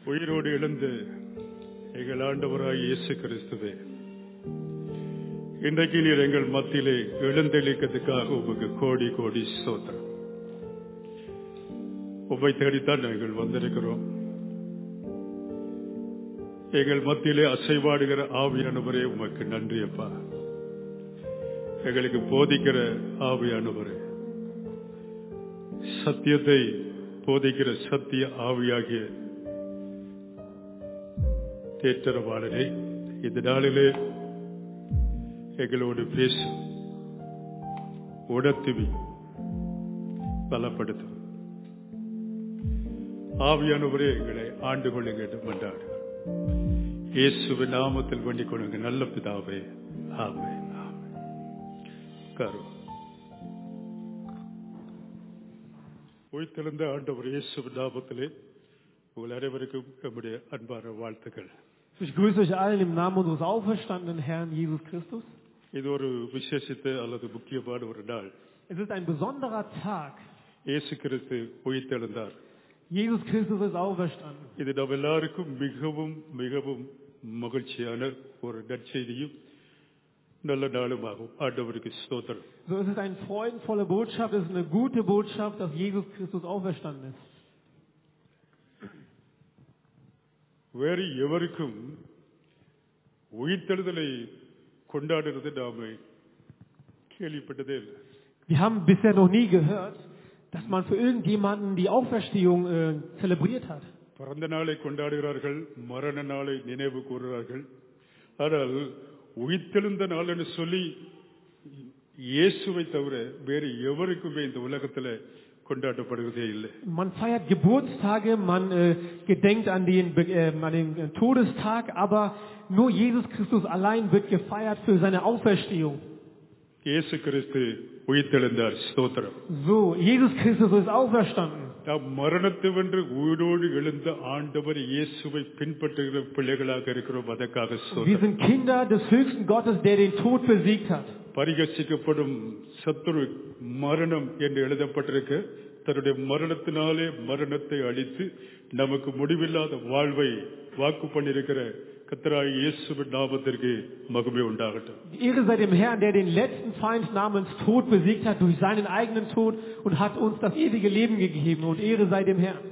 உயிரோடு எழுந்து எங்கள் ஆண்டவராய் இயேசு கிறிஸ்துவே இன்றைக்கு நீர் எங்கள் மத்தியிலே எழுந்தளிக்கிறதுக்காக உமக்கு கோடி கோடி சோத்திரம் உம்மை தேடித்தான் நாங்கள் வந்திருக்கிறோம் எங்கள் மத்தியிலே அசைவாடுகிற ஆவியானவரே உமக்கு நன்றி அப்பா எங்களுக்கு போதிக்கிற ஆவியானவரே சத்தியத்தை போதிக்கிற சத்திய ஆவியாகிய தேற்றரவாளரே இந்த நாளிலே எங்களோடு பேசும் உணர்த்துவி பலப்படுத்தும் ஆவியானவரே எங்களை ஆண்டு கொள்ளுங்க என்று மன்றாடு இயேசுவின் நாமத்தில் வேண்டிக் கொள்ளுங்க நல்ல பிதாவே ஆமே கரு உயிர்த்தெழுந்த ஆண்டவர் இயேசுவின் நாமத்திலே உங்கள் அனைவருக்கும் நம்முடைய அன்பான வாழ்த்துக்கள் Ich grüße euch allen im Namen unseres auferstandenen Herrn Jesus Christus. இது ஒரு விசேஷித்த அல்லது முக்கியமான ஒரு நாள் Es ist ein besonderer Tag. இயேசு கிறிஸ்து உயிர்த்தெழுந்தார் Jesus Christus ist auferstanden. இது நம் எல்லாருக்கும் மிகவும் மிகவும் மகிழ்ச்சியான ஒரு நற்செய்தியும் நல்ல நாளுமாகும் ஆண்டவருக்கு ஸ்தோத்திரம் So es ist eine freudenvolle Botschaft, es ist eine gute Botschaft, dass Jesus Christus auferstanden ist. வேறு எவருக்கும் உயிர்த்தெழுதலை கொண்டாடுறது நாம கேள்விப்பட்டதே இல்லை Wir haben bisher noch nie gehört, dass man für irgendjemanden die Auferstehung äh, zelebriert hat. பிறந்த நாளை கொண்டாடுகிறார்கள் மரண நாளை நினைவு கூறுகிறார்கள் ஆனால் உயிர்த்தெழுந்த நாள் என்று சொல்லி இயேசுவை தவிர வேறு எவருக்குமே இந்த உலகத்துல கொண்டாடப்படுவதே இல்லை Man feiert Geburtstage, man äh, gedenkt an den, Be- äh, an den äh, Todestag, aber nur Jesus Christus allein wird gefeiert für seine Auferstehung. இயேசு கிறிஸ்து உயிர்த்தெழுந்தார் ஸ்தோத்திரம் So, Jesus Christus ist auferstanden. நாம் மரணத்தை வென்று உயிரோடு எழுந்த ஆண்டவர் இயேசுவை பின்பற்றுகிற பிள்ளைகளாக இருக்கிறோம் அதற்காக Wir ஸ்தோத்திரம் sind Kinder des höchsten Gottes, der den Tod besiegt hat. பரிகசிக்கப்படும் சத்துரு மரணம் என்று எழுதப்பட்டிருக்க தன்னுடைய மரணத்தினாலே மரணத்தை அழித்து நமக்கு முடிவில்லாத வாழ்வை வாக்கு பண்ணியிருக்கிற கத்தராய் இயேசுவின் நாமத்திற்கு மகிமை உண்டாகட்டும் Die Ehre sei dem Herrn, der den letzten Feind namens Tod besiegt hat durch seinen eigenen Tod und hat uns das ewige Leben gegeben. Und Ehre sei dem Herrn.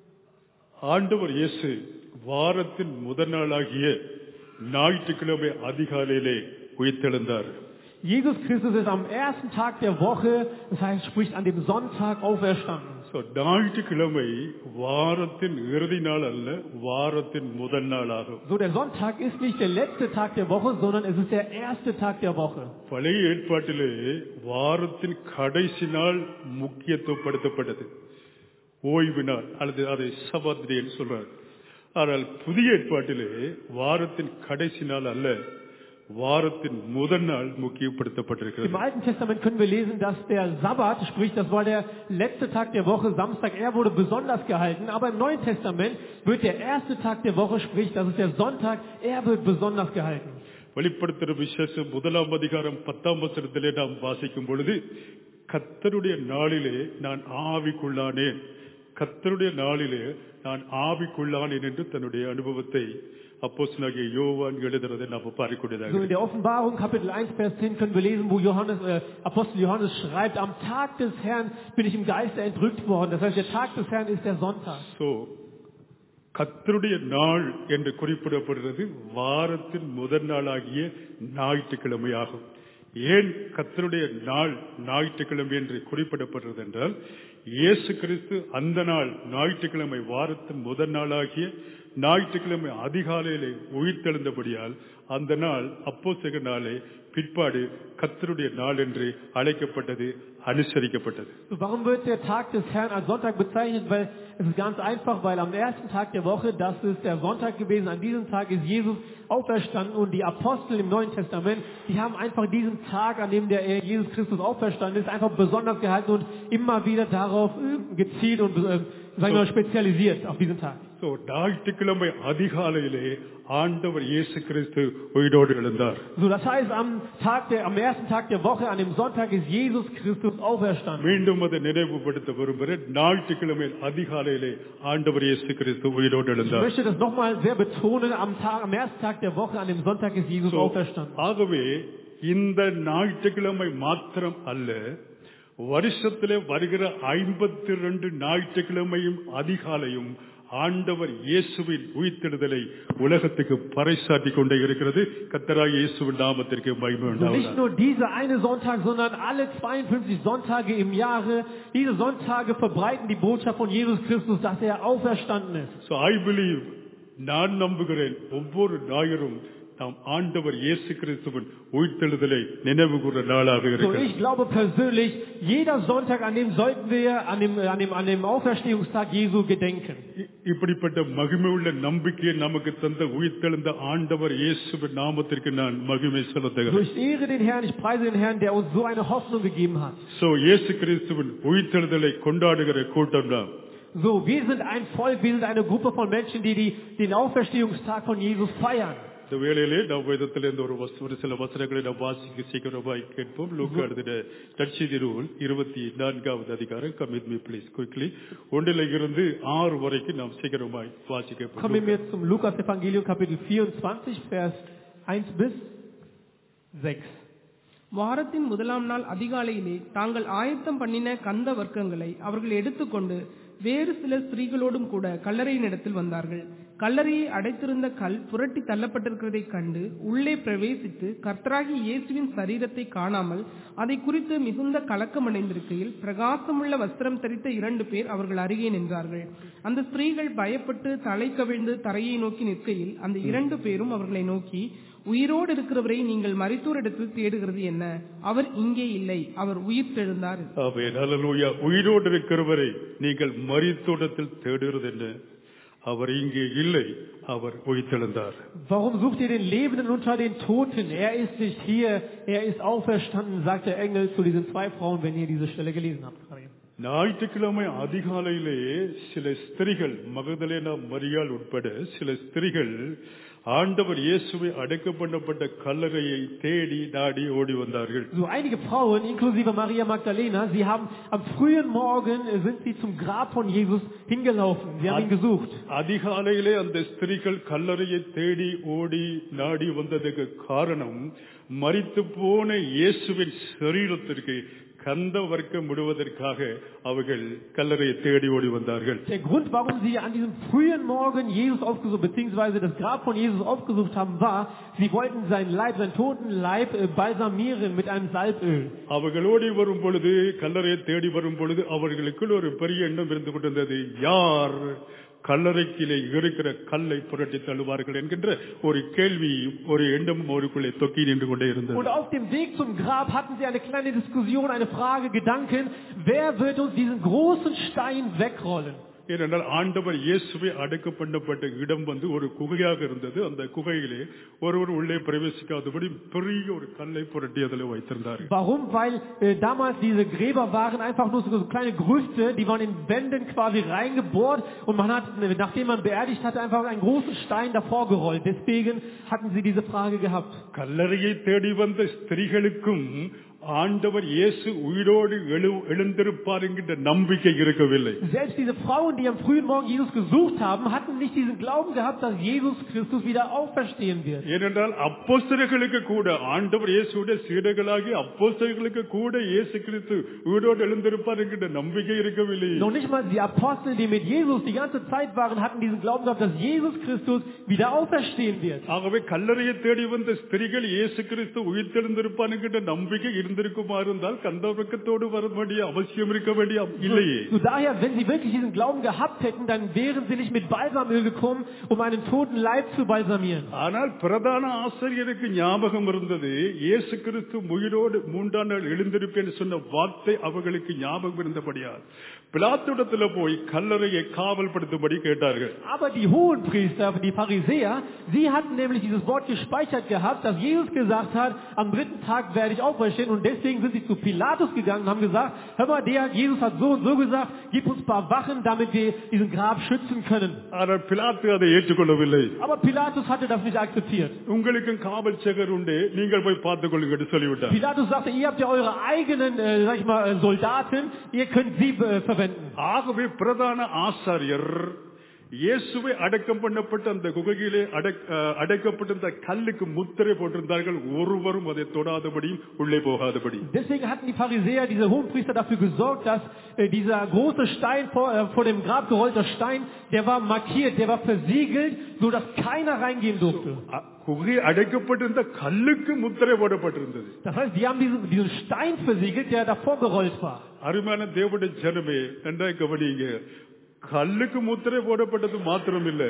ஆண்டவர் இயேசு வாரத்தின் முதல் நாளாகிய ஞாயிற்றுக்கிழமை அதிகாலையிலே உயிர்த்தெழுந்தார் Jesus Christus ist am ersten Tag der Woche, das heißt, spricht an dem Sonntag auferstanden. So, ஞாயிற்றுக்கிழமை வாரத்தின் இறுதி நாள் அல்ல வாரத்தின் முதல் நாள் ஆகும் So, der Sonntag ist nicht der letzte Tag der Woche, sondern es ist der erste Tag der Woche. பழைய ஏற்பாட்டிலே வாரத்தின் கடைசி நாள் முக்கியத்துவப்படுத்தப்பட்டது ஓய்வு நாள் அல்லது அதை சபாத்திரி என்று சொல்றார் ஆனால் புதிய ஏற்பாட்டிலே வாரத்தின் கடைசி நாள் அல்ல வாரத்தின் முதல் நாள் Im முக்கியப்படுத்தப்பட்டிருக்கிறது Alten Testament können wir lesen, dass der Sabbat, sprich, das war der letzte Tag der Woche, Samstag, er wurde besonders gehalten. Aber im Neuen Testament wird der erste Tag der Woche, sprich, das ist der Sonntag, er wird besonders gehalten. வெளிப்படுத்துகிற விசேஷம் முதலாம் அதிகாரம் பத்தாம் வசனத்திலே நாம் வாசிக்கும் பொழுது கத்தருடைய நாளிலே நான் ஆவிக்குள்ளானேன் கத்தருடைய நாளிலே நான் ஆவிக்குள்ளானேன் என்று தன்னுடைய அனுபவத்தை அப்போஸ்தலனாகிய யோவான் எழுதுறதை நாம் So பார்க்கக்கூடியதாக in der Offenbarung, Kapitel 1, Vers 10, können wir lesen, wo Johannes, äh, Apostel Johannes schreibt, am Tag des Herrn bin ich im Geiste entrückt worden. Das heißt, der Tag des Herrn ist der Sonntag. So கத்தருடைய நாள் என்று குறிப்பிடப்படுகிறது வாரத்தின் முதல் நாளாகிய ஞாயிற்றுக்கிழமை ஆகும் ஏன் கத்தருடைய நாள் ஞாயிற்றுக்கிழமை என்று குறிப்பிடப்படுகிறது என்றால் இயேசு கிறிஸ்து அந்த நாள் ஞாயிற்றுக்கிழமை வாரத்தின் முதல் நாளாகிய ஞாயிற்றுக்கிழமை அதிகாலையிலே உயிர்த்தெழுந்தபடியால் அந்த நாள் அப்போஸ்தலர் நாளே பிற்பாடு கத்தருடைய நாள் என்று அழைக்கப்பட்டது அனுசரிக்கப்பட்டது So, warum wird der Tag des Herrn als Sonntag bezeichnet? Weil es ist ganz einfach, weil am ersten Tag der Woche, das ist der Sonntag gewesen, an diesem Tag ist Jesus auferstanden und die Apostel im Neuen Testament, die haben einfach diesen Tag, an dem der Jesus Christus auferstanden ist, einfach besonders gehalten und immer wieder darauf äh, gezielt und äh, sagen wir mal, spezialisiert auf diesen Tag. So, ஞாயிற்றுக்கிழமை அதிகாலையிலே ஆண்டவர் இயேசு கிறிஸ்து உயிரோடு எழுந்தார் So, das heißt, am Tag der, am ersten Tag der Woche, an dem Sonntag ist Jesus Christus auferstanden. மீண்டும் அதை நினைவுபடுத்த விரும்புகிறேன் ஞாயிற்றுக்கிழமை அதிகாலையிலே ஆண்டவர் இயேசு கிறிஸ்து உயிரோடு Ich எழுந்தார் möchte das nochmal sehr betonen. Am Tag, am ersten Tag der Woche, an dem Sonntag ist Jesus So, auferstanden. ஆகவே இந்த ஞாயிற்றுக்கிழமை மாத்திரம் அல்ல வருஷத்திலே வருகிற ஐம்பத்தி ரெண்டு ஞாயிற்றுக்கிழமையும் அதிகாலையும் ஆண்டவர் இயேசுவின் உயிர்த்தெழுதலை உலகத்துக்கு பறைசாற்றிக் கொண்டே இருக்கிறது கத்தராய் இயேசுவின் நாமத்திற்கு மகிமை So nicht உண்டாவதாக. nur dieser eine Sonntag, sondern alle 52 Sonntage im Jahre. Diese Sonntage verbreiten die Botschaft von Jesus Christus, dass er auferstanden ist. So I believe நான் நம்புகிறேன் ஒவ்வொரு ஞாயிறும் நாம் ஆண்டவர் இயேசு கிறிஸ்துவின் உயிர்த்தெழுதலை நினைவு கூற நாளாக So இருக்கிறது ich glaube persönlich, jeder Sonntag, an dem sollten wir an dem, an dem, an dem Auferstehungstag Jesu gedenken. இ- இப்படிப்பட்ட மகிமை உள்ள நம்பிக்கையை நமக்கு தந்த உயிர்த்தெழுந்த ஆண்டவர் இயேசுவின் நாமத்திற்கு நான் மகிமை So செலுத்துகிறேன் ich ehre den Herrn, ich preise den Herrn, der uns so eine Hoffnung gegeben hat. So இயேசு கிறிஸ்துவின் உயிர்த்தெழுதலை கொண்டாடுகிற கூட்டம் தான் So, wir sind ein Volk, wir sind eine Gruppe von Menschen, die, die den Auferstehungstag von Jesus feiern. இந்த வேளையிலே நாம் வேதத்திலிருந்து ஒரு வச- ஒரு சில வசனங்களை நாம் வாசிக்க சீக்கிரமாய் கேட்போம் லூக்கா எழுதின நற்செய்தி நூல் இருபத்தி நான்காவது அதிகாரம் கமிட் மீ ப்ளீஸ் குயிக்லி ஒன்றில் இருந்து ஆறு வரைக்கும் நாம் சீக்கிரமாய் வாசிக்க Kommen போகிறோம். wir zum Lukas Evangelium Kapitel 24, Vers 1 bis 6. வாரத்தின் முதலாம் நாள் அதிகாலையிலே தாங்கள் ஆயத்தம் பண்ணின கந்த வர்க்கங்களை அவர்கள் எடுத்துக்கொண்டு வேறு சில ஸ்திரீகளோடும் கூட கல்லறையின் இடத்தில் வந்தார்கள் கல்லறையை அடைத்திருந்த கல் புரட்டி தள்ளப்பட்டிருக்கிறதைக் கண்டு உள்ளே பிரவேசித்து கர்த்தராகி இயேசுவின் சரீரத்தை காணாமல் அதை குறித்து மிகுந்த கலக்கமடைந்திருக்கையில் பிரகாசமுள்ள வஸ்திரம் தரித்த இரண்டு பேர் அவர்கள் அருகே நின்றார்கள் அந்த ஸ்திரீகள் பயப்பட்டு தலை கவிழ்ந்து தரையை நோக்கி நிற்கையில் அந்த இரண்டு பேரும் அவர்களை நோக்கி உயிரோடு இருக்கிறவரை நீங்கள் மரித்தோரிடத்தில் தேடுகிறது என்ன அவர் இங்கே இல்லை அவர் உயிர் தெழுந்தார் ஆமென். ஹல்லேலூயா. உயிரோடு இருக்கிறவரை நீங்கள் மரித்தோடத்தில் தேடுகிறது என்ன அவர் இங்கே இல்லை அவர் உயிர்த்தெழுந்தார் Warum sucht ihr den Lebenden unter den Toten? Er ist nicht hier, er ist auferstanden, sagt der Engel zu diesen zwei Frauen, wenn ihr diese Stelle gelesen habt. ஞாயிற்றுக்கிழமை அதிகாலையிலே சில ஸ்திரிகள் மகதலேனா மரியாள் உட்பட சில ஸ்திரிகள் ஆண்டவர் இயேசுவை அடக்கம் பண்ணப்பட்ட கல்லறையை தேடி நாடி ஓடி வந்தார்கள் So einige Frauen, inklusive Maria Magdalena, sie haben am frühen Morgen äh, sind sie zum Grab von Jesus hingelaufen. Sie haben ihn gesucht. அதிகாலையிலே அந்த ஸ்திரிகள் கல்லறையை தேடி ஓடி நாடி வந்ததுக்கு காரணம் மரித்து போன இயேசுவின் சரீரத்திற்கு கந்த வர்க்கம் விடுவதற்காக அவர்கள் கல்லறையை தேடி ஓடி வந்தார்கள் Der Grund, warum sie an diesem frühen Morgen Jesus aufgesucht, beziehungsweise das Grab von Jesus aufgesucht haben, war, sie wollten seinen Leib, seinen toten Leib äh, balsamieren mit einem Salböl. அவர்கள் ஓடி வரும் பொழுது கல்லறையை தேடி வரும் பொழுது அவர்களுக்குள் ஒரு பெரிய எண்ணம் இருந்து கொண்டிருந்தது யார் கல்லறைக்கிலே இருக்கிற கல்லை புரட்டி தள்ளுவார்கள் என்கின்ற ஒரு கேள்வி ஒரு எண்ணமும் அவருக்குள்ளே தொக்கி நின்று கொண்டே இருந்தது Und auf dem Weg zum Grab hatten sie eine kleine Diskussion, eine Frage, Gedanken, wer wird uns diesen großen Stein wegrollen? ஏனென்றால் ஆண்டவர் இயேசுவை அடக்கம் பண்ணப்பட்ட இடம் வந்து ஒரு குகையாக இருந்தது அந்த குகையிலே ஒருவர் உள்ளே பிரவேசிக்காதபடி பெரிய ஒரு கல்லை புரட்டி அதில் வைத்திருந்தார்கள் Warum? Weil äh, damals diese Gräber waren einfach nur so kleine Grüste, die waren in Wänden quasi reingebohrt und man hat, äh, nachdem man beerdigt hatte, einfach einen großen Stein davor gerollt. Deswegen hatten sie diese Frage gehabt. கல்லறையை தேடி வந்த ஸ்திரீகளுக்கும் ஆண்டவர் இயேசு உயிரோடு எழு எழுந்திருப்பார் என்கின்ற நம்பிக்கை இருக்கவில்லை Selbst diese Frauen, die am frühen Morgen Jesus gesucht haben, hatten nicht diesen Glauben gehabt, dass Jesus Christus wieder auferstehen wird. ஏனென்றால் அப்போஸ்தலர்களுக்கு கூட ஆண்டவர் இயேசுடைய சீடர்களாகி அப்போஸ்தலர்களுக்கு கூட இயேசு கிறிஸ்து உயிரோடு எழுந்திருப்பார் என்கின்ற நம்பிக்கை இருக்கவில்லை Noch nicht mal die Apostel, die mit Jesus die ganze Zeit waren, hatten diesen Glauben gehabt, dass Jesus Christus wieder auferstehen wird. ஆகவே கல்லறையை தேடி வந்த ஸ்திரிகள் இயேசு கிறிஸ்து உயிர்த்தெழுந்திருப்பார் என்கின்ற நம்பிக்கை இருந்திருக்குமா இருந்தால் கந்தவக்கத்தோடு வர வேண்டிய அவசியம் இருக்க வேண்டிய இல்லையே So daher, wenn sie wirklich diesen Glauben gehabt hätten, dann wären sie nicht mit Balsamöl gekommen, um einen toten Leib zu balsamieren. ஆனால் பிரதான ஆசிரியருக்கு ஞாபகம் இருந்தது இயேசு கிறிஸ்து உயிரோடு மூன்றாம் நாள் எழுந்திருப்பேன் சொன்ன வார்த்தை அவர்களுக்கு ஞாபகம் இருந்தபடியால் பிளாத்துடத்துல போய் கல்லறையை காவல்படுத்தும்படி கேட்டார்கள் Aber die Hohenpriester, die Pharisäer, sie hatten nämlich dieses Wort gespeichert gehabt, dass Jesus gesagt hat, am dritten Tag werde ich auferstehen und und deswegen sind sie zu Pilatus gegangen und haben gesagt, hör mal, der Jesus hat so und so gesagt, gib uns ein paar Wachen, damit wir diesen Grab schützen können. ஆனால் பிலாத்து அதை ஏற்றுக்கொள்ளவில்லை Aber Pilatus hatte das nicht akzeptiert. உங்களுக்கும் காவல் சேகர் உண்டு நீங்கள் போய் பார்த்துக் கொள்ளுங்க என்று சொல்லிவிட்டார் Pilatus sagte, ihr habt ja eure eigenen, äh, sag ich mal, äh, Soldaten, ihr könnt sie äh, verwenden. ஆகவே பிரதான ஆசாரியர் இயேசுவை அடக்கம் பண்ணப்பட்ட அந்த குகையிலே அடக்- அஹ், அடைக்கப்பட்டிருந்த கல்லுக்கு முத்திரை போட்டிருந்தார்கள் ஒருவரும் அதை தொடாதபடியும் உள்ளே போகாதபடி Deswegen hatten die Pharisäer, diese Hohenpriester dafür gesorgt, dass äh, dieser große Stein vor, äh, vor dem Grab gerollter Stein, der war markiert, der war versiegelt, so dass keiner reingehen durfte. அ- குகை அடைக்கப்பட்டிருந்த கல்லுக்கு முத்திரை போடப்பட்டிருந்தது Das heißt, die haben diesen, diesen Stein versiegelt, der davor gerollt war. அருமையான தேவனுடைய ஜனமே நன்றாக கவனிங்க கல்லுக்கு முத்திரை போடப்பட்டது மாத்திரமில்ல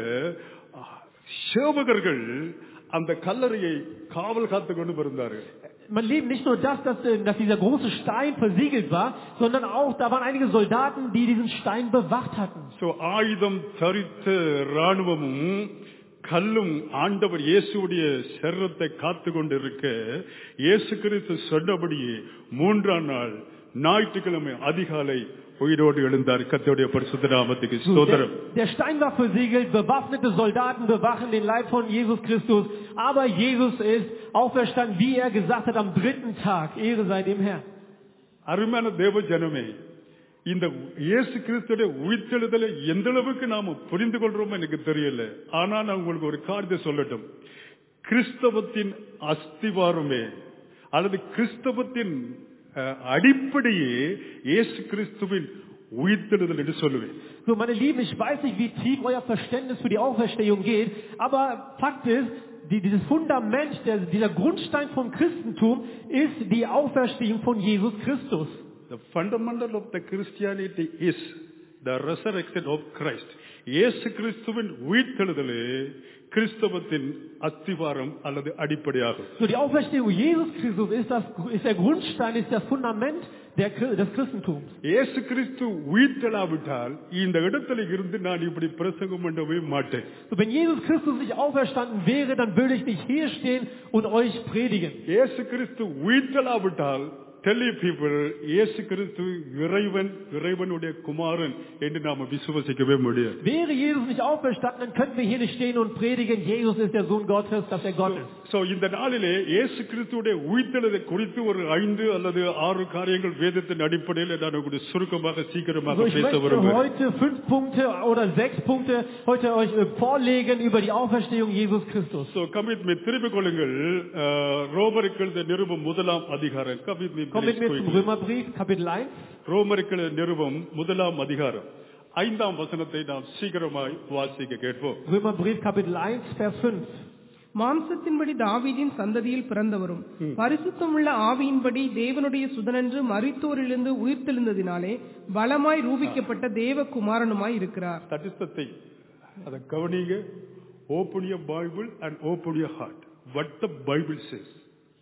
சேவகர்கள் அந்த கல்லறையை காவல் காத்து கொண்டு பிறந்தார்கள் Man lebt nicht nur das, dass, äh, dass dieser große Stein versiegelt war, sondern auch, da waren einige Soldaten, die diesen Stein bewacht hatten. So ஆயுதம் தரித்த ராணுவமும் கல்லும் ஆண்டவர் இயேசுடைய சரீரத்தை காத்து கொண்டிருக்க இயேசு கிறிஸ்து சொன்னபடியே மூன்றாம் நாள் ஞாயிற்றுக்கிழமை அதிகாலை உயிரோடு எழுந்தார் கர்த்தருடைய பரிசுத்த நாமத்துக்கு So, der, ஸ்தோத்திரம் der Stein war versiegelt, bewaffnete Soldaten bewachen den Leib von Jesus Christus, aber Jesus ist auferstanden, wie er gesagt hat, am dritten Tag. Ehre sei dem Herrn. அருமையான தேவ ஜனமே இந்த இயேசு கிறிஸ்துடைய உயிர்த்தெழுதலை எந்த அளவுக்கு நாம புரிந்து கொள்றோமோ எனக்கு தெரியல ஆனா நான் உங்களுக்கு ஒரு காரியத்தை சொல்லட்டும் கிறிஸ்தவத்தின் அஸ்திவாரமே அல்லது கிறிஸ்தவத்தின் அஹ், அடிப்படையே இயேசு கிறிஸ்துவின் உயிர்த்தெழுதல் என்று சொல்லுவேன் So, meine Lieben, ich weiß nicht, wie tief euer Verständnis für die Auferstehung geht, aber Fakt ist, die, dieses Fundament, der, dieser Grundstein vom Christentum ist die Auferstehung von Jesus Christus. The fundamental of the Christianity is the resurrection of Christ. இயேசு கிறிஸ்துவின் உயிர்த்தெழுதலே கிறிஸ்தவத்தின் அஸ்திவாரம் அல்லது அடிப்படையாகும் So, die Auferstehung Jesus Christus ist, das, ist der Grundstein, ist das Fundament der, Chri- des Christentums. இயேசு கிறிஸ்து உயிர்த்தெழாவிட்டால் இந்த இடத்துல இருந்து நான் இப்படி பிரசங்கம் பண்ணவே மாட்டேன் So, wenn Jesus Christus nicht auferstanden wäre, dann würde ich nicht hier stehen und euch predigen. இயேசு கிறிஸ்து உயிர்த்தெழாவிட்டால் டெல்லி பீப்புள் இயேசு கிறிஸ்து இறைவன் இறைவனுடைய குமாரன் என்று நாம விசுவசிக்கவே முடியாது Wäre Jesus nicht auferstanden, dann könnten wir hier nicht stehen und predigen, Jesus ist der Sohn Gottes, dass er Gott ist. So இந்த நாளிலே இயேசு கிறிஸ்துடைய உயிர்த்தெழுதை குறித்து ஒரு ஐந்து அல்லது ஆறு காரியங்கள் வேதத்தின் அடிப்படையில் நான் உங்களுக்கு சுருக்கமாக சீக்கிரமாக So, ich பேச möchte விரும்புகிறேன் heute fünf Punkte oder sechs Punkte heute euch äh, vorlegen über die Auferstehung Jesus Christus. So commit me திரும்பிக் கொள்ளுங்கள் அஹ், ரோமருக்கு எழுதிய நிருபம் முதலாம் அதிகாரம் commit me Kommt mit mir zum Römerbrief, Kapitel 1. ரோமருக்கு எழுதிய நிருபம் முதலாம் அதிகாரம் ஐந்தாம் வசனத்தை நாம் சீக்கிரமாய் வாசிக்க கேட்போம் Römerbrief, Kapitel 1, Vers 5. மாம்சத்தின்படி தாவீதின் சந்ததியில் பிறந்தவரும் பரிசுத்தமுள்ள ஆவியின்படி தேவனுடைய சுதனன்று மரித்தோரிலிருந்து உயிர்த்தெழுந்ததினாலே பலமாய் ரூபிக்கப்பட்ட தேவ குமாரனுமாய் இருக்கிறார் தட் இஸ் த திங் அதை கவனிங்க open your bible and open your heart what the bible says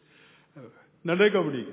நல்ல கவனிங்க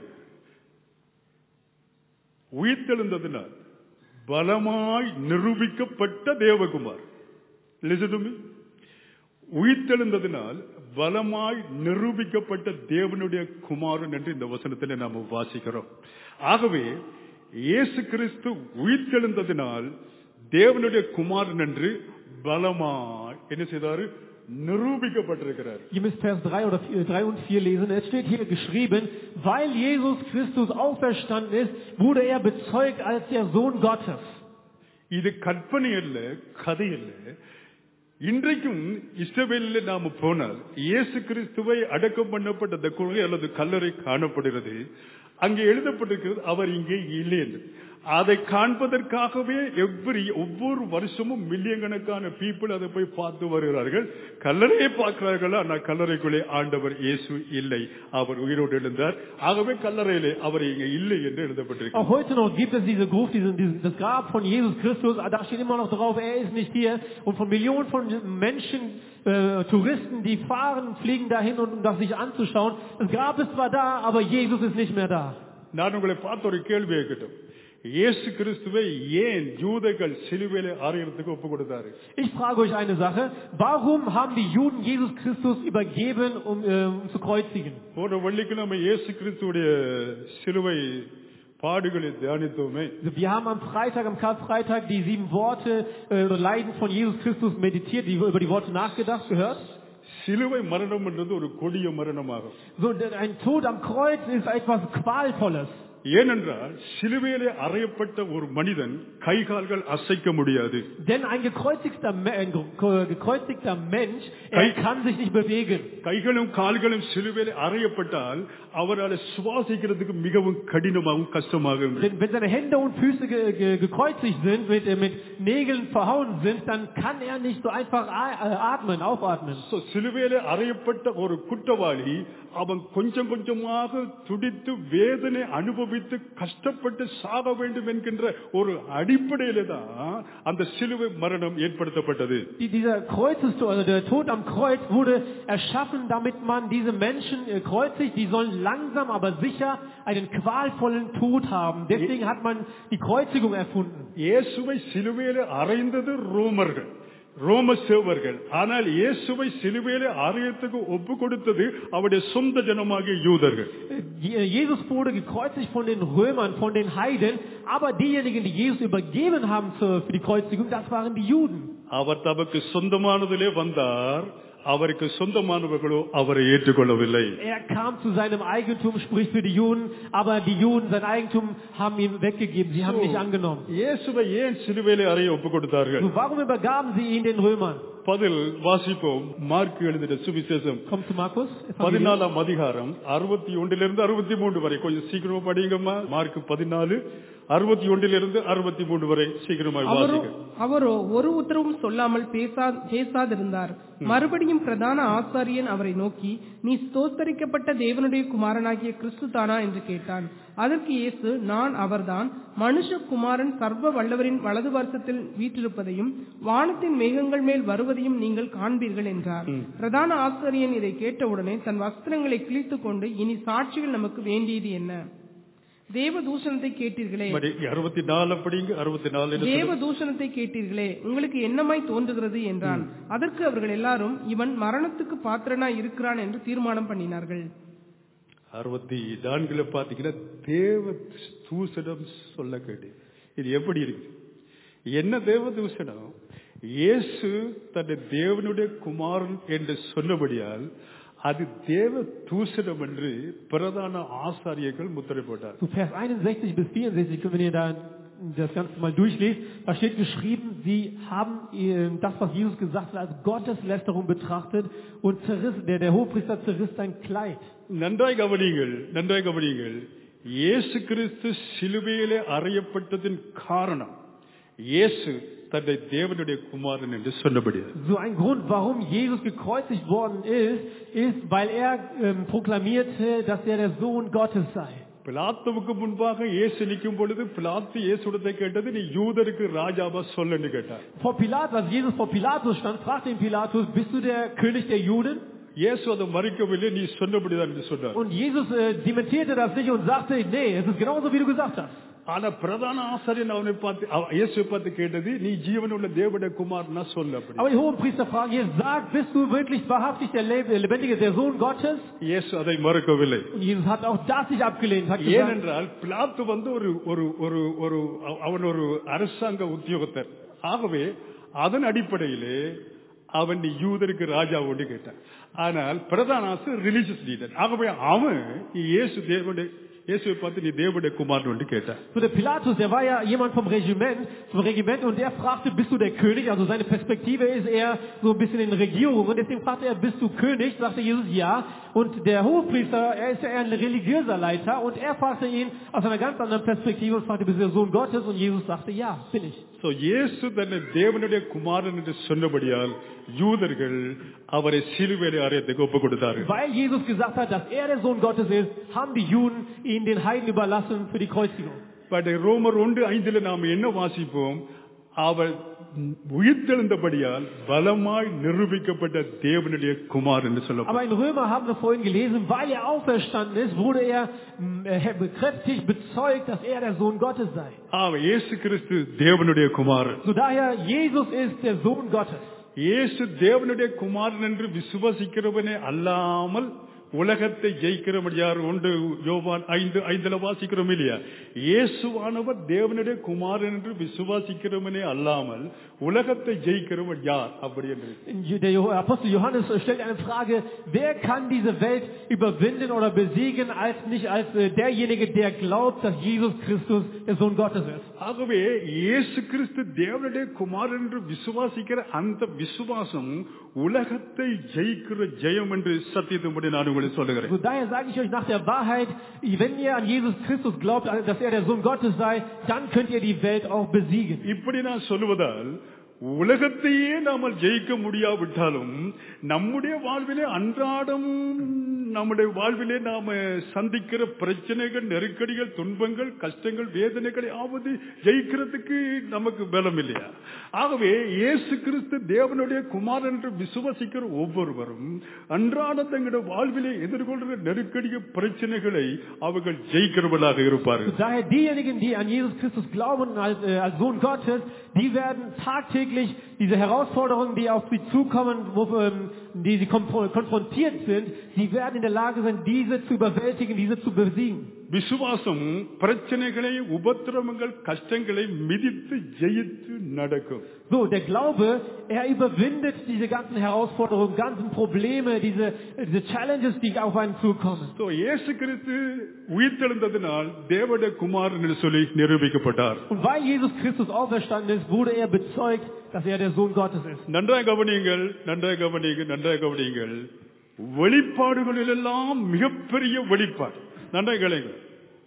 உயிர்த்தெழுந்ததினால் பலமாய் நிரூபிக்கப்பட்ட தேவகுமார் Listen to me. உயிர்த்தெழுந்ததினால் பலமாய் நிரூபிக்கப்பட்ட தேவனுடைய குமாரன் என்று இந்த வசனத்தில் நாம் வாசிக்கிறோம் ஆகவே இயேசு கிறிஸ்து உயிர்த்தெழுந்ததினால் தேவனுடைய குமாரன் என்று பலமாய் என்ன செய்தாரு நிரூபிக்கப்பட்டிருக்கிறார் Ihr müsst Vers 3 oder 4, 3 und 4 lesen. Es steht hier geschrieben, weil Jesus Christus auferstanden ist, wurde er bezeugt als der Sohn Gottes. இது கற்பனை அல்ல கதை அல்ல இன்றைக்கும் இஸ்ரவேலில் நாம போனால் இயேசு கிறிஸ்துவை அடக்கம் பண்ணப்பட்ட அந்த குழந்தை அல்லது கல்லறை காணப்படுகிறது அங்கே எழுதப்பட்டிருக்கிறது அவர் இங்கே இல்லை என்று அதை காண்பதற்காகவே எவ்ரி ஒவ்வொரு வருஷமும் மில்லியன் கணக்கான பீப்புள் அதை போய் பார்த்து வருகிறார்கள் கல்லறையை பார்க்கிறார்கள் ஆனால் கல்லறைக்குள்ளே ஆண்டவர் இயேசு இல்லை அவர் உயிரோடு எழுந்தார் ஆகவே கல்லறையிலே அவர் இங்கே இல்லை என்று எழுதப்பட்டிருக்கிறது Auch heute noch gibt es diese Gruft, diesen, diesen, das Grab von Jesus Christus, da steht immer noch drauf, er ist nicht hier. Und von Millionen von Menschen, äh, Touristen, die fahren, fliegen dahin, um das sich anzuschauen. Das Grab ist zwar da, aber Jesus ist nicht mehr da. நான் உங்களை பார்த்து ஒரு கேள்வி கேட்கட்டும் இயேசு கிறிஸ்துவை ஏன் யூதர்கள் சிலுவையிலே அறையறதுக்கு ஒப்பு கொடுத்தாரு Ich frage euch eine Sache. Warum haben die Juden Jesus Christus übergeben, um, äh, um zu kreuzigen? போன வெள்ளிக்கிழமை இயேசு கிறிஸ்துவுடைய சிலுவை பாடுகளை தியானித்தோமே Also Wir haben am Freitag, am Karfreitag, die sieben Worte äh, oder Leiden von Jesus Christus meditiert, die, über die Worte nachgedacht, gehört. சிலுவை மரணம் என்றது ஒரு கொடிய மரணமாகும் So, ein Tod am Kreuz ist etwas Qualvolles. ஏனென்றால் சிலுவையிலே அறையப்பட்ட ஒரு மனிதன் கை கால்கள் அசைக்க முடியாது Denn ein gekreuzigter, Me- ein ge- gekreuzigter Mensch, er Kein- kann sich nicht bewegen. கைகளும் கால்களும் சிலுவையிலே அறையப்பட்டால் அவரால் சுவாசிக்கிறதுக்கு மிகவும் கடினமாகவும் கஷ்டமாகும் Wenn, wenn seine Hände und Füße ge, ge, gekreuzigt sind, mit, äh, mit Nägeln verhauen sind, dann kann er nicht so einfach a- äh, atmen, aufatmen. So, சிலுவையிலே அறையப்பட்ட ஒரு குற்றவாளி அவன் கொஞ்சம் கொஞ்சமாக துடித்து வேதனை அனுபவித்து கஷ்டப்பட்டு சாக வேண்டும் என்கின்ற ஒரு அடிப்படையில தான் அந்த சிலுவை மரணம் ஏற்படுத்தப்பட்டது Die, dieser Kreuzestod, also der Tod am Kreuz wurde erschaffen, damit man diese Menschen äh, kreuzigt, die sollen langsam, aber sicher einen qualvollen Tod haben. Deswegen hat man die Kreuzigung erfunden. இயேசுவை சிலுவையிலே அறைந்தது ரோமர்கள் ரோம சேவர்கள் ஆனால் இயேசுவை சிலுவையிலே அறையத்துக்கு ஒப்பு கொடுத்தது அவருடைய சொந்த ஜனமாகிய யூதர்கள் Je- Jesus wurde gekreuzigt von den Römern, von den Heiden, aber diejenigen, die Jesus übergeben haben zur, für die Kreuzigung, das waren die Juden. அவர் தமக்கு சொந்தமானதிலே வந்தார் அவருக்கு சொந்தமானவர்களோ அவரை ஏற்றுக்கொள்ளவில்லை Er kam zu seinem Eigentum, sprich für die Juden, aber die Juden, sein Eigentum, haben ihn weggegeben, sie haben ihn nicht angenommen. இயேசுவை ஏன் சிலுவையிலே அறைய ஒப்பு கொடுத்தார்கள் So, warum übergaben sie ihn den Römern? பதில் வாசிப்போம் மார்க் எழுதின சுவிசேஷம் Kommt zu Markus. Evangelium. பதினாலாம் அதிகாரம் அறுபத்தி ஒன்றிலிருந்து அறுபத்தி மூன்று வரை கொஞ்சம் சீக்கிரமா படிங்கம்மா மார்க் பதினாலு அறுபத்தி ஒன்றிலிருந்து அறுபத்தி மூன்று வரை சீக்கிரமாய் அவரோ வாசிக்க அவரோ ஒரு உத்தரவும் சொல்லாமல் பேசா பேசாதிருந்தார் மறுபடியும் பிரதான ஆசாரியன் அவரை நோக்கி நீ ஸ்தோத்தரிக்கப்பட்ட தேவனுடைய குமாரனாகிய கிறிஸ்து தானா என்று கேட்டான் அதற்கு இயேசு நான் அவர்தான் மனுஷகுமாரன் சர்வ வல்லவரின் வலது வருஷத்தில் வீற்றிருப்பதையும் வானத்தின் மேகங்கள் மேல் வருவதையும் நீங்கள் காண்பீர்கள் என்றார் பிரதான ஆசாரியன் இதை கேட்டவுடனே தன் வஸ்திரங்களை கிழித்துக் கொண்டு இனி சாட்சிகள் நமக்கு வேண்டியது என்ன தேவ தூஷணத்தை கேட்டீர்களே அறுபத்தி நாலு படிங்க அறுபத்தி நாலு தேவ தூஷணத்தை கேட்டீர்களே உங்களுக்கு என்னமாய் தோன்றுகிறது என்றான் அதற்கு அவர்கள் எல்லாரும் இவன் மரணத்துக்கு பாத்திரனாய் இருக்கிறான் என்று தீர்மானம் பண்ணினார்கள் அறுபத்தி நான்குல பாத்தீங்கன்னா தேவ தூஷணம் சொல்ல கேட்டு இது எப்படி இருக்கு என்ன தேவ தூஷணம் இயேசு தன்னை தேவனுடைய குமாரன் என்று சொன்னபடியால் அது தேவ தூஷணம் என்று பிரதான ஆசாரியர்கள் முத்திரை போட்டார் Zu Vers 61 bis 64 können wir da das Ganze mal durchlesen. Da steht geschrieben, sie haben äh, das, was Jesus gesagt hat, als Gotteslästerung betrachtet und zerriss, der, der Hochpriester zerriss sein Kleid. நன்றாய் கவனியுங்கள் நன்றாய் கவனியுங்கள் இயேசு கிறிஸ்து சிலுவையிலே அறையப்பட்டதின் காரணம் இயேசு தன்னை தேவனுடைய குமாரன் என்று சொன்னபடியால் So ein Grund, warum Jesus gekreuzigt worden ist, ist, weil er ähm, proklamierte, dass er der Sohn Gottes sei. பிலாத்துவுக்கு முன்பாக இயேசு நிற்கும் பொழுது பிலாத்து இயேசுடத்தை கேட்டது நீ யூதருக்கு ராஜாவா சொல்லுன்னு கேட்டார் Vor Pilatus, als Jesus vor Pilatus stand, fragte ihn Pilatus, bist du der König der Juden? இயேசு அதை மறிக்கவில்லை நீ சொன்னபடிதான் என்று சொன்னார் Und Jesus äh, dementierte das nicht und sagte, nee, es ist genauso, wie du gesagt hast. ஆனா பிரதான ஆசாரியன் அவனை பார்த்து அவ- இயேசுவை பார்த்து கேட்டது நீ ஜீவனுள்ள தேவனுடைய குமார்னா சொல்லு அப்படி Aber die hohen Priester fragen hier, sag, bist du wirklich wahrhaftig der Leb- Lebendige, der Sohn Gottes? இயேசு அதை மறுக்கவில்லை Und Jesus hat auch das nicht abgelehnt, hat gesagt, ஏனென்றால் பிலாத்து வந்து ஒரு ஒரு ஒரு ஒரு அவ- அவன் ஒரு அரசாங்க உத்தியோகத்தர் ஆகவே அதன் அடிப்படையிலே அவன் நீ யூதருக்கு ராஜா ஒன்று கேட்டான் ஆனால் பிரதான ரிலீஜியஸ் லீடர் ஆகவே அவன் இயேசு தேவனுடைய இயேசுவை பார்த்து நீ தேவனுடைய குமாரன் ஒன்று கேட்டான் so der Pilatus, der war ja jemand vom Regiment, vom Regiment und der fragte, bist du der König? Also seine Perspektive ist eher so ein bisschen in Regierung und deswegen fragte er, bist du König? Sagte Jesus, ja. Und der Hochpriester, er ist ja eher ein religiöser Leiter und er fragte ihn aus einer ganz anderen Perspektive und fragte, bist du der Sohn Gottes? Und Jesus sagte, ja, bin ich. So, இயேசு தன்னை தேவனுடைய குமாரன் என்று சொன்னபடியால் யூதர்கள் அவரை சிலுவையிலே அறையத்துக்கு ஒப்பு கொடுத்தார்கள் Weil Jesus gesagt hat, dass er der Sohn Gottes ist, haben die Juden ihn den Heiden überlassen für die Kreuzigung. But ரோமர் ஒன்று ஐந்துல நாம் என்ன வாசிப்போம் அவர் உயிர்த்தெழுந்தபடியால் பலமாய் நிரூபிக்கப்பட்ட தேவனுடைய குமார் என்று சொல்லப்படும் Aber in Römer haben wir vorhin gelesen, weil er auferstanden ist, wurde er mm, äh, bekräftigt, bezeugt, dass er der Sohn Gottes sei. ஆமா இயேசு கிறிஸ்து தேவனுடைய குமாரன் So daher, Jesus ist der Sohn Gottes. இயேசு தேவனுடைய குமாரன் என்று விசுவசிக்கிறவனே அல்லாமல் உலகத்தை ஜெயிக்கிறவன் யார் ஒன்று யோவான் ஐந்து ஐந்துல வாசிக்கிறோம் இல்லையா இயேசுவானவர் தேவனுடைய குமாரன் என்று விசுவாசிக்கிறவனே அல்லாமல் உலகத்தை ஜெயிக்கிறவன் யார் அப்படி என்று Der Jo- Apostel Johannes stellt eine Frage, wer kann diese Welt überwinden oder besiegen, als nicht als äh, derjenige, der glaubt, dass Jesus Christus der Sohn Gottes ist. ஆகவே இயேசு கிறிஸ்து தேவனுடைய குமாரன் என்று விசுவாசிக்கிற அந்த விசுவாசம் உலகத்தை ஜெயிக்கிற ஜெயம் என்று சத்தியத்தின்படி நான் உங்களுக்கு சொல்லுகிறேன் So daher sage ich euch nach der Wahrheit, wenn ihr an Jesus Christus glaubt, dass er der Sohn Gottes sei, dann könnt ihr die Welt auch besiegen. இப்படி நான் சொல்லுவதால் உலகத்தையே நாம ஜெயிக்க முடியாவிட்டாலும் நம்முடைய வாழ்விலே அன்றாடம் நம்முடைய வாழ்விலே நாம சந்திக்கிற பிரச்சனைகள் நெருக்கடிகள் துன்பங்கள் கஷ்டங்கள் வேதனைகள் ஆவது ஜெயிக்கிறதுக்கு நமக்கு பலம் இல்லையா ஆகவே இயேசு கிறிஸ்து தேவனுடைய குமாரன் என்று விசுவசிக்கிற ஒவ்வொருவரும் அன்றாடம் தங்களுடைய வாழ்விலே எதிர்கொள்கிற நெருக்கடிய பிரச்சனைகளை அவர்கள் ஜெயிக்கிறவர்களாக இருப்பார்கள் So daher diejenigen, die an Jesus Christus glauben als, äh, als Sohn Gottes, die werden tagtäglich diese Herausforderungen, die auf sie zukommen, wo, ähm, die sie konf- konfrontiert sind, sie werden in der Lage sein, diese zu überwältigen, diese zu besiegen. விசுவாசம் பிரச்சனைகளை உபத்திரவங்கள் கஷ்டங்களை மிதித்து ஜெயித்து நடக்கும் So, der Glaube, er überwindet diese ganzen Herausforderungen, ganzen Probleme, diese, diese Challenges, die auf einen zukommen. So, இயேசு கிறிஸ்து உயிர்த்தெழுந்ததினால் தேவட குமாரன் என்று சொல்லி நிரூபிக்கப்பட்டார் Und weil Jesus Christus auferstanden ist, wurde er bezeugt, dass er der Sohn Gottes ist. நன்றாக கவனியுங்கள் நன்றாக கவனியுங்கள் நன்றாக கவனியுங்கள் வெளிப்பாடுகளில் எல்லாம் மிகப்பெரிய வெளிப்பாடு நன்றாக கவனியுங்கள்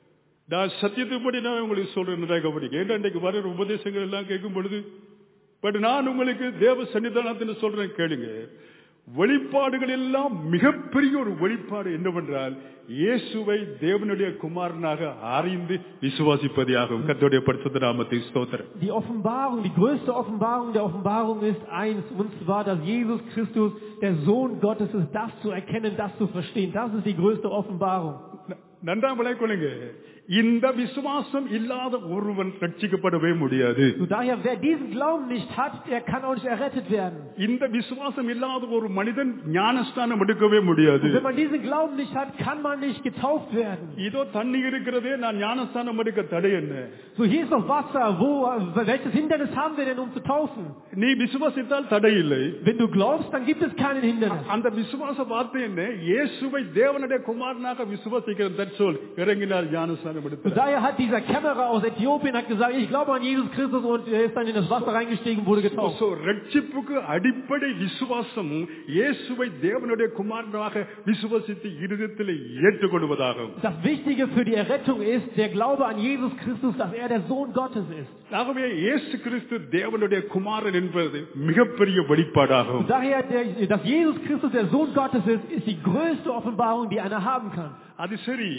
நான் சத்தியத்துப்படி நான் உங்களுக்கு சொல்றேன் நன்றாக கவனிங்க ஏன்னா இன்றைக்கு வர உபதேசங்கள் எல்லாம் கேட்கும் பொழுது பட் நான் உங்களுக்கு தேவ சன்னிதானத்தில் சொல்றேன் கேளுங்க வெளிப்பாடுகள் எல்லாம் மிகப்பெரிய ஒரு வெளிப்பாடு என்னவென்றால் இயேசுவை தேவனுடைய குமாரனாக அறிந்து விசுவாசிப்பதையாகும் கர்த்தருடைய பரிசுத்த நாமத்தை ஸ்தோத்திரம் Die Offenbarung, die größte Offenbarung der Offenbarung ist eins, und zwar, dass Jesus Christus der Sohn Gottes ist, das zu erkennen, das zu verstehen. Das ist die größte Offenbarung. ந- நன்றா விளைக்கொள்ளுங்க இந்த விசுவாசம் இல்லாத ஒருவன் ரட்சிக்கப்படவே முடியாது So daher, wer diesen Glauben nicht hat, der kann auch nicht errettet werden. இந்த விசுவாசம் இல்லாத ஒரு மனிதன் ஞானஸ்தானம் எடுக்கவே முடியாது Und wenn man diesen Glauben nicht hat, kann man nicht getauft werden. இதோ தண்ணி இருக்கிறதே நான் ஞானஸ்தானம் எடுக்க தடை என்ன So hier ist noch Wasser. Wo, welches Hindernis haben wir denn, um zu taufen? நீ விசுவாசித்தால் தடை இல்லை Wenn du glaubst, dann gibt es keinen Hindernis. அந்த விசுவாச வார்த்தை என்ன இயேசுவை தேவனுடைய குமாரனாக விசுவாசிக்கிற தற்சொல் இறங்கினால் ஞானஸ்தானம் Und எடுத்தார் daher hat dieser Kämmerer aus Äthiopien hat gesagt, ich glaube an Jesus Christus und er ist dann in das Wasser reingestiegen und wurde getauft. So, ரட்சிப்புக்கு அடிப்படை விசுவாசம் இயேசுவை தேவனுடைய குமாரனாக விசுவாசித்து இருதயத்தில் ஏற்றுக்கொள்வதாகும் Das Wichtige für die Errettung ist der Glaube an Jesus Christus, dass er der Sohn Gottes ist. ஆகவே இயேசு கிறிஸ்து தேவனுடைய குமாரன் என்பது மிகப்பெரிய வெளிப்பாடாகும் Und daher, der, dass Jesus Christus der Sohn Gottes ist, ist die größte Offenbarung, die einer haben kann. அது சரி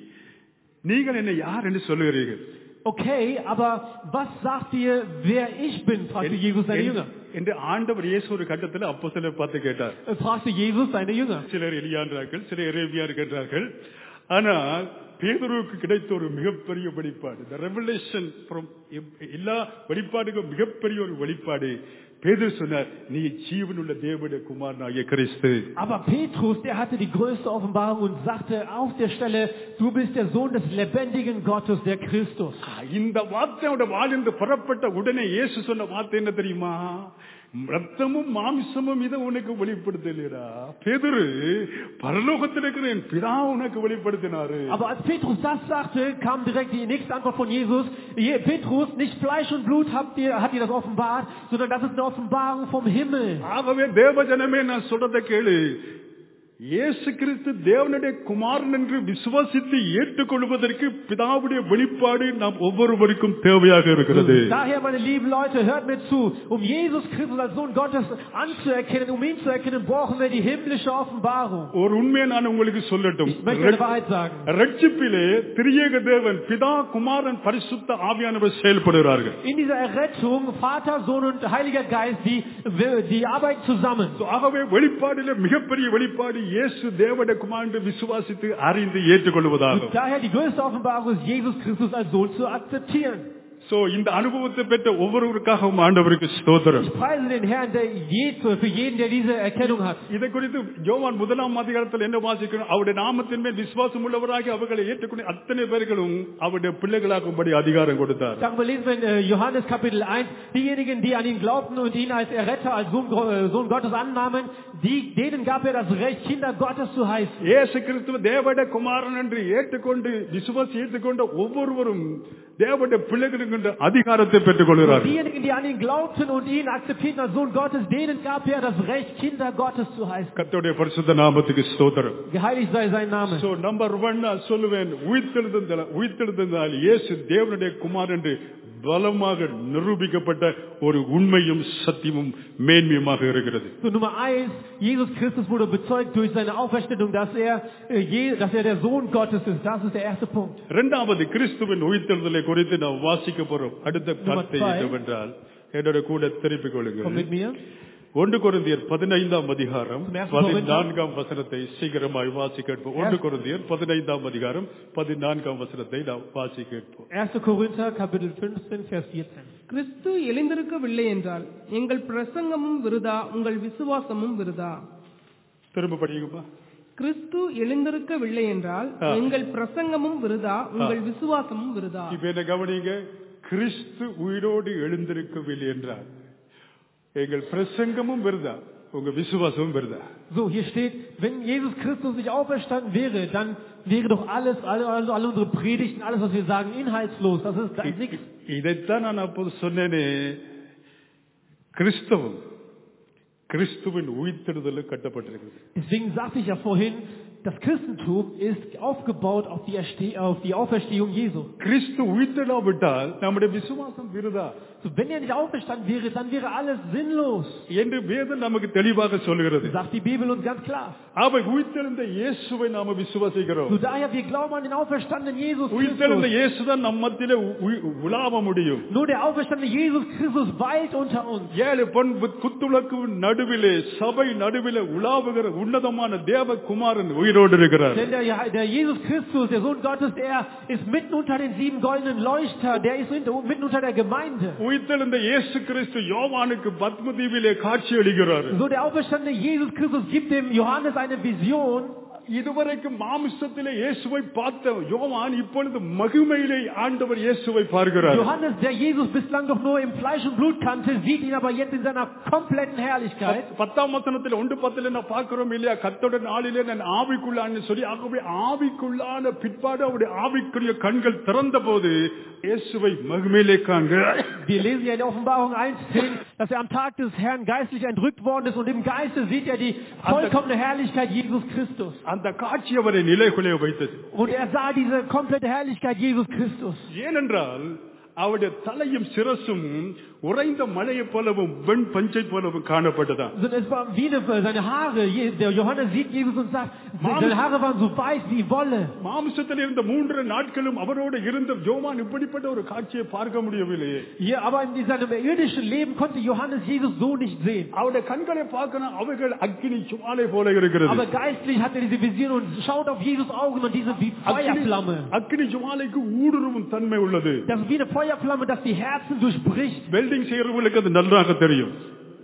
நீங்கள் என்ன யார் என்று சொல்லுகிறீர்கள் Okay, aber was sagt ihr, wer ich bin? fragte Jesus seine Jünger. என்று ஆண்டவர் இயேசு ஒரு கட்டத்தில் அப்போ பார்த்து கேட்டார் Er fragte Jesus seine Jünger. சிலர் எலியான்றார்கள் சிலர் எரேபியா இருக்கின்றார்கள் ஆனால் பேதுருவுக்கு கிடைத்த ஒரு மிகப்பெரிய வெளிப்பாடு இந்த ரெவலேஷன் எல்லா வெளிப்பாடுக்கும் மிகப்பெரிய ஒரு வெளிப்பாடு பேதுரு சொன்னார் நீ ஜீவனுள்ள தேவனுடைய குமாரனாகிய கிறிஸ்து Aber Petrus, der hatte die größte Offenbarung und sagte auf der Stelle, du bist der Sohn des lebendigen Gottes, der Christus. இந்த வார்த்தையோட வாழ்ந்து புறப்பட்ட உடனே இயேசு சொன்ன வார்த்தை என்ன தெரியுமா ரத்தமும் மாமிசமும் இதை உனக்கு வெளிப்படுத்தலையடா பேதுரு பரலோகத்தில் இருக்கிற என் பிதா உனக்கு வெளிப்படுத்தினாரு Aber als Petrus das sagte, kam direkt die nächste Antwort von Jesus. Je- Petrus, nicht Fleisch und Blut habt ihr, hat ihr das offenbart, sondern das ist eine Offenbarung vom Himmel. ஆகவே தேவஜனமே நான் சொல்றத கேளு இயேசு கிறிஸ்து தேவனுடைய குமாரன் என்று விசுவாசித்து ஏற்றுக்கொள்வதற்கு பிதாவுடைய வெளிப்பாடு நாம் ஒவ்வொருவருக்கும் தேவையாக இருக்கிறது Daher, meine lieben Leute, hört mir zu. Um Jesus Christus als Sohn Gottes anzuerkennen, um ihn zu erkennen, brauchen wir die himmlische Offenbarung. ஒரு உண்மையை நான் உங்களுக்கு சொல்லட்டும் Ich möchte eine Wahrheit sagen. ரட்சிப்பிலே திரியேக தேவன் பிதா குமாரன் பரிசுத்த ஆவியானவர் செயல்படுகிறார்கள் In dieser Errettung, Vater, Sohn und Heiliger Geist, die, die arbeiten zusammen. So, ஆகவே வெளிப்பாடிலே மிகப்பெரிய வெளிப்பாடு இயேசு தேவனுடைய குமாரன் என்று விசுவாசித்து அறிந்து ஏற்றுக்கொள்வதாகும் Daher die größte Offenbarung ist, Jesus Christus als Sohn zu akzeptieren. So இந்த அனுபவத்தை பெற்ற ஒவ்வொருவருக்காகவும் ஆண்டவருக்கு ஸ்தோத்திரம் Ich preise den Herrn der je, für jeden, der diese Erkennung hat. இதை குறித்து யோவான் முதலாம் அதிகாரத்தில் என்ன வாசிக்கணும் அவருடைய நாமத்தின் மேல் விசுவாசம் உள்ளவராகி அவர்களை ஏற்றுக்கொண்டு அத்தனை பேர்களும் அவருடைய பிள்ளைகளாகும்படி அதிகாரம் கொடுத்தார் Darüber lesen wir in äh, Johannes Kapitel 1, diejenigen, die an ihn glaubten und ihn als Erretter, als Sohn, Go- äh, Sohn Gottes annahmen, die, denen gab er das Recht, Kinder Gottes zu heißen. இயேசு கிறிஸ்துவ தேவட குமாரன் என்று ஏற்றுக்கொண்டு விசுவாசி ஏற்றுக்கொண்ட ஒவ்வொருவரும் தேவட பிள்ளைகளுக்கு அதிகாரத்தை பெற்றுக் Und கொள்கிறார்கள் diejenigen, die an ihn glaubten und ihn akzeptierten als Sohn Gottes, denen gab er das Recht, Kinder Gottes zu heißen. கர்த்தருடைய பரிசுத்த நாமத்துக்கு ஸ்தோத்திரம் Geheiligt sei sein Name. So number one நான் சொல்லுவேன் உயிர்த்தெழுந்தால் உயிர்த்தெழுந்தால் இயேசு தேவனுடைய குமார் என்று பலமாக நிரூபிக்கப்பட்ட ஒரு உண்மையும் சத்தியமும் மேன்மையுமாக இருக்கிறது So Nummer eins, Jesus Christus wurde bezeugt durch seine Auferstehung, dass er, äh, je- dass er der Sohn Gottes ist. Das ist der erste Punkt. இரண்டாவது கிறிஸ்துவின் உயிர்த்தெழுதலை குறித்து நாம் வாசிக்க போறோம் அடுத்த வார்த்தை five. என்னவென்றால் என்னோட கூட திருப்பிக் Komm கொள்ளுங்கள் mit mir. ஒன்று கொரிந்தியர் பதினைந்தாம் அதிகாரம் Zum ersten பதினான்காம் வசனத்தை சீக்கிரமாய் வாசி கேட்போம் ஒன்று கொரிந்தியர் பதினைந்தாம் அதிகாரம் பதினான்காம் வசனத்தை நாம் வாசி கேட்போம் 1. Korinther, Kapitel 15, Vers 14. கிறிஸ்து எழுந்திருக்கவில்லை என்றால் எங்கள் பிரசங்கமும் விருதா உங்கள் விசுவாசமும் விருதா திரும்ப படியுங்கப்பா கிறிஸ்து எழுந்திருக்கவில்லை என்றால் எங்கள் பிரசங்கமும் விருதா உங்கள் விசுவாசமும் விருதா இப்ப என்ன கவனிங்க கிறிஸ்து உயிரோடு எழுந்திருக்கவில்லை என்றார் எங்கள் பிரசங்கமும் வருதா உங்க விசுவாசமும் வருதா So, hier steht, wenn Jesus Christus nicht auferstanden wäre, dann wäre doch alles, alle, also alle unsere Predigten, alles, was wir sagen, inhaltslos. Das ist, das ist nichts. இதைத்தான் நான் அப்போது சொன்னேனே கிறிஸ்தவம் கிறிஸ்துவின் உயிர்த்தெழுதல் கட்டப்பட்டிருக்கிறது Deswegen sagte ich ja vorhin, das Christentum ist aufgebaut auf die, Erste auf die Auferstehung Jesu. கிறிஸ்து உயிர்த்தெழாவிட்டால் நம்முடைய விசுவாசம் விருதா So, wenn er nicht auferstanden wäre, dann wäre alles sinnlos. என்று வேதம் நமக்கு தெளிவாக சொல்கிறது Sagt die Bibel uns ganz klar. அவை உயிர்த்தெழுந்த இயேசுவை நாம விசுவாசிக்கிறோம் So daher, wir glauben an den auferstandenen Jesus உயிர்த்தெழுந்த Christus. இயேசுதான் நம்ம மத்தியிலே உ- உலாவ முடியும் Nur der auferstandene Jesus Christus weilt unter uns. ஏழு பொன் குத்துளக்கு நடுவிலே சபை நடுவிலே உலாவுகிற உன்னதமான தேவகுமாரன் உயிரோடு இருக்கிறார் Denn der, der Jesus Christus, der Sohn Gottes, der ist mitten unter den sieben goldenen Leuchter, der ist mitten unter der Gemeinde. உயிர்த்தெழுந்த இயேசு கிறிஸ்து யோவானுக்கு பத்மதீவிலே காட்சி அளிக்கிறார் So der auferstandene Jesus Christus gibt dem Johannes eine Vision. இதுவரைக்கும் மாமிசத்திலே இயேசுவை பார்த்த யோவான் இப்பொழுது மகிமையிலே ஆண்டவர் இயேசுவை பார்க்கிறார் Johannes, der Jesus bislang doch nur im Fleisch und Blut kannte, sieht ihn aber jetzt in seiner kompletten Herrlichkeit. பத்தாம் வசனத்தில் ஒன்று பத்துல நான் பார்க்கிறோம் இல்லையா கத்தோட நாளிலே நான் ஆவிக்குள்ளான்னு சொல்லி ஆகவே ஆவிக்குள்ளான பிற்பாடு அவருடைய ஆவிக்குரிய கண்கள் திறந்த போது இயேசுவை மகிமையிலே காண்கிறார் Wir lesen ja in der Offenbarung 1,10, dass er am Tag des Herrn geistlich entrückt worden ist und im Geiste sieht er die vollkommene Herrlichkeit Jesus Christus. அந்த காட்சி அவரை நிலைகுலைய வைத்தது Und er sah diese komplette Herrlichkeit Jesus Christus. ஏனென்றால் அவருடைய தலையும் சிரசும் உறைந்த மலையை போலவும் வெண் பஞ்சை போலவும் காணப்பட்டதான் Also es war wie eine, seine Haare, Je- der Johannes sieht Jesus und sagt, seine Haare waren so weiß wie Wolle. மாம்சத்தில் இருந்த மூன்று நாட்களும் அவரோடு இருந்த யோவான் இப்படிப்பட்ட ஒரு காட்சியை பார்க்க முடியவில்லையே Hier, aber in seinem irdischen Leben konnte Johannes Jesus so nicht sehen. அவருடைய கண்களை பார்க்கணும் அவைகள் அக்கினி சுவாலை போல இருக்கிறது Aber geistlich hat er diese Vision und schaut auf Jesus Augen und diese wie Feuerflamme. அக்கினி ஜுவாலைக்கு ஊடுருவும் தன்மை உள்ளது Das ist wie eine Feuerflamme, das die Herzen durchbricht. Welding செய்யறவங்களுக்கு அது நன்றாக தெரியும்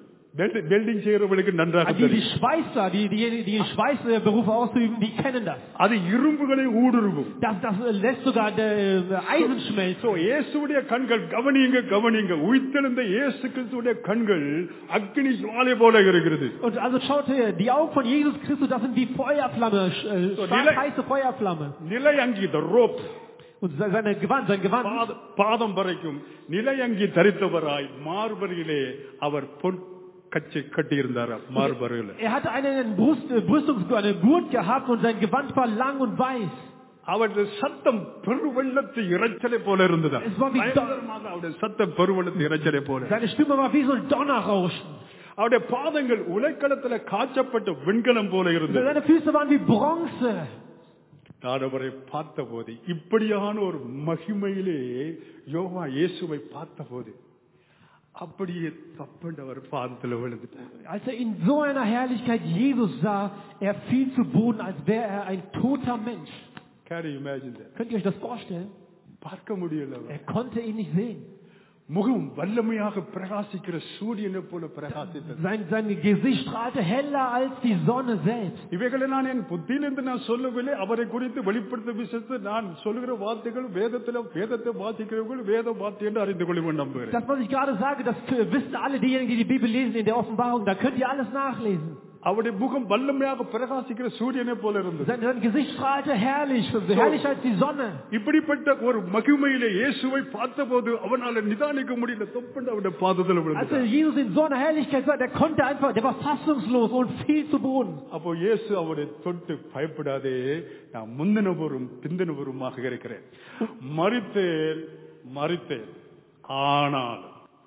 வெல்டிங் செய்யறவங்களுக்கு நன்றாக Die, die தெரியும் Schweißer, die, die, die den Schweißberufe ausüben, die kennen das. அது இரும்புகளை ஊடுருவும் Das, das lässt sogar der äh, Eisen schmelzen. So, இயேசுடைய கண்கள் கவனிங்க கவனிங்க உயிர்த்தெழுந்த இயேசு கிறிஸ்துடைய கண்கள் அக்கினி ஜுவாலை போல இருக்கிறது Und also schaut her, die Augen von Jesus Christus, das sind wie Feuerflamme, sch- äh, So, stark die Le- heiße Feuerflamme. நிலை அங்கி robe Und se- seine Gewand, sein Gewand, பாதம் வரைக்கும் நிலையங்கி தரித்தவராய் மார்பரியிலே அவர் பொன் கச்சை கட்டியிருந்தாராம் மார்பருகில் Er hatte einen Brust, äh, Brüstungs einen Gurt gehabt und sein Gewand war lang und weiß. அவருடைய சத்தம் பெருவெள்ளத்து இரைச்சலை போல இருந்ததா Es war wie பயங்கரமாக அவருடைய சத்தம் பெருவெள்ளத்து இரைச்சலை போல Seine Stimme war wie so ein Donnerrauschen. அவருடைய பாதங்கள் உலைக்களத்துல காய்ச்சப்பட்ட வெண்கலம் போல இருந்தது Seine Füße waren wie Bronze. நான் அவரை பார்த்தபோது இப்படியான ஒரு மகிமையிலே யோவா இயேசுவை பார்த்தபோது அப்படியே தப்புண்டு அவர் பாதத்துல விழுந்துட்டார் Als er in so einer Herrlichkeit Jesus sah, er fiel zu Boden, als wäre er ein toter Mensch. Can you imagine that? Könnt ihr euch das vorstellen? பார்க்க முடியல அவர். Er konnte ihn nicht sehen. முகம் வல்லமையாக பிரகாசிக்கிற சூரியனை போல பிரகாசித்தது Sein, sein Gesicht strahlte heller als die Sonne selbst. இவைகளை நான் என் புத்தியிலிருந்து நான் சொல்லவில்லை அவரை குறித்து வெளிப்படுத்த விஷயத்து நான் சொல்லுகிற வார்த்தைகள் வேதத்துல வேதத்தை வாசிக்கிறவர்கள் வேத வார்த்தை என்று அறிந்து கொள்ளுவேன் நம்புகிறேன் Das, was ich gerade sage, das wissen alle diejenigen, die die Bibel lesen in der Offenbarung. Da könnt ihr alles nachlesen. அவருடைய முகம் வல்லமையாக பிரகாசிக்கிற சூரியனை போல இருந்தது Sein, sein Gesicht strahlte herrlich, herrlicher als die Sonne. இப்படிப்பட்ட ஒரு மகிமையிலே இயேசுவை பார்த்தபோது அவனால நிதானிக்க முடியல தொப்புண்டு அவருடைய பாதத்தில் Als விழுந்தார் er Jesus in so einer Herrlichkeit sah, der konnte einfach, der war fassungslos und fiel zu Boden. அப்போ இயேசு அவரை தொட்டு பயப்படாதே நான் முந்தினவரும் பிந்தினவருமாக இருக்கிறேன் மறித்தேன் மறித்தேன் ஆனால்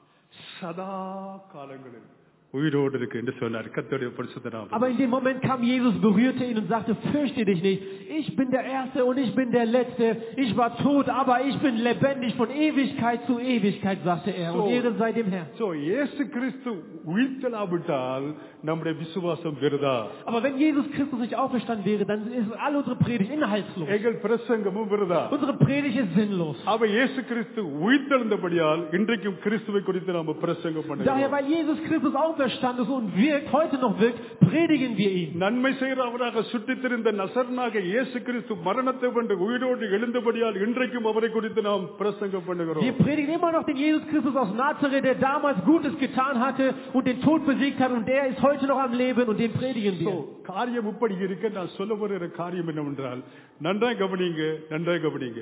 சதா காலங்களில் உயிரோடு இருக்கு என்று சொன்னார் கத்தோடைய பரிசுத்த நாமம் Aber in dem Moment kam Jesus, berührte ihn und sagte, fürchte dich nicht. Ich bin der Erste und ich bin der Letzte. Ich war tot, aber ich bin lebendig von Ewigkeit zu Ewigkeit, sagte er. Und So. Ehre sei dem Herrn. So இயேசு கிறிஸ்து உயிர்த்தலாவிட்டால் நம்முடைய விசுவாசம் விருதா Aber wenn Jesus Christus nicht auferstanden wäre, dann ist all unsere Predigt inhaltslos. எங்கள் பிரசங்கமும் விருதா Unsere Predigt ist sinnlos. அவ இயேசு கிறிஸ்து உயிர்த்தெழுந்தபடியால் இன்றைக்கும் கிறிஸ்துவை குறித்து நாம பிரசங்கம் Daher, பண்ணுகிறோம் weil Jesus Christus auferstanden ist und wirkt, heute noch wirkt, predigen wir ihn. நன்மை செய்கிறவராக சுற்றித் திரிந்த நசரனாக இயேசு கிறிஸ்து மரணத்தை வென்று உயிரோடு எழுந்தபடியால் இன்றைக்கும் அவரை குறித்து நாம் பிரசங்கம் Wir பண்ணுகிறோம் predigen immer noch den Jesus Christus aus Nazareth, der damals Gutes getan hatte und den Tod besiegt hat und der ist heute noch am Leben und den predigen So, wir. காரியம் இப்படி இருக்க நான் சொல்ல வருகிற காரியம் என்னவென்றால் நன்றாய் கவனிங்க நன்றாய் கவனிங்க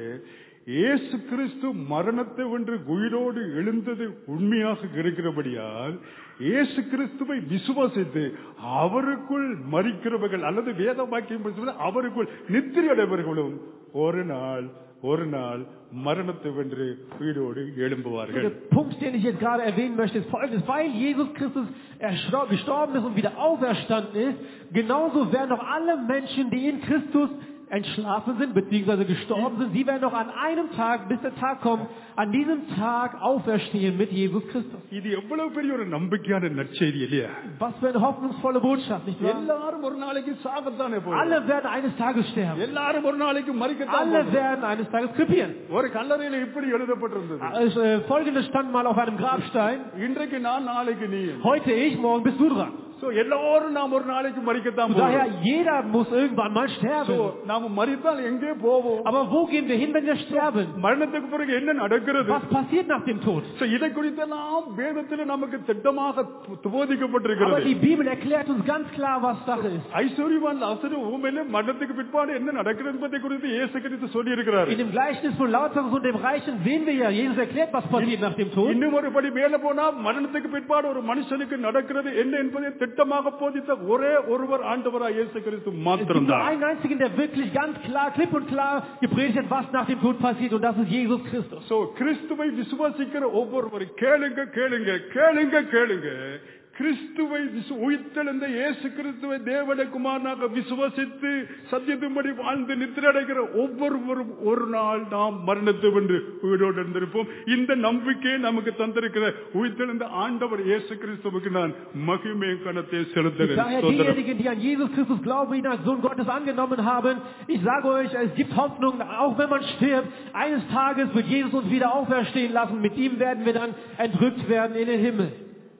இயேசு கிறிஸ்து மரணத்தை வென்று உயிரோடு எழுந்தது உண்மையாக இருக்கிறபடியால் இயேசு கிறிஸ்துவை விசுவாசித்து அவருக்குள் மறிக்கிறவர்கள் அல்லது வேத வாக்கியம் பேசுவது அவருக்குள் நித்திரை அடைவர்களும் ஒரு நாள் ஒரு நாள் மரணத்தை வென்று உயிரோடு எழும்புவார்கள் Der Punkt, den ich jetzt gerade erwähnen möchte, ist folgendes. Weil Jesus Christus erstor- gestorben ist und wieder auferstanden ist, genauso werden auch alle Menschen, die in Christus entschlafen sind, beziehungsweise gestorben sind, sie werden noch an einem Tag, bis der Tag kommt, an diesem Tag auferstehen mit Jesus Christus. இது எவ்வளவு பெரிய ஒரு நம்பிக்கையான நற்செய்தி இல்லையா Was für eine hoffnungsvolle Botschaft, nicht wahr? எல்லாரும் ஒரு நாளைக்கு சாகத்தானே போய் Alle werden eines Tages sterben. எல்லாரும் ஒரு நாளைக்கு மறிக்கத்தான் Alle போகிறோம். werden eines Tages krepieren. ஒரு கல்லறையில இப்படி எழுதப்பட்டிருந்தது Es, äh, Folgendes stand mal auf einem Grabstein. இன்றைக்கு நான் நாளைக்கு நீ Heute ich, morgen bist du dran. So எல்லாரும் நாம் ஒரு நாளைக்கு மறிக்கத்தான் Und daher, போகிறோம் jeder muss irgendwann mal so sterben. நாம மறித்தால் எங்கே போவோம் Aber wo gehen wir hin, wenn wir sterben? மரணத்துக்கு பிறகு என்ன நடக்கிறது Was passiert nach dem Tod? So இதை குறித்தெல்லாம் வேதத்துல நமக்கு திட்டமாக து- Aber போதிக்கப்பட்டிருக்கிறது die Bibel erklärt uns ganz klar, was Sache ist. ஐஸ்வர்யவான் அசுர ஊமையில மரணத்துக்கு பிற்பாடு என்ன நடக்கிறது என்பதை குறித்து இயேசு கிறிஸ்து சொல்லி இருக்கிறார் In dem Gleichnis von Lazarus und dem Reichen sehen wir ja, Jesus erklärt, was passiert nach dem Tod. இன்னும் ஒரு படி மேல போனா மரணத்துக்கு பிற்பாடு ஒரு மனுஷனுக்கு நடக்கிறது என்ன என்பதை திட்டமாக போதித்த ஒரே ஒருவர் ஆண்டவராக இயேசு கிறிஸ்து Es gibt nur மாத்திரம்தான் einen einzigen, der wirklich ganz klar, klipp und klar gepredigt hat, was nach dem Tod passiert, und das ist Jesus Christus. So கிறிஸ்துவை விசுவாசிக்கிற ஒவ்வொருவரும் கேளுங்க கேளுங்க கேளுங்க கேளுங்க கிறிஸ்துவை விசு- உயிர்த்தெழுந்த இயேசு கிறிஸ்துவை தேவன குமாரனாக விசுவாசித்து சத்தியத்தின்படி வாழ்ந்து நித்திரடைகிற ஒவ்வொருவரும் ஒரு நாள் நாம் மரணத்தை வென்று உயிரோடு இருந்திருப்போம் இந்த நம்பிக்கையை நமக்கு தந்திருக்கிற உயிர்த்தெழுந்த ஆண்டவர் இயேசு கிறிஸ்துவுக்கு நான் மகிமை கணத்தை Daher செலுத்துகிறேன் ஸ்தோத்திரம். diejenigen, die an Jesus Christus glauben, ihn als Sohn Gottes angenommen haben, ich sage euch, es gibt Hoffnung, auch wenn man stirbt. Eines Tages wird Jesus uns wieder auferstehen lassen. Mit ihm werden wir dann entrückt werden in den Himmel.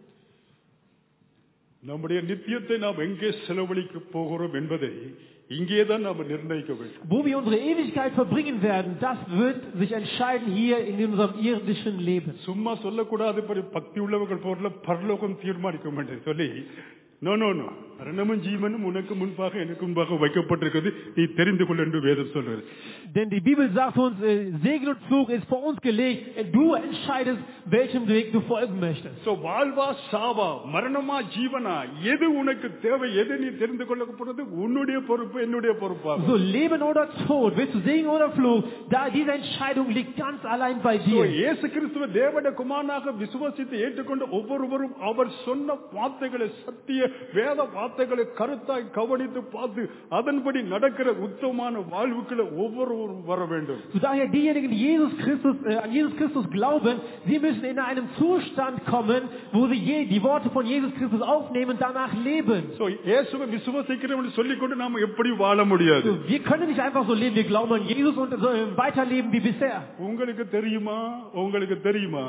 நம்முடைய நித்தியத்தை நாம் எங்கே செலவழிக்க போகிறோம் என்பதை இங்கேதான் நாம் நிர்ணயிக்க வேண்டும் Wo wir unsere Ewigkeit verbringen werden, das wird sich entscheiden hier in unserem irdischen Leben. சும்மா சொல்லக்கூடாது படி பக்தி உள்ளவர்கள் போல பரலோகம் தீர்மானிக்கும் என்று சொல்லி நோ நோ நோ மரணமும் ஜீவனும் உனக்கு முன்பாக எனக்கு முன்பாக வைக்கப்பட்டிருக்கிறது நீ தெரிந்து கொள் என்று வேதம் சொல்றது Denn die Bibel sagt uns, äh, Segen und Fluch ist vor uns gelegt. und Du entscheidest, welchem Weg du folgen möchtest. So வாழ்வா சாவா மரணமா ஜீவனா எது உனக்கு தேவை எது நீ தெரிந்து கொள்ள போறது உன்னுடைய பொறுப்பு என்னுடைய பொறுப்பாகும் So Leben oder Tod, willst du Segen oder Fluch, da diese Entscheidung liegt ganz allein bei So, dir. இயேசு கிறிஸ்துவ தேவட குமாரனாக விசுவாசித்து ஏற்றுக்கொண்ட ஒவ்வொருவரும் அவர் சொன்ன வார்த்தைகளை சத்திய வேத வார்த்தைகளை கருத்தாய் கவனித்து பார்த்து அதன்படி நடக்கிற உத்தமமான வாழ்வுக்குள்ள ஒவ்வொருவரும் வர வேண்டும் So daher diejenigen, die Jesus Christus, äh, an Jesus Christus glauben, sie müssen in einem Zustand kommen, wo sie je, die Worte von Jesus Christus aufnehmen und danach leben. So, இயேசுவை விசுவாசிக்கிறவன் சொல்லிக்கொண்டு நாம எப்படி வாழ முடியாது So, wir können nicht einfach so leben, wir glauben an Jesus und so weiterleben wie bisher. உங்களுக்கு தெரியுமா உங்களுக்கு தெரியுமா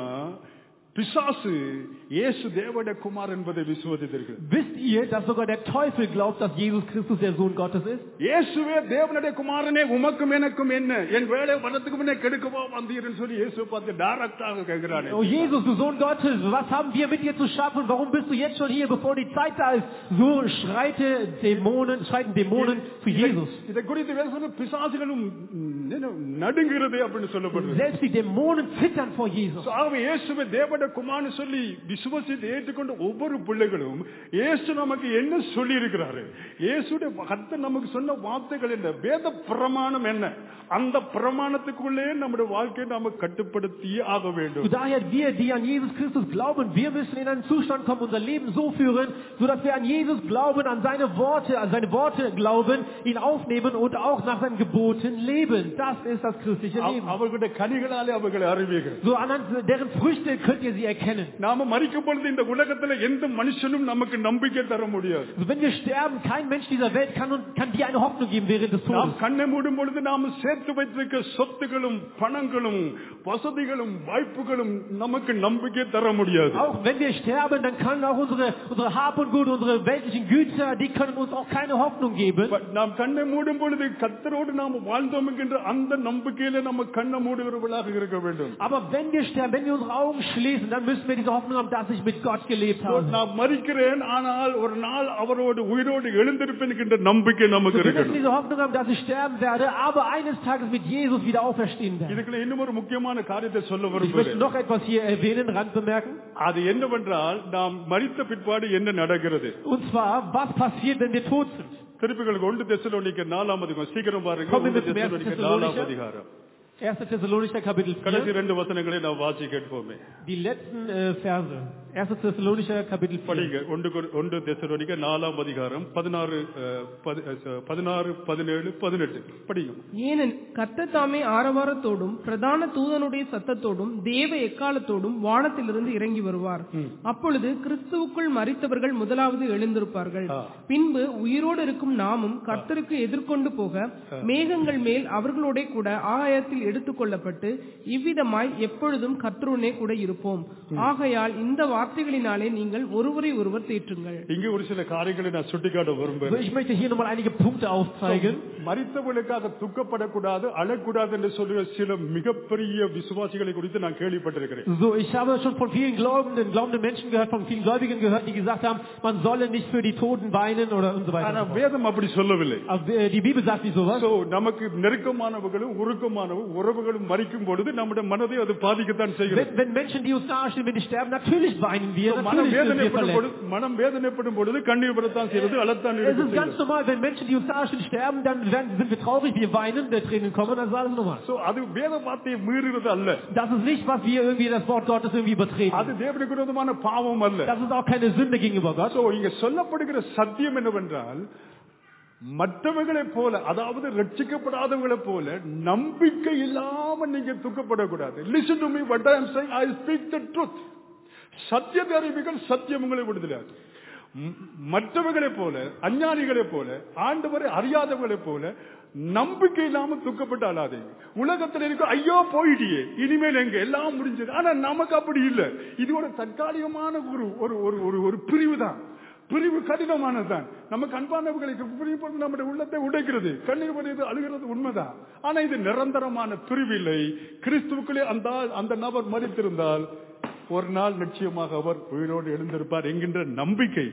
பிசாசு இயேசு தேவட குமார் என்பதை விசுவாசித்திருக்கு Wisst ihr, dass sogar der Teufel glaubt, dass Jesus Christus der Sohn Gottes ist? இயேசுவே தேவனுடைய குமாரனே உமக்கும் எனக்கும் என்ன என் வேலை வரதுக்கு முன்னே கெடுக்கவா வந்தீர்னு சொல்லி இயேசு பார்த்து டைரக்டாக கேட்கிறானே Oh Jesus, du Sohn Gottes, was haben wir mit dir zu schaffen? Warum bist du jetzt schon hier, bevor die Zeit da ist? So schreite Dämonen, schreiten Dämonen für Jesus. இதை குறித்து வேற சொல்ல பிசாசுகளும் ம், என்ன, நடுங்கிறது அப்படின்னு சொல்லப்படுது Selbst die Dämonen zittern vor Jesus. So, ஆகவே இயேசுவை தேவட குமார்னு சொல்லி விசுவசித்து ஏற்றுக்கொண்ட ஒவ்வொரு பிள்ளைகளும் இயேசு நமக்கு என்ன சொல்லி இருக்கிறாரு இயேசுடைய கர்த்தர் நமக்கு சொன்ன வார்த்தைகள் என்ன வேத பிரமாணம் என்ன அந்த பிரமாணத்துக்குள்ளே நம்முடைய வாழ்க்கையை நாம கட்டுப்படுத்தியே ஆக வேண்டும் So daher wir, die an Jesus Christus glauben, wir müssen in einen Zustand kommen, unser Leben so führen, sodass wir an Jesus glauben, an seine Worte, an seine Worte glauben, ihn aufnehmen und auch nach seinen Geboten leben. Das ist das christliche அவ- Leben. அவர்களுடைய கனிகளாலே அவர்களை அறிவீர்கள் So anhand deren Früchte könnt ihr sie erkennen. நாம மறிக்கும் பொழுது இந்த உலகத்துல எந்த மனுஷனும் நமக்கு நம்பிக்கை தர முடியாது Also wenn wir sterben, kein Mensch dieser Welt kann, uns- kann dir eine Hoffnung geben während des நாம் Todes. கண்ணை மூடும் பொழுது நாம் சேர்த்து வைத்திருக்க சொத்துகளும் பணங்களும் வசதிகளும் வாய்ப்புகளும் நமக்கு நம்பிக்கை தர முடியாது Auch wenn wir sterben, dann kann auch unsere, unsere Hab und Gut, unsere weltlichen Güter, die können uns auch keine Hoffnung geben. But நாம் கண்ணை மூடும் பொழுது கத்தரோடு நாம் வாழ்ந்தோம் என்கின்ற அந்த நம்பிக்கையில நம்ம கண்ணை மூடுகிறவர்களாக இருக்க வேண்டும் Aber wenn wir sterben, wenn wir unsere Augen schließen, dann müssen wir diese Hoffnung haben, dass ich mit Gott gelebt habe. நான் மறிக்கிறேன் ஆனால் ஒரு நாள் அவரோடு உயிரோடு எழுந்திருப்பேன் என்கின்ற நம்பிக்கை நமக்கு Wir müssen இருக்கணும் diese Hoffnung haben, dass ich sterben werde, aber eines Tages mit Jesus wieder auferstehen werde. இதுக்குள்ள இன்னும் ஒரு முக்கியமான காரியத்தை சொல்ல Ich möchte விரும்புகிறேன் noch etwas hier erwähnen, Rand bemerken. அது என்னவென்றால் நாம் மறித்த பிற்பாடு என்ன நடக்கிறது Und zwar, was passiert, wenn wir tot sind? திருப்பிகளுக்கு ஒன்று தெசலோனிக்க நாலாம் அதிகாரம் சீக்கிரம் பாருங்க Kommen wir ஒன்று mit dem ersten தெசலோனிக்க நாலாம் Thessalonicher? அதிகாரம் 1. Thessalonicher Kapitel கடைசி 4, ரெண்டு வசனங்களை நாம் வாசி கேட்போமே die letzten äh, Verse. 1. Thessalonicher Kapitel 4. படிங்க ஒன்று கொ- ஒன்று தெசலோனிக்க நாலாம் அதிகாரம் பதினாறு அஹ், பதி- அஹ், பதினாறு பதினேழு பதினெட்டு படிங்க ஏனென் கர்த்தத்தாமே ஆரவாரத்தோடும் பிரதான தூதனுடைய சத்தத்தோடும் தேவ எக்காலத்தோடும் வானத்திலிருந்து இறங்கி வருவார் அப்பொழுது கிறிஸ்துவுக்குள் மரித்தவர்கள் முதலாவது எழுந்திருப்பார்கள் ஆ. பின்பு உயிரோடு இருக்கும் நாமும் கர்த்தருக்கு எதிர்கொண்டு போக மேகங்கள் மேல் அவர்களோட கூட ஆகாயத்தில் எடுத்துக்கொள்ளப்பட்டு இவ்விதமாய் எப்பொழுதும் கர்த்தருடனே கூட இருப்போம் ஆகையால் இந்த வார்த்தைகளினாலே நீங்கள் ஒருவரை ஒருவர் தேற்றுங்கள் இங்கே ஒரு சில காரியங்களை நான் சுட்டிக்காட்ட So, விரும்புகிறேன் ich möchte hier nochmal einige Punkte aufzeigen. மறித்தவர்களுக்காக துக்கப்படக்கூடாது அழக்கூடாது என்று சொல்லுகிற சில மிகப்பெரிய விசுவாசிகளை குறித்து நான் கேள்விப்பட்டிருக்கிறேன் So, ich habe schon von vielen glaubenden, glaubenden Menschen gehört, von vielen Gläubigen gehört, die gesagt haben, man solle nicht für die Toten weinen oder und so weiter. ஆனா Und so fort. வேதம் அப்படி சொல்லவில்லை Aber äh, die Bibel sagt nicht sowas. So, நமக்கு நெருக்கமானவர்களும் உருக்கமானவரும் உறவுகளும் மறிக்கும் பொழுது நம்முடைய மனதை அது பாதிக்கத்தான் செய்கிறது Wenn, wenn Menschen, die uns nahestehen, wenn die sterben, natürlich weinen wir, So, மனம் natürlich sind wir வேதனைப்படும் verletzt. பொழுது மனம் வேதனைப்படும் பொழுது கண்ணீர் வரத்தான் செய்கிறது அழத்தான் Es எடுத்து ist ganz செய்கிறது. normal, wenn Menschen, die uns nahestehen, sterben, dann werden, sind wir traurig, wir weinen, der Tränen kommen, das ist alles normal. So, அது வேத வார்த்தையை மீறுகிறது அல்ல Das ist nicht, was wir irgendwie das Wort Gottes irgendwie übertreten. அது தேவனுக்கு விரோதமான பாவம் அல்ல Das ist auch keine Sünde gegenüber Gott. So, இங்க சொல்லப்படுகிற சத்தியம் என்னவென்றால் மற்றவர்களைப் போல அதாவது ரட்சிக்கப்படாதவர்களைப் போல நம்பிக்கை இல்லாம நீங்க துக்கப்படக்கூடாது listen to me what I am saying I speak the truth சத்தியத்தை அறிவிகள் சத்தியம் உங்களை விடுதலாது மற்றவர்களைப் போல அஞ்ஞானிகளைப் போல ஆண்டவரை அறியாதவர்களைப் போல நம்பிக்கை இல்லாம துக்கப்பட்டு அழாதீங்க உலகத்துல இருக்க ஐயோ போயிட்டியே இனிமேல் எங்க எல்லாம் முடிஞ்சது ஆனா நமக்கு அப்படி இல்லை இது ஒரு தற்காலிகமான ஒரு ஒரு ஒரு ஒரு ஒரு பிரிவு தான் பிரிவு கடினமானதுதான் நமக்கு அன்பானவர்களுக்கு பிரிவு பொழுது நம்முடைய உள்ளத்தை உடைக்கிறது கண்ணீர் வருகிறது அழுகிறது உண்மைதான் ஆனா இது நிரந்தரமான பிரிவு இல்லை கிறிஸ்துவுக்குள்ளே அந்த ஆள், அந்த நபர் மறித்திருந்தால் ஒரு நாள் நிச்சயமாக அவர் உயிரோடு எழுந்திருப்பார் என்கின்ற நம்பிக்கை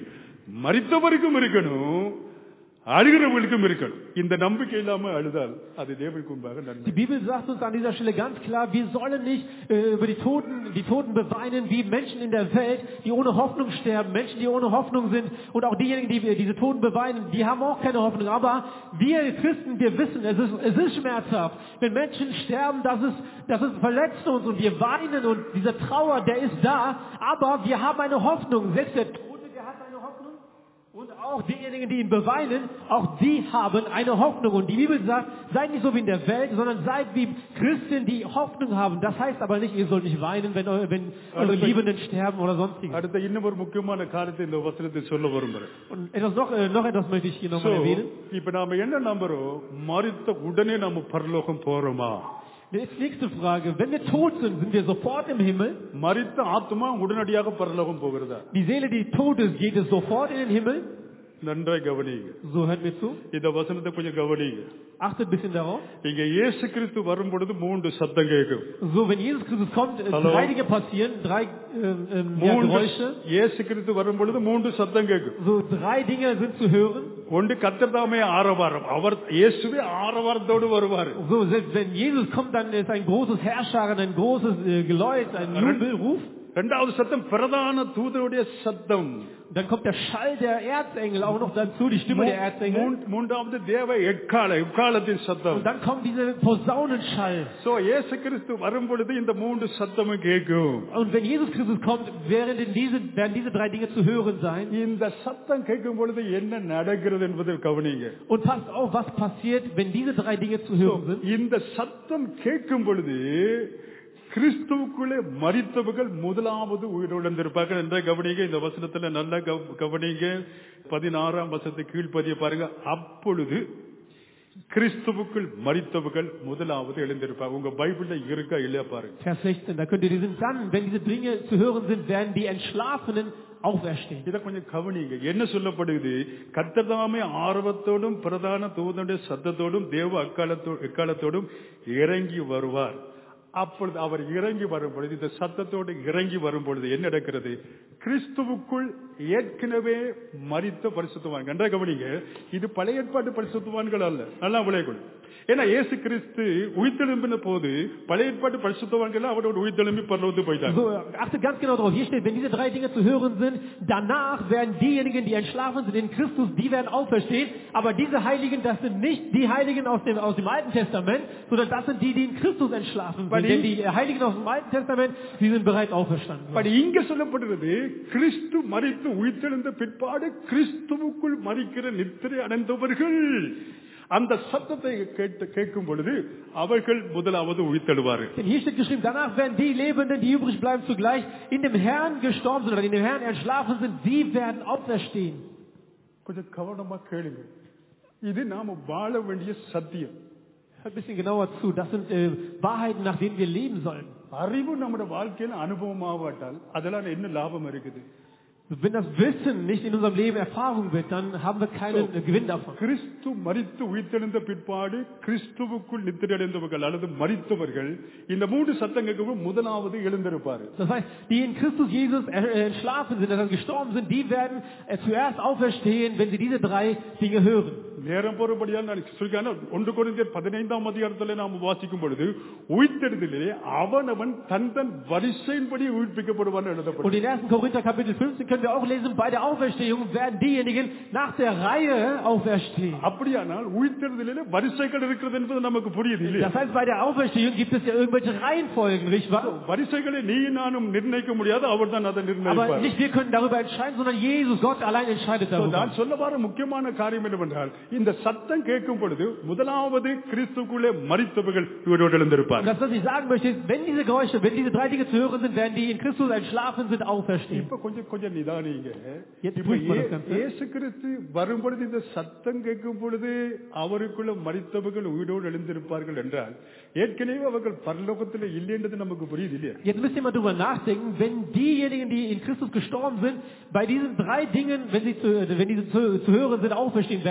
மறித்தவருக்கும் இருக்கணும் அழுகிறவர்களுக்கும் இருக்கணும் இந்த நம்பிக்கை இல்லாம அழுதால் அது தேவனுக்கு முன்பாக நன்மை Die Bibel sagt uns an dieser Stelle ganz klar, wir sollen nicht äh, über die Toten, die Toten beweinen, wie Menschen in der Welt, die ohne Hoffnung sterben, Menschen, die ohne Hoffnung sind und auch diejenigen, die diese Toten beweinen, die haben auch keine Hoffnung. Aber wir Christen, wir wissen, es ist, es ist schmerzhaft. Wenn Menschen sterben, das ist, das ist verletzt uns und wir weinen und diese Trauer, der ist da. Aber wir haben eine Hoffnung. Selbst der Tote, der hat eine Hoffnung. Und auch diejenigen, die ihn beweinen, auch die haben eine Hoffnung. Und die Bibel sagt, seid nicht so wie in der Welt, sondern seid wie Christen, die Hoffnung haben. Das heißt aber nicht, ihr sollt nicht weinen, wenn, eu- wenn eure Liebenden sterben oder sonstiges. அடுத்த இன்னும் ஒரு முக்கியமான காரியத்தை இந்த வசனத்தை சொல்ல விரும்புறேன் Und etwas noch, äh, noch etwas möchte ich hier So, nochmal erwähnen. இப்ப நாம என்ன நம்புறோம் மறித்த உடனே நம்ம பரலோகம் போறோமா Jetzt nächste Frage. Wenn wir tot sind, sind wir sofort im Himmel? மறித்த ஆத்மா உடனடியாக பரலோகம் போகிறதா Die Seele, die tot ist, geht es sofort in den Himmel? நன்றாய் கவனிங்க So hört mir zu. இந்த வசனத்தை கொஞ்சம் கவனிங்க Achtet ein bisschen darauf. இங்க இயேசு கிறிஸ்து வரும் பொழுது மூன்று சத்தம் கேட்கும் So, wenn Jesus Christus kommt, äh, Hallo? drei Dinge passieren, drei ähm, ähm, ja, மூன்று Geräusche. இயேசு கிறிஸ்து வரும் பொழுது மூன்று சத்தம் கேட்கும் So, drei Dinge sind zu hören. ஒன்று கத்தர்தாமே ஆரவாரம் அவர் இயேசுவே ஆரவாரத்தோடு வருவார் So, selbst wenn Jesus kommt, dann ist ein großes Herrscharen, ein großes äh, Geläut, ein Jubelruf. இரண்டாவது சத்தம் பிரதான தூதருடைய சத்தம் Dann kommt der Schall der Erzengel auch noch dazu, die Stimme der Erzengel. மூன்- மூன்றாவது தேவ எக்கால எக்காலத்தின் சத்தம் Und dann kommt dieser Posaunenschall. So இயேசு கிறிஸ்து வரும் பொழுது இந்த மூன்று சத்தமும் கேட்கும் Und wenn Jesus Christus kommt, werden diese, werden diese drei Dinge zu hören sein. இந்த சத்தம் கேட்கும் பொழுது என்ன நடக்கிறது என்பதை கவனிங்க Und passt auf, was passiert, wenn diese drei Dinge zu hören sind. இந்த சத்தம் கேட்கும் பொழுது கிறிஸ்துவுக்குள்ளே மரித்தவர்கள் முதலாவது உயிரிழந்திருப்பார்கள் என்ற கவனிங்க இந்த வசனத்துல நல்லா கவ- கவனிங்க பதினாறாம் வசனத்தை கீழ்ப்பதிய பாருங்க அப்பொழுது கிறிஸ்துவுக்குள் மரித்தவர்கள் முதலாவது எழுந்திருப்பாங்க உங்க பைபிள்ல இருக்கா இல்லையா பாருங்க Vers 16, da könnt ihr diesen dann, wenn diese Dinge zu hören sind, werden die Entschlafenen auferstehen. இதை கொஞ்சம் கவனிங்க என்ன சொல்லப்படுகிறது கர்த்ததாமே ஆர்வத்தோடும் பிரதான தூதனுடைய சத்தத்தோடும் தேவ அக்காலத்தோ எக்காலத்தோடும் இறங்கி வருவார் அப்பொழுது அவர் இறங்கி வரும் பொழுது இந்த சத்தத்தோடு இறங்கி வரும் பொழுது என்ன நடக்கிறது கிறிஸ்துவுக்குள் ஏற்கனவே மரித்த பரிசுத்தவான்கள் என்ற கவனிங்க இது பழைய ஏற்பாட்டு பரிசுத்தவான்கள் அல்ல நல்லா விளையக்கூடும் ஏன்னா இயேசு கிறிஸ்து உயிர்த்தெழும்பின போது பழைய ஏற்பாட்டு பரிசுத்தவான்கள் அவரோட உயிர்த்தெழும்பி பரலோகத்து போயிட்டாங்க So, achtet ganz genau darauf. Hier steht, wenn diese drei Dinge zu hören sind, danach werden diejenigen, die entschlafen sind in Christus, die werden auferstehen. Aber diese Heiligen, das sind nicht die Heiligen aus dem, aus dem Alten Testament, sondern das sind die, die in Christus entschlafen Weil sind. Denn die- die Heiligen aus dem Alten Testament, die sind bereits auferstanden. But இங்க சொல்லப்படுகிறது கிறிஸ்து மறித்து உயிர்த்தெழுந்த பிற்பாடு கிறிஸ்துவுக்குள் மறிக்கிற நித்திரை அடைந்தவர்கள் அந்த சத்தத்தை கேட்டு கேட்கும் பொழுது அவர்கள் முதலாவது உயிர்த்தெழுவார்கள் Denn hier steht geschrieben, danach werden die Lebenden, die übrig bleiben, zugleich in dem Herrn gestorben sind oder in dem Herrn entschlafen sind, sie werden auferstehen. கொஞ்சம் கவனமா கேளுங்க இது நாம வாழ வேண்டிய சத்தியம் Hört ein bisschen genauer zu. Das sind äh, Wahrheiten, nach denen wir leben sollen. அறிவு நம்முடைய வாழ்க்கையில அனுபவமாகாட்டால் அதெல்லாம் என்ன லாபம் இருக்குது Wenn das Wissen nicht in unserem Leben Erfahrung wird, dann haben wir keinen äh, Gewinn davon. கிறிஸ்து மரித்து உயிர்த்தெழுந்த பிற்பாடு கிறிஸ்துவுக்குள் நித்திரடைந்தவர்கள் அல்லது மரித்தவர்கள் இந்த மூன்று சத்தம் கேட்கும் முதலாவது எழுந்திருப்பாரு Das heißt, die in Christus Jesus äh, äh, entschlafen sind, also gestorben sind, die werden äh, zuerst auferstehen, wenn sie diese drei Dinge hören. நேரம் போறபடியால் நான் சொல்கிறேன் ஒன்று குறைந்தர் பதினைந்தாம் அதிகாரத்தில் நாம் வாசிக்கும் பொழுது உயிர்த்தெழுதலே அவனவன் தன் தன் வரிசையின்படி உயிர்ப்பிக்கப்படுவான் Und எழுதப்படும் in 1. Korinther Kapitel 15 können wir auch lesen, bei der Auferstehung werden diejenigen nach der Reihe auferstehen. அப்படியானால் உயிர்த்தெழுதலே வரிசைகள் இருக்கிறது என்பது நமக்கு புரியுது இல்லையா Das heißt, bei der Auferstehung gibt es ja irgendwelche Reihenfolgen, nicht wahr? வரிசைகளை நீ நானும் நிர்ணயிக்க முடியாது அவர் தான் அதை Aber நிர்ணயிப்பார் nicht wir können darüber entscheiden, sondern Jesus, Gott allein entscheidet So, darüber. நான் சொல்ல வர முக்கியமான காரியம் என்னவென்றால் இந்த சத்தம் கேட்கும் பொழுது முதலாவது கிறிஸ்துக்குள்ளே மரித்தவர்கள் இவரோடு Und எழுந்திருப்பார் das, was ich sagen möchte, ist, wenn diese Geräusche, wenn diese drei Dinge zu hören sind, werden die in Christus entschlafen sind, auferstehen. இப்ப கொஞ்சம் கொஞ்சம் நிதானிங்க Jetzt இப்ப prüft man das ஏ- Ganze. இயேசு கிறிஸ்து வரும் பொழுது இந்த சத்தம் கேட்கும் பொழுது அவருக்குள்ள மரித்தவர்கள் உயிரோடு எழுந்திருப்பார்கள் என்றால் ஏற்கனவே அவர்கள் பரலோகத்தில் இல்லை என்றது நமக்கு புரியுது இல்லையா Jetzt müsst ihr mal drüber nachdenken, wenn diejenigen, die in Christus gestorben sind, bei diesen drei Dingen, wenn sie zu, wenn diese zu, zu hören sind, auferstehen werden, bedeutet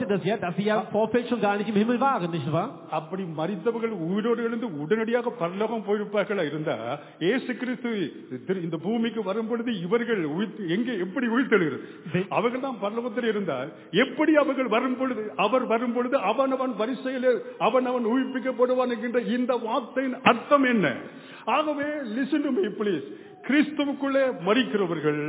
bedeutet das ja, dass sie ja im Vorfeld schon gar nicht im Himmel waren, nicht wahr? அப்படி மறித்தவர்கள் உயிரோடு எழுந்து உடனடியாக பரலோகம் போயிருப்பார்களா இருந்தா இயேசு கிறிஸ்து திரு- இந்த பூமிக்கு வரும் பொழுது இவர்கள் உயிர்த்து- எங்கே எப்படி உயிர்த்தெழுகிறது அவர்கள் தான் பரலோகத்தில் இருந்தால் எப்படி அவர்கள் வரும் பொழுது அவர் வரும் பொழுது அவனவன் வரிசையில் அவனவன் உயிர்ப்பிக்கப்படுவான் என்கின்ற இந்த வார்த்தையின் அர்த்தம் என்ன ஆகவே லிசன் டு மீ ப்ளீஸ் கிறிஸ்துவுக்குள்ளே மறிக்கிறவர்கள்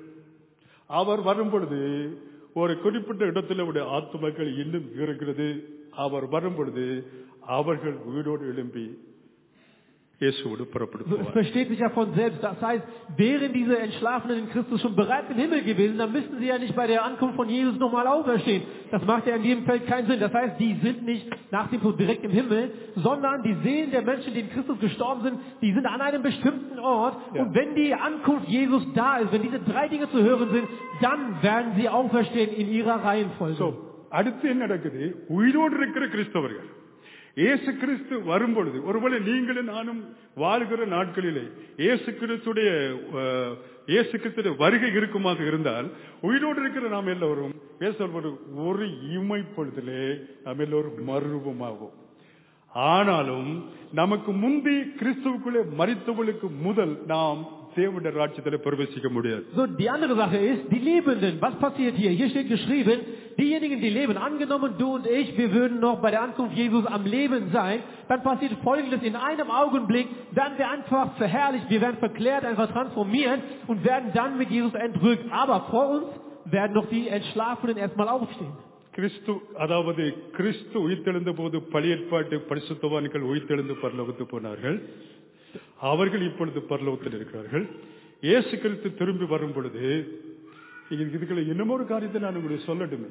அவர் வரும் பொழுது ஒரு குறிப்பிட்ட இடத்துல உடைய ஆத்துமக்கள் இன்னும் இருக்கிறது அவர் வரும் பொழுது அவர்கள் உயிரோடு எழும்பி இயேசுவோடு Es புறப்படுத்துவார் versteht sich ja von selbst. Das heißt, wären diese Entschlafenen in Christus schon bereits im Himmel gewesen, dann müssten sie ja nicht bei der Ankunft von Jesus nochmal auferstehen. Das macht ja in jedem Fall keinen Sinn. Das heißt, die sind nicht nach dem Tod direkt im Himmel, sondern die Seelen der Menschen, die in Christus gestorben sind, die sind an einem bestimmten Ort. Ja. Und wenn die Ankunft Jesus da ist, wenn diese drei Dinge zu hören sind, dann werden sie auferstehen in ihrer Reihenfolge. So, அடுத்து என்ன நடக்குது உயிரோடு இருக்கிற கிறிஸ்தவர்கள் இயேசு கிறிஸ்து வரும் பொழுது ஒருவேளை நீங்களும் நானும் வாழ்கிற நாட்களிலே இயேசு கிறிஸ்துடைய அஹ், இயேசு கிறிஸ்துடைய வருகை இருக்குமாக இருந்தால் உயிரோடு இருக்கிற நாம் எல்லோரும் பேச ஒரு இமைப்பொழுதிலே நாம் எல்லோரும் மறுரூபமாகும் ஆனாலும் நமக்கு முந்தி கிறிஸ்துவுக்குள்ளே மறித்தவர்களுக்கு முதல் நாம் தேவனுடைய ராட்சியத்தில் பிரவேசிக்க முடியாது So, die andere Sache ist, die Lebenden. Was passiert hier? Hier steht geschrieben, diejenigen, die leben, angenommen du und ich, wir würden noch bei der Ankunft Jesus am Leben sein, dann passiert Folgendes, in einem Augenblick werden wir einfach verherrlicht, wir werden verklärt, einfach transformiert und werden dann mit Jesus entrückt. Aber vor uns werden noch die Entschlafenen erstmal aufstehen. கிறிஸ்து அதாவது கிறிஸ்து உயிர்த்தெழுந்த போது பழைய ஏற்பாட்டு பரிசுத்தவான்கள் உயிர்த்தெழுந்து பரலோகத்து போனார்கள் அவர்கள் இப்பொழுது பரலோகத்தில் இருக்கிறார்கள் இயேசு கிறிஸ்து திரும்பி வரும் பொழுது இது- இதுக்குள்ள இன்னமொரு காரியத்தை நான் உங்களுக்கு சொல்லட்டுமே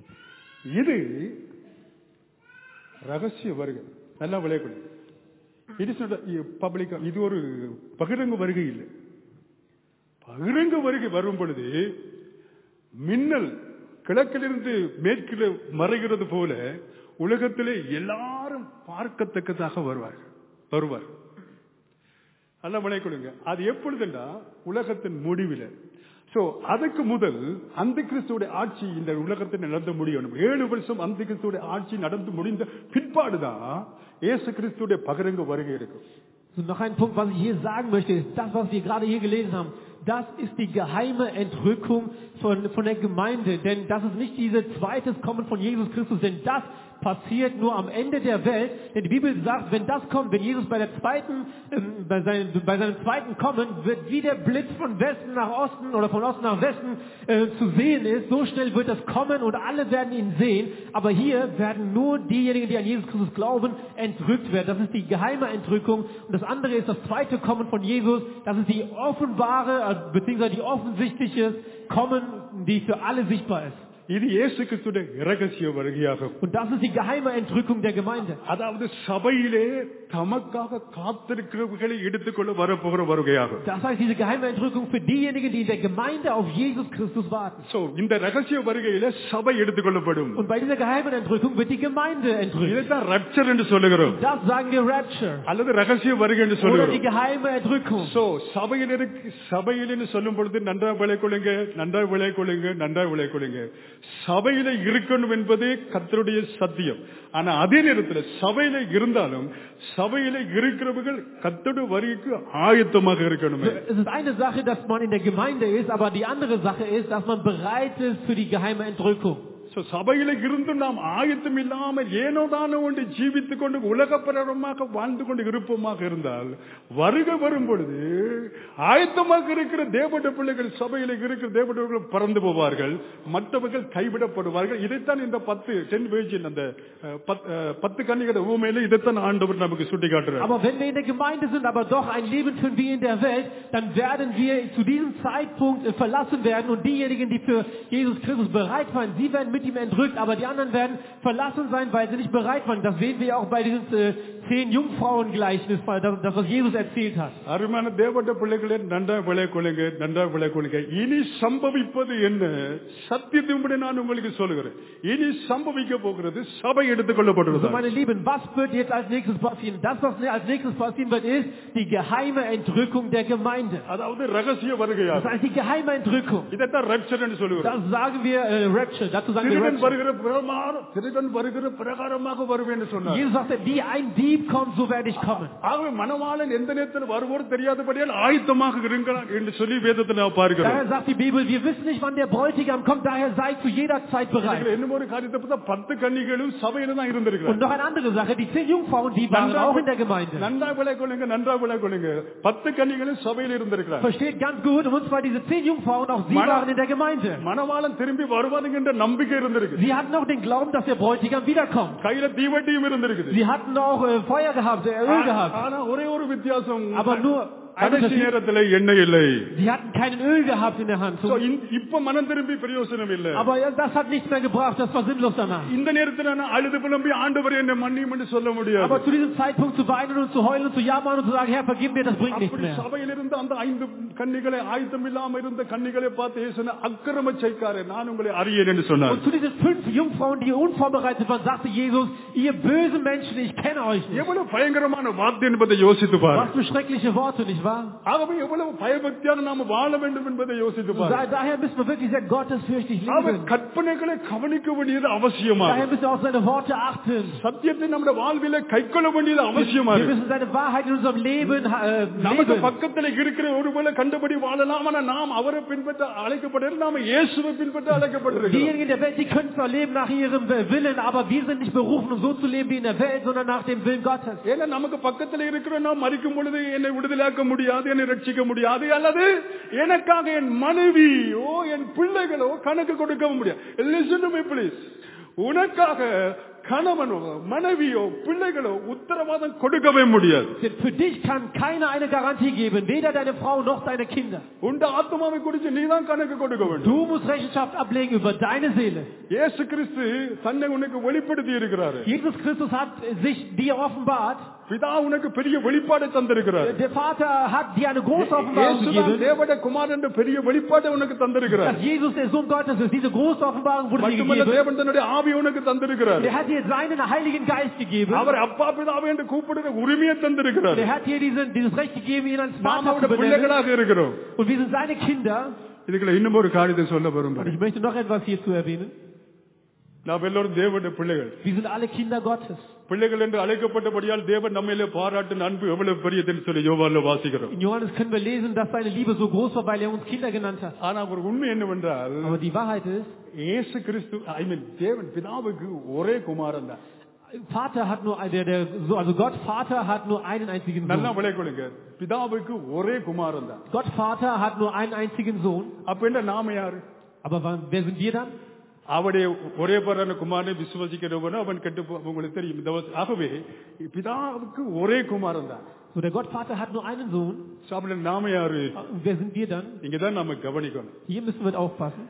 இது ரகசிய வருகை நல்லா விளையாடணும் இட் இஸ் பப்ளிக் இது ஒரு பகிரங்க வருகை இல்லை பகிரங்க வருகை வரும் பொழுது மின்னல் கிழக்கிலிருந்து மேற்கில் மறைகிறது போல உலகத்திலே எல்லாரும் பார்க்கத்தக்கதாக வருவார்கள் வருவார் நல்ல விளைக்கொடுங்க அது எப்பொழுதுண்டா உலகத்தின் முடிவில் சோ அதுக்கு முதல் அந்த கிறிஸ்துவோட ஆட்சி இந்த உலகத்தில் நடந்து முடியணும் ஏழு வருஷம் அந்த கிறிஸ்துவோட ஆட்சி நடந்து முடிந்த பிற்பாடுதான் இயேசு கிறிஸ்துவோட பகிரங்க வருகை இருக்கும் So, noch ein Punkt, was ich hier sagen möchte, ist, das, was wir gerade hier gelesen haben, das ist die geheime Entrückung von, von der Gemeinde. Denn das ist nicht dieses zweites Kommen von Jesus Christus, denn das passiert nur am Ende der Welt. Denn die Bibel sagt, wenn das kommt, wenn Jesus bei der zweiten, ähm, bei, seinem, bei seinem zweiten Kommen, wird wie der Blitz von Westen nach Osten oder von Osten nach Westen äh, zu sehen ist, so schnell wird das kommen und alle werden ihn sehen. Aber hier werden nur diejenigen, die an Jesus Christus glauben, entrückt werden. Das ist die geheime Entrückung. Und das andere ist das zweite Kommen von Jesus. Das ist die offenbare, äh, beziehungsweise die offensichtliche Kommen, die für alle sichtbar ist. இது இயேசு கிறிஸ்துடைய இரகசிய வருகையாகும் Und das ist die geheime Entrückung der Gemeinde. அதாவது சபையிலே தமக்காக காத்திருக்கிறவர்களை எடுத்துக்கொள்ள வரப்போகிற வருகையாகும் Das heißt, diese geheime Entrückung für diejenigen, die in der Gemeinde auf Jesus Christus warten. So இந்த ரகசிய வருகையில சபை எடுத்துக்கொள்ளப்படும் Und bei dieser geheimen Entrückung wird die Gemeinde entrückt. இதைத்தான் ரப்சர் என்று சொல்லுகிறோம் Das sagen wir Rapture. அல்லது ரகசிய வருகை என்று Oder die சொல்லுகிறோம் geheime Entrückung. சோ சபையில் இருக்கு சபையில் சொல்லும் பொழுது நன்றா விளை கொள்ளுங்க நன்றா விளை கொள்ளுங்க நன்றா விளை கொள்ளுங்க சபையில இருக்கணும் என்பது கர்த்தருடைய சத்தியம் ஆனா அதே நேரத்தில் சபையில இருந்தாலும் சபையில இருக்கிறவர்கள் கர்த்தருடைய வருகைக்கு ஆயத்தமாக இருக்கணுமே Es ist eine Sache, dass man in der Gemeinde ist, aber die andere Sache ist, dass man bereit ist für die geheime Entrückung. So, சபையில இருந்தும் நாம் ஆயத்தம் இல்லாமல் ஏனோ தானோ ஒன்று ஜீவித்துக் கொண்டு உலகப்பிரமாக வாழ்ந்து கொண்டு இருப்போமாக இருந்தால் வருக வரும் பொழுது ஆயத்தமாக இருக்கிற தேவட பிள்ளைகள் சபையில இருக்கிற தேவடர்கள் பறந்து போவார்கள் மற்றவர்கள் கைவிடப்படுவார்கள் இதைத்தான் இந்த பத்து டென் வேஜில் அந்த அஹ், பத்- அஹ், பத்து கன்னிகட ஊமையில இதைத்தான் ஆண்டவர் நமக்கு சுட்டி காட்டுறார் Aber wenn wir in der Gemeinde sind, aber doch ein Leben führen wie in der Welt, dann werden wir zu diesem Zeitpunkt äh, verlassen werden und diejenigen, die für Jesus Christus bereit waren, sie werden mit ihm entrückt, aber die anderen werden verlassen sein, weil sie nicht bereit waren. Das sehen wir ja auch bei diesem äh, zehn Jungfrauen-Gleichnis, das, das, was Jesus erzählt hat. அருமையான தேவட்ட பிள்ளைகளே நன்றா விளை கொள்ளுங்க நன்றா விளை கொள்ளுங்க இனி சம்பவிப்பது என்ன சத்தியத்தின்படி நான் உங்களுக்கு சொல்லுகிறேன் இனி சம்பவிக்க போகிறது சபை So, எடுத்துக்கொள்ளப்படுவது meine Lieben, was wird jetzt als nächstes passieren? Das, was als nächstes passieren wird, ist die geheime Entrückung der Gemeinde. அதாவது ரகசிய Das வருகையாக heißt, die geheime Entrückung. இதைத்தான் ரப்சர் என்று சொல்லுகிறோம் Das sagen wir äh, Rapture, dazu sagen திருடன் rapture. வருகிற பிரகாரம் திருடன் வருகிற பிரகாரமாக வருவேன் என்று சொன்னார் Jesus sagte, wie ein Dieb kommt, so werde ich kommen. ஆகவே மணவாளன் எந்த நேரத்தில் வருவோர் தெரியாதபடியால் ஆயத்தமாக இருக்கிறார் என்று சொல்லி வேதத்தை நாம் பார்க்கிறோம் Daher sagt die Bibel, wir wissen nicht, wann der Bräutigam kommt, daher seid zu jeder Zeit bereit. இதுல இன்னும் ஒரு காரியத்தை பார்த்தா பத்து கன்னிகளும் சபையில தான் இருந்திருக்கிறார் Und noch eine andere Sache, die zehn Jungfrauen, die waren auch in der Gemeinde. நன்றா விளை கொள்ளுங்க நன்றா விளை கொள்ளுங்க பத்து கன்னிகளும் சபையில் இருந்திருக்கிறார் Versteht ganz gut, und zwar diese zehn Jungfrauen, auch sie Mana- waren in der Gemeinde. மணவாளன் திரும்பி வருவாருங்க என்ற நம்பிக்கை இருந்திருக்கு Sie hatten auch den Glauben, dass der Bräutigam wiederkommt. கையில தீவட்டியும் இருந்திருக்குது Sie hatten auch äh, Feuer gehabt, äh, Öl gehabt. ஆனா ஒரே ஒரு வித்தியாசம் Aber nur ein கடைசி Unterschied, நேரத்தில் எண்ணெய் இல்லை sie hatten keinen Öl gehabt in der Hand. So, இந்த- இப்ப மனம் திரும்பி பிரயோசனம் இல்ல Aber ja, das hat nichts mehr gebracht, das war sinnlos danach. இந்த நேரத்தில் நான் அழுது புலம்பி ஆண்டவர் என்னை மன்னியும் என்று சொல்ல முடியாது Aber zu diesem Zeitpunkt zu weinen und zu heulen und zu jammern und zu sagen, Herr, vergib mir, das bringt nichts அப்படி mehr. சபையில் இருந்த அந்த ஐந்து கன்னிகளை ஆயத்தம் இல்லாம இருந்த கன்னிகளை பார்த்து இயேசுன அக்கிரம செய்காரே நான் உங்களை அறியேன் என்று சொன்னார் Und zu diesen fünf Jungfrauen, die unvorbereitet waren, sagte Jesus, ihr bösen Menschen, ich kenne euch nicht. எவ்வளவு பயங்கரமான வார்த்தை என்பதை யோசித்து பாரு Was für schreckliche Worte, nicht wahr? ஆகவே எவ்வளவு பயபக்தியாக நாம் வாழ வேண்டும் என்பதை யோசித்து பாரு Da, daher müssen wir wirklich sehr gottesfürchtig அவர் leben. கற்பனைகளை கவனிக்க வேண்டியது அவசியமாக Daher müssen wir auch seine Worte achten. சத்தியத்தை நம்முடைய வாழ்வில கைக்கொள்ள வேண்டியது அவசியமாக Wir müssen seine Wahrheit in unserem Leben äh, நமக்கு leben. பக்கத்துல இருக்கிற ஒருவேளை கண்டபடி வாழலாம் ஆனா நாம் அவரை பின்பற்ற அழைக்கப்பட்டது நாம இயேசுவை பின்பற்ற அழைக்கப்பட்டிருக்கிறோம் Diejenigen in der Welt, die können zwar leben nach ihrem Willen, aber wir sind nicht berufen, um so zu leben wie in der Welt, sondern nach dem Willen Gottes. ஏன்னா நமக்கு பக்கத்துல இருக்கிற நாம் மறிக்கும் பொழுது என்னை விடுதலாக்க முடியாது என்னை ரட்சிக்க முடியாது அல்லது எனக்காக என் மனைவியோ என் பிள்ளைகளோ கணக்கு கொடுக்க முடியாது Listen to me, please. உனக்காக கணவனோ மனைவியோ பிள்ளைகளோ உத்தரவாதம் கொடுக்கவே முடியாது Denn für dich kann keiner eine Garantie geben, weder deine Frau noch deine Kinder. உண்ட ஆத்மாவை குறித்து நீதான் கணக்கு கொடுக்க வேண்டும் Du musst Rechenschaft ablegen über deine Seele. இயேசு கிறிஸ்து தன்னை உனக்கு வெளிப்படுத்தி இருக்கிறாரு Jesus Christus hat sich dir offenbart. பிதா உனக்கு பெரிய வெளிப்பாடை தந்திருக்கிறார் Der Vater hat dir eine große Offenbarung இயேசுதான் gegeben. தேவட குமார் என்ற பெரிய வெளிப்பாட்டை உனக்கு தந்திருக்கிறார் Dass Jesus der Sohn Gottes ist. Diese große Offenbarung wurde dir மட்டுமல்ல gegeben. தேவன் தன்னுடைய ஆவி உனக்கு தந்திருக்கிறார் Der hat dir seinen Heiligen Geist gegeben. அவர் அப்பா பிதாவை என்று கூப்பிடுற உரிமையை தந்திருக்கிறார் Der hat dir diesen, dieses Recht gegeben, ihn als நாம் Vater அவருடைய zu benennen. பிள்ளைகளாக இருக்கிறோம் Und wir sind seine Kinder. இதுக்குள்ள இன்னும் ஒரு காரியத்தை சொல்ல Und விரும்புகிறேன் ich möchte noch etwas hierzu erwähnen. நாம் எல்லோரும் தேவனுடைய பிள்ளைகள் Wir sind alle Kinder Gottes. பிள்ளைகள் என்று அழைக்கப்பட்டபடியால் தேவன் நம்மையிலே பாராட்டு அன்பு எவ்வளவு பெரியதுன்னு சொல்லி யோவான்ல வாசிக்கிறோம் In Johannes können wir lesen, dass seine Liebe so groß war, weil er uns Kinder genannt hat. ஆனா ஒரு உண்மை என்னவென்றால் Aber die Wahrheit ist, இயேசு கிறிஸ்து ஐ மீன் தேவன் பிதாவுக்கு ஒரே குமாரன் தான் Vater hat nur, der, der, so, also Gott Vater hat nur einen einzigen நல்லா Sohn. விளைக்கொள்ளுங்க பிதாவுக்கு ஒரே குமாரன் தான் Gott Vater hat nur einen einzigen Sohn. அப்ப என்ன நாம யாரு Aber wann- wer sind wir dann? அவருடைய ஒரே பரான குமாரனை விசுவசிக்கிறவன அவன் கெட்டு போ- உங்களுக்கு தெரியும் இந்த வச- ஆகவே பிதாவுக்கு ஒரே குமாரன் தான் So, der Gott Vater hat nur einen Sohn. So, அப்படி நாம யாரு Und wer sind wir dann? இங்கதான் நாம கவனிக்கணும் Hier müssen wir aufpassen.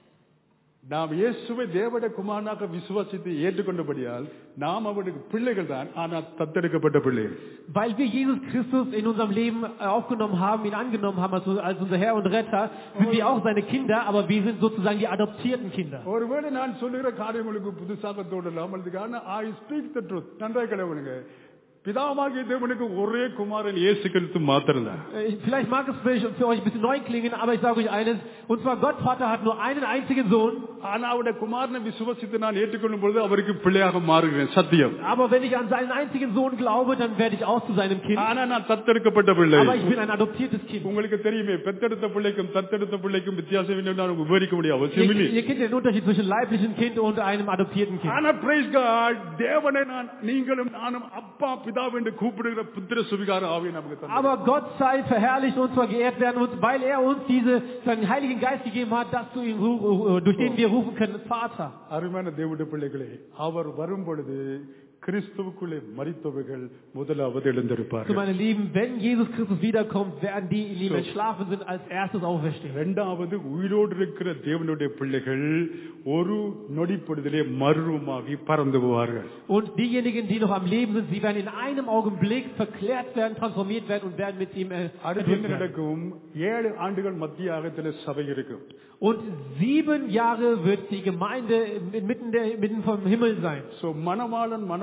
நாம் இயேசுவை தேவட குமாரனாக விசுவாசித்து ஏற்றுக்கொண்டபடியால் நாம் அவருடைய பிள்ளைகள் தான் ஆனால் தத்தெடுக்கப்பட்ட பிள்ளைகள் Weil wir Jesus Christus in unserem Leben äh, aufgenommen haben, ihn angenommen haben als, als unser Herr und Retter, sind wir auch seine Kinder, aber wir sind sozusagen die adoptierten Kinder. ஒருவேளை நான் சொல்லுகிற காரியங்களுக்கு புதுசாக தோடலாம் அதுக்கான I speak the truth நன்றாக கிளம்புங்க பிதாவாகிய தேவனுக்கு ஒரே குமாரன் இயேசு கிறிஸ்து மாத்திரம் தான் Äh, Vielleicht mag es für für euch ein bisschen neu klingen, aber ich sage euch eines, und zwar Gott Vater hat nur einen einzigen Sohn, ஆனா அவருடைய குமாரனை விசுவசித்து நான் ஏற்றுக்கொள்ளும் பொழுது அவருக்கு பிள்ளையாக மாறுகிறேன் சத்தியம் aber wenn ich an seinen einzigen Sohn glaube, dann werde ich auch zu seinem Kind, ஆனா நான் தத்தெடுக்கப்பட்ட பிள்ளை aber ich bin ein adoptiertes Kind. உங்களுக்கு தெரியுமே பெத்தெடுத்த பிள்ளைக்கும் தத்தெடுத்த பிள்ளைக்கும் வித்தியாசம் என்னன்னு நான் விவரிக்க முடியும் Ihr, அவசியம் இல்லை ihr kennt den Unterschied zwischen leiblichem Kind und einem adoptierten Kind. ஆனா praise God, தேவனை நான் நீங்களும் நானும் அப்பா பிதா என்று கூப்பிடுகிற புத்திர சுவிகார ஆவியை நமக்கு தந்தார். Aber Gott sei verherrlicht und zwar geehrt werden, und weil er uns diese, seinen Heiligen Geist gegeben hat, dass du ihn, ru- durch den wir rufen können, Vater. அருமையான தேவனுடைய பிள்ளைகளே அவர் வரும் பொழுது கிறிஸ்துவுக்குள்ளே மரித்தவர்கள் முதலாவது So எழுந்திருப்பார்கள் meine Lieben, wenn Jesus Christus wiederkommt, werden die, die ihm So. entschlafen sind, als erstes auferstehen. இரண்டாவது உயிரோடு இருக்கிற தேவனுடைய பிள்ளைகள் ஒரு நொடிப்பொழுதிலே மர்வமாகி பறந்து போவார்கள் Und diejenigen, die noch am Leben sind, sie werden in einem Augenblick verklärt werden, transformiert werden und werden mit ihm äh, அடுத்து என்ன entrückt werden. நடக்கும் ஏழு ஆண்டுகள் மத்திய ஆகத்தில் சபை இருக்கும் Und sieben Jahre wird die Gemeinde mitten, der, mitten vom Himmel sein. So மணவாளன் மணவாளன்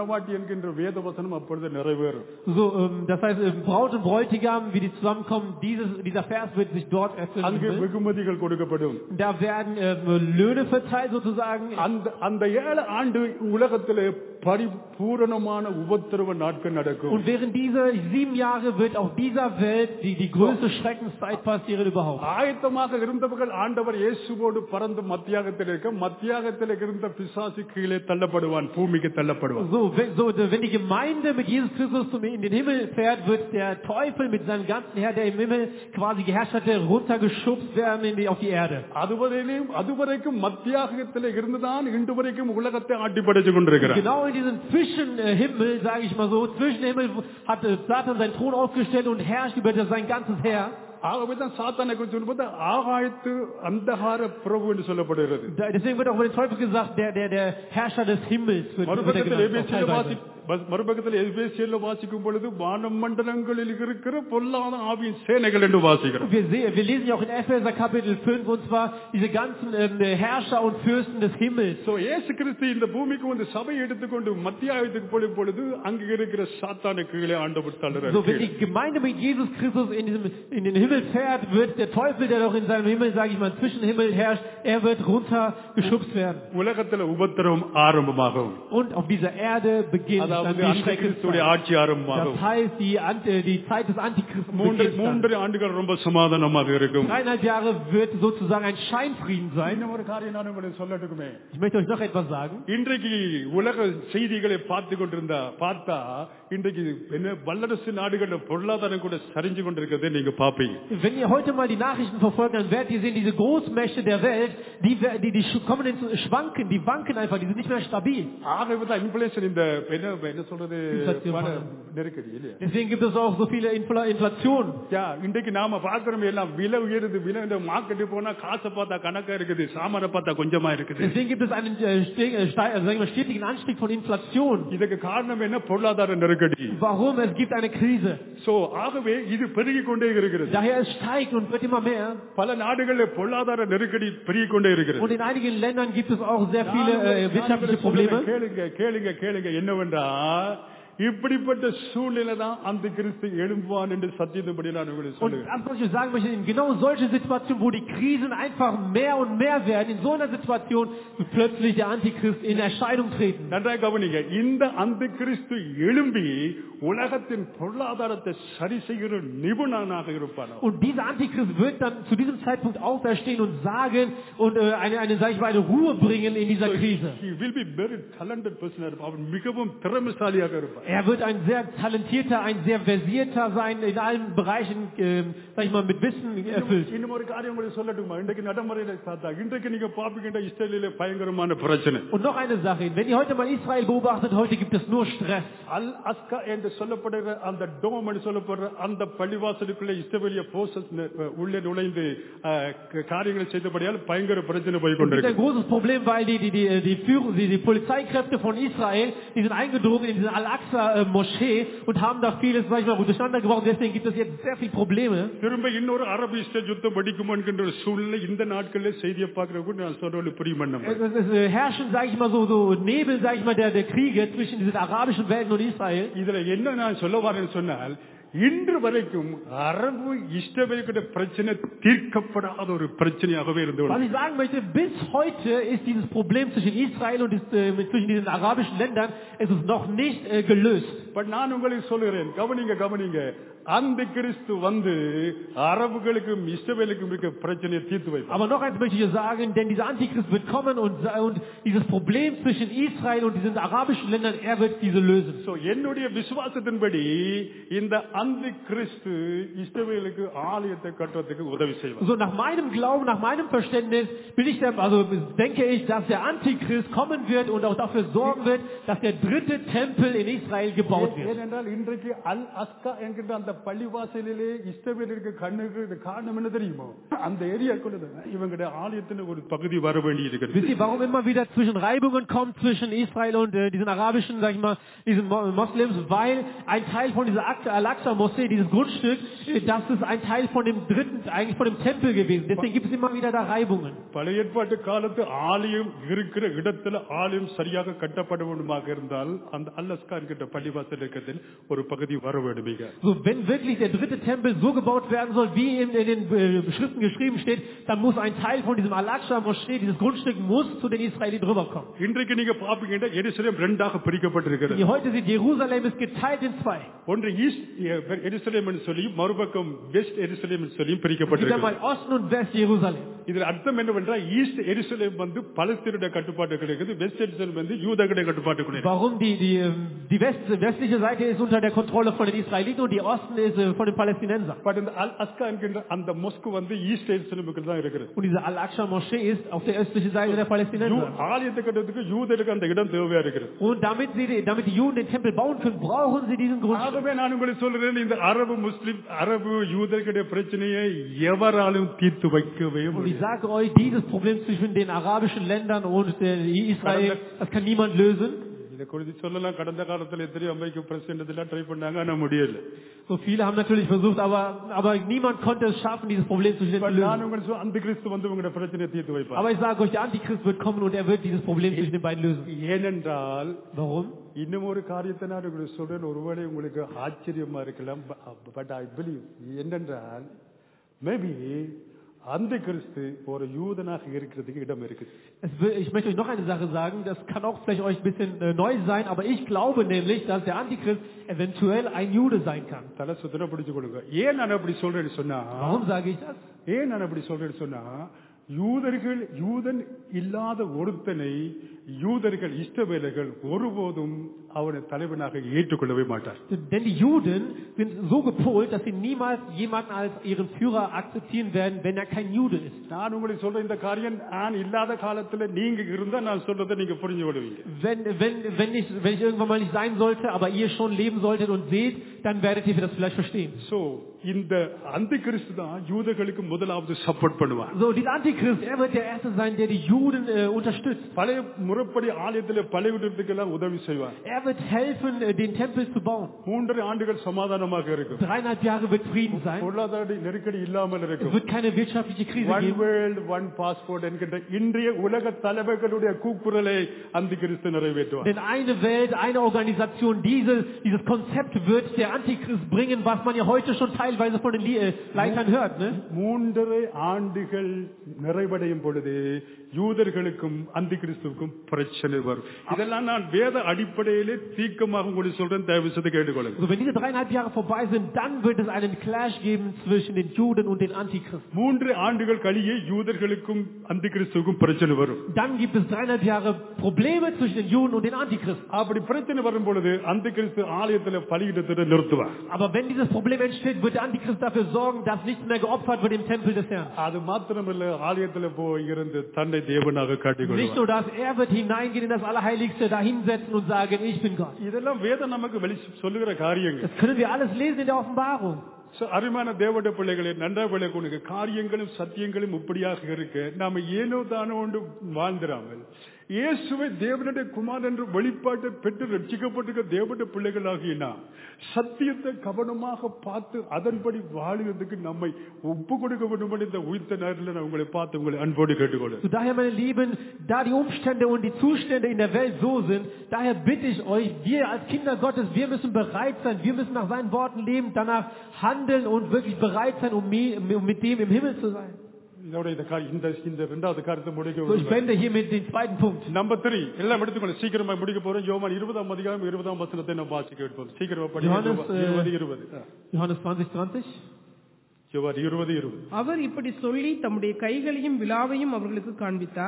மணவாட்டி என்கின்ற வேத வசனம் அப்பொழுது நிறைவேறும் So, ähm, das heißt, ähm, Braut und Bräutigam, wie die zusammenkommen, dieses, dieser Vers wird sich dort erfüllen. அங்கே வெகுமதிகள் கொடுக்கப்படும் Da werden ähm, Löhne verteilt sozusagen. அந்த அந்த ஏழு ஆண்டு உலகத்திலே பரிபூரணமான உபத்திரவ நாட்கள் நடக்கும் Und während dieser sieben Jahre wird auf dieser Welt die, die größte Schreckenszeit passieren überhaupt. ஆயத்தமாக இருந்தவர்கள் ஆண்டவர் இயேசுவோடு பறந்து மத்தியாகத்தில் இருக்க மத்தியாகத்தில் இருந்த பிசாசு கீழே தள்ளப்படுவான் பூமிக்கு தள்ளப்படுவான் So wenn, so, wenn die Gemeinde mit Jesus Christus zum, in den Himmel fährt, wird der Teufel mit seinem ganzen Herr, der im Himmel quasi geherrscht hatte, runtergeschubst werden in die, auf die Erde. அதுவரையிலும் அதுவரைக்கும் மத்தியாகத்தில் இருந்துதான் இன்று வரைக்கும் உலகத்தை ஆட்டி படைச்சு கொண்டிருக்கிறார் Genau in diesem Zwischenhimmel, sage ich mal so, Zwischenhimmel hat äh, Satan seinen Thron aufgestellt und herrscht über das, sein ganzes Heer. ஆகவேதான் சாத்தானை குறித்து சொல்லும்போது ஆகாயத்து அந்தகார பிரபு என்று சொல்லப்படுகிறது Da- Deswegen wird auch über den Teufel gesagt, der, der, der Herrscher des Himmels wird, wird er மறுபக்கத்தில் genannt, auch எபேசியில் வாசி teilweise. பஸ்- மறுபக்கத்தில் எபேசியில் வாசிக்கும் பொழுது வானமண்டலங்களில் இருக்கிற பொல்லாத ஆவியின் சேனைகள் என்று வாசிக்கிறோம் Wir, sehen, wir lesen ja auch in Epheser Kapitel 5 und zwar diese ganzen ähm, Herrscher und Fürsten des Himmels. So, இயேசு கிறிஸ்து இந்த பூமிக்கு வந்து சபை எடுத்துக்கொண்டு மத்தியாயத்துக்கு போடும் பொழுது அங்க இருக்கிற சாத்தானை கீழே ஆண்டவர் தள்ளுறார் So, wenn die Gemeinde mit Jesus Christus in, diesem, in den Himmel fährt, wird der Teufel, der doch in seinem Himmel, sage ich mal, zwischen Himmel herrscht, er wird runtergeschubst werden. உலகத்துல உபத்திரவம் ஆரம்பமாகும் Und auf dieser Erde beginnt dann அதாவது die அந்த கிறிஸ்துடைய Schreckenszeit. ஆட்சி ஆரம்பமாகும் Das heißt, die, Ant- die Zeit des Antichristen மூன்று beginnt dann. மூன்று ஆண்டுகள் ரொம்ப சமாதானமாக இருக்கும் Dreieinhalb Jahre wird sozusagen ein Scheinfrieden sein. இன்னும் ஒரு காரியம் நான் உங்களுக்கு சொல்லட்டுக்குமே Ich möchte euch noch etwas sagen. இன்றைக்கு உலக செய்திகளை பார்த்து கொண்டிருந்தா பார்த்தா இன்றைக்கு என்ன வல்லரசு நாடுகள்ல பொருளாதாரம் கூட சரிஞ்சு கொண்டிருக்கிறதை நீங்க பாப்பீங்க Wenn ihr heute mal die Nachrichten verfolgt, dann werdet ihr sehen, diese Großmächte der Welt, die, wer- die, die sch- kommen ins Schwanken, die wanken einfach, die sind nicht mehr stabil. ஆகவே தான் இன்ஃபுளேஷன் இந்த என்ன என்ன சொல்றது Inflation. பண நெருக்கடி இல்லையா Deswegen gibt es auch so viele Infl Inflation. யா, இன்றைக்கு நாம பாக்குறோம் எல்லாம் விலை உயருது விலை இந்த மார்க்கெட்டு போனா காசை பார்த்தா கணக்கா இருக்குது சாமானை பார்த்தா கொஞ்சமா இருக்குது Deswegen gibt es einen äh, ste- äh, ste- äh, sagen wir, mal, stetigen Anstieg von Inflation. இதுக்கு காரணம் என்ன பொருளாதார நெருக்கடி Warum? Es gibt eine Krise. So ஆகவே இது பெருகிக் கொண்டே இருக்கிறது Daher es steigt und wird immer mehr. பல நாடுகளில் பொருளாதார நெருக்கடி பெருகிக் கொண்டே இருக்கிறது Und in einigen Ländern gibt es auch sehr viele நான் äh, உங்களுக்கு wirtschaftliche சொல்றேன், Probleme. கேளுங்க கேளுங்க கேளுங்க என்னவென்றா இப்படிப்பட்ட சூழ்நிலை தான் அந்த கிறிஸ்து எழும்புவான் என்று சத்தியத்தின்படி நான் உங்களுக்கு Und சொல்லுகிறேன் das, was ich euch sagen möchte, in genau solche Situationen, wo die Krisen einfach mehr und mehr werden, in so einer Situation wird plötzlich der Antichrist in Erscheinung treten. நன்றாக கவனிங்க இந்த அந்த கிறிஸ்து எழும்பி உலகத்தின் பொருளாதாரத்தை சரி செய்கிற நிபுணனாக இருப்பான் Und dieser Antichrist wird dann zu diesem Zeitpunkt auferstehen und sagen und äh, eine, eine, sag ich mal, eine Ruhe bringen in dieser Krise. He will be very talented person. அவன் மிகவும் திறமைசாலியாக இருப்பான் Er wird ein sehr talentierter, ein sehr versierter sein, in allen Bereichen, äh, sag ich mal, mit Wissen erfüllt. இன்னும் ஒரு காரியம் உங்களுக்கு சொல்லட்டுமா இன்றைக்கு நடைமுறையில பார்த்தா இன்றைக்கு நீங்க பாப்பீங்கன்னா இஸ்ரேலில பயங்கரமான பிரச்சனை Und noch eine Sache, wenn ihr heute mal Israel beobachtet, heute gibt es nur Stress. அல் அஸ்கா என்று சொல்லப்படுகிற அந்த டோம் என்று சொல்லப்படுற அந்த பள்ளிவாசலுக்குள்ள இஸ்ரேலிய போர்சஸ் உள்ளே நுழைந்து அஹ், க- காரியங்களை செய்தபடியால் பயங்கர பிரச்சனை போய் Es gibt ein கொண்டிருக்கு großes Problem, weil die, die, die, die, Führung, die, die Polizeikräfte von Israel, die sind eingedrungen in diese Al-Aqsa-Moschee und haben da vieles, sag ich mal, durcheinander gebracht. Deswegen gibt es jetzt sehr viele Probleme. திரும்ப இன்னொரு அரபு Israel யுத்தம் வெடிக்குமோ என்கின்ற ஒரு சூழ்நிலை இந்த நாட்களில் செய்தியை பார்க்கிற கூட நான் சொல்றது புரியும் Es, es, es äh, herrschen, sag ich mal, so, so Nebel, sag ich mal, der, der Kriege zwischen diesen arabischen Welten und Israel. இதுல என்ன நான் சொல்ல வரேன்னு சொன்னால் இன்று வரைக்கும் அரபு இஷ்டவேலுடைய பிரச்சனை தீர்க்கப்படாத ஒரு பிரச்சனையாகவே இருந்து Was வருகிறது. ich sagen möchte, bis heute ist dieses Problem zwischen Israel und ist, äh, zwischen diesen arabischen Ländern, es ist noch nicht äh, gelöst. But நான் உங்களுக்கு சொல்லுகிறேன் கவனிங்க கவனிங்க அந்த கிறிஸ்து வந்து அரபுகளுக்கும் இஸ்ரவேலுக்கும் இருக்க பிரச்சனையை தீர்த்து வைப்பார் Aber noch eins möchte ich sagen, denn dieser Antichrist wird kommen und, sa- und dieses Problem zwischen Israel und diesen arabischen Ländern, er wird diese lösen. So, என்னுடைய விசுவாசத்தின்படி இந்த அந்த கிறிஸ்து இஸ்ரவேலுக்கு ஆலயத்தை கட்டுறதுக்கு உதவி செய்வார் So nach meinem Glauben, nach meinem Verständnis bin ich der, also denke ich, dass der Antichrist kommen wird und auch dafür sorgen wird, dass der dritte Tempel in Israel gebaut wird. ஏனென்றால் இன்றைக்கு அல் அஸ்கா என்கின்ற அந்த பள்ளிவாசலிலே இஷ்டவேலருக்கு கண்ணுக்கு இது காரணம் என்ன தெரியுமோ அந்த ஏரியாக்குள்ள இவங்களுடைய ஆலயத்துல ஒரு பகுதி வர வேண்டி இருக்கிறது Wisst ihr, warum immer wieder zwischen Reibungen kommt zwischen Israel und äh, diesen arabischen, sag ich mal, diesen Mo Moslems? Weil ein Teil von dieser Ak- Al-Aqsa-Moschee, dieses Grundstück, äh, das ist ein Teil von dem dritten, eigentlich von dem Tempel gewesen. Deswegen gibt es immer wieder da Reibungen. பழைய ஏற்பாட்டு காலத்து ஆலயம் இருக்கிற இடத்துல ஆலயம் சரியாக கட்டப்பட வேண்டுமாக இருந்தால் அந்த அல்லஸ்கான் கிட்ட பள்ளிவாசல் இருக்கிறதில் ஒரு பகுதி வர வேண்டுமீங்க So, wenn wirklich der dritte Tempel so gebaut werden soll, wie in, in den äh, Schriften geschrieben steht, dann muss ein Teil von diesem Al-Aqsa-Moschee, dieses Grundstück muss zu den Israeliten rüberkommen. இன்றைக்கு நீங்க பாப்பீங்கன்னா எருசலேம் ரெண்டாக பிரிக்கப்பட்டிருக்கிறது Ihr heute seht, Jerusalem ist geteilt in zwei. ஒன்று east எருசலேம் சொல்லியும் மறுபக்கம் வெஸ்ட் எருசலேம் சொல்லியும் Es gibt பிரிக்கப்பட்டிருக்கிறது einmal Osten und West Jerusalem. இதில் அர்த்தம் என்னவென்றால் ஈஸ்ட் எருசலேம் வந்து பலஸ்தீனுடைய கட்டுப்பாட்டு கிடைக்குது வெஸ்ட் எருசலேம் வந்து யூதர்களுடைய கட்டுப்பாட்டு கிடையாது Warum die, die, ähm, die West, westliche Seite ist unter der Kontrolle von den Israeliten und die Osten ist äh, von den Palästinensern. But இந்த அல் அஸ்கா என்கின்ற அந்த மொஸ்கு வந்து ஈஸ்ட் எருசலேமுக்கு தான் இருக்கிறது Und diese Al-Aqsa-Moschee ist auf der östlichen Seite der யூ- Palästinenser. ஆலயத்தை கட்டுறதுக்கு யூதருக்கு அந்த இடம் தேவையா இருக்கிறது Und damit, sie, damit die Juden den Tempel bauen können, brauchen sie diesen Grundstück. ஆகவே நான் உங்களுக்கு சொல்றேன் இந்த அரபு முஸ்லிம் அரபு யூதர்களுடைய பிரச்சனையை எவராலும் தீர்த்து வைக்கவே Und ich முடியாது sage euch, dieses Problem zwischen den arabischen Ländern und äh, Israel, das kann niemand lösen. இதை குறித்து சொல்லலாம் கடந்த காலத்துல எத்தனையோ அமெரிக்க பிரசிடென்ட் எல்லாம் ட்ரை பண்ணாங்க ஆனா முடியல So viele haben natürlich versucht, aber, aber niemand konnte es schaffen, dieses Problem zwischen den But zu நான் lösen. உங்களுக்கு சொல்ல- அந்த கிறிஸ்து வந்து உங்களுடைய பிரச்சனையை தீர்த்து வைப்பார் Aber ich sage euch, der Antichrist wird kommen und er wird dieses Problem zwischen den beiden lösen. ஏனென்றால் Warum? இன்னும் ஒரு காரியத்தை நான் உங்களுக்கு சொல்றேன் ஒருவேளை உங்களுக்கு ஆச்சரியமா இருக்கலாம் பட் ஐ பிலீவ் என்னென்றால் மேபி அந்த கிறிஸ்து ஒரு யூதனாக இருக்கிறதுக்கு இடம் இருக்குது Es will, ich möchte euch noch eine Sache sagen, das kann auch vielleicht euch ein bisschen äh, neu sein, aber ich glaube nämlich, dass der Antichrist eventuell ein Jude sein kann. தலை சுத்தன பிடிச்சு கொடுங்க ஏன் நான் அப்படி சொல்றேன்னு சொன்னா Warum sage ich das? ஏன் நான் அப்படி சொல்றேன்னு சொன்னா யூதர்கள் யூதன் இல்லாத ஒருத்தனை யூதர்கள் இஷ்டவேலைகள் ஒருபோதும் அவனை தலைவனாக ஏற்றுக்கொள்ளவே மாட்டார் Denn die Juden sind so gepolt, dass sie niemals jemanden als ihren Führer akzeptieren werden, wenn er kein Jude ist. நான் உங்களுக்கு சொல்ற இந்த காரியம் நான் இல்லாத காலத்துல நீங்க இருந்தா நான் சொல்றதை நீங்க புரிஞ்சு விடுவீங்க Wenn, wenn, wenn, ich, wenn ich irgendwann mal nicht sein sollte, aber ihr schon leben solltet und seht, dann werdet ihr das vielleicht verstehen. So இந்த அந்த கிறிஸ்து தான் யூதர்களுக்கு முதலாவது சப்போர்ட் பண்ணுவார் So, dieser Antichrist, er wird der Erste sein, der die Juden äh, unterstützt. பழைய முறைப்படி ஆலயத்துல பழையிடத்துக்கெல்லாம் உதவி செய்வார் Er wird helfen, äh, den Tempel zu bauen. மூன்றரை ஆண்டுகள் சமாதானமாக இருக்கும் Dreieinhalb Jahre wird Frieden sein. பொருளாதார நெருக்கடி இல்லாமல் Es இருக்கும் wird keine wirtschaftliche Krise one geben. World one passport என்கின்ற இன்றைய உலக தலைவர்களுடைய கூக்குரலை அந்த கிறிஸ்து நிறைவேற்றுவார் Denn eine Welt, eine Organisation, diese, dieses Konzept wird der Antichrist bringen, was man ja heute schon teilweise von den Lie- äh, Leitern hört. Ne? மூன்றரை ஆண்டுகள் நிறைவடையும் பொழுது யூதர்களுக்கும் அந்த கிறிஸ்துவுக்கும் பிரச்சனை வரும் இதெல்லாம் நான் வேத அடிப்படையிலே தீர்க்கமாக உங்களுக்கு சொல்றேன் தயவு செய்து கேட்டுக்கொள்ளுங்க Also wenn diese dreieinhalb Jahre vorbei sind, dann wird es einen Clash geben zwischen den Juden und den Antichristen. மூன்று ஆண்டுகள் கழியே யூதர்களுக்கும் அந்த கிறிஸ்துவுக்கும் பிரச்சனை வரும் Dann gibt es dreieinhalb Jahre Probleme zwischen den Juden und den Antichristen. அப்படி பிரச்சனை வரும் பொழுது அந்த கிறிஸ்து ஆலயத்துல பலியிடத்தை நிறுத்துவார் Aber wenn dieses Problem entsteht, wird der Antichrist dafür sorgen, dass nichts mehr geopfert wird im Tempel des Herrn. அது மாத்திரமல்ல ஆலயத்துல போய் இருந்து தன்னை தேவனாக Nicht காட்டிக்கொள்வார் nur das, er wird hineingehen in das Allerheiligste, da hinsetzen und sagen, ich bin Gott. இதெல்லாம் வேதம் நமக்கு வெளி சொல்லுகிற காரியங்கள் Das können wir alles lesen in der Offenbarung. So, அருமையான தேவட பிள்ளைகளே நன்றா விளக்குனுக்கு காரியங்களும் சத்தியங்களும் இப்படியாக இருக்க நாம ஏனோ தானோ ஒன்று வாழ்ந்திராமல் இயேசுவை தேவனுடைய குமார் என்று வெளிப்பாட்டை பெற்று ரட்சிக்கப்பட்டிருக்க தேவனுடைய பிள்ளைகளாகிய நாம் சத்தியத்தை கவனமாக பார்த்து அதன்படி வாழுகிறதுக்கு நம்மை ஒப்பு கொடுக்க வேண்டும் என்று இந்த உயிர்த்த நேரில் நான் உங்களை பார்த்து உங்களை அன்போடு கேட்டுக்கொள்ளும் So daher, meine Lieben, da die Umstände und die Zustände in der Welt so sind, daher bitte ich euch, wir als Kinder Gottes, wir müssen bereit sein, wir müssen nach seinen Worten leben, danach handeln und wirklich bereit sein, um, mi- um mit dem im Himmel zu sein. இதோட இந்த காரி- இந்த இந்த இரண்டாவது காரியத்தை முடிக்க So, ich விரும்புகிறேன். wende hiermit den zweiten Punkt. Number three எல்லாம் எடுத்துக்கொள்ள சீக்கிரமா முடிக்க போறோம் யோவான் இருபதாம் அதிகாரம் இருபதாம் வசனத்தை நம்ம வாசிக்க வைப்போம் சீக்கிரமா படிங்க யோவானஸ், யோவான் இருபது இருபது ஆ. Johannes 20, 20. யோவான் இருபது இருபது அவர் இப்படி சொல்லி தம்முடைய கைகளையும் விழாவையும் அவர்களுக்கு காண்பித்தார்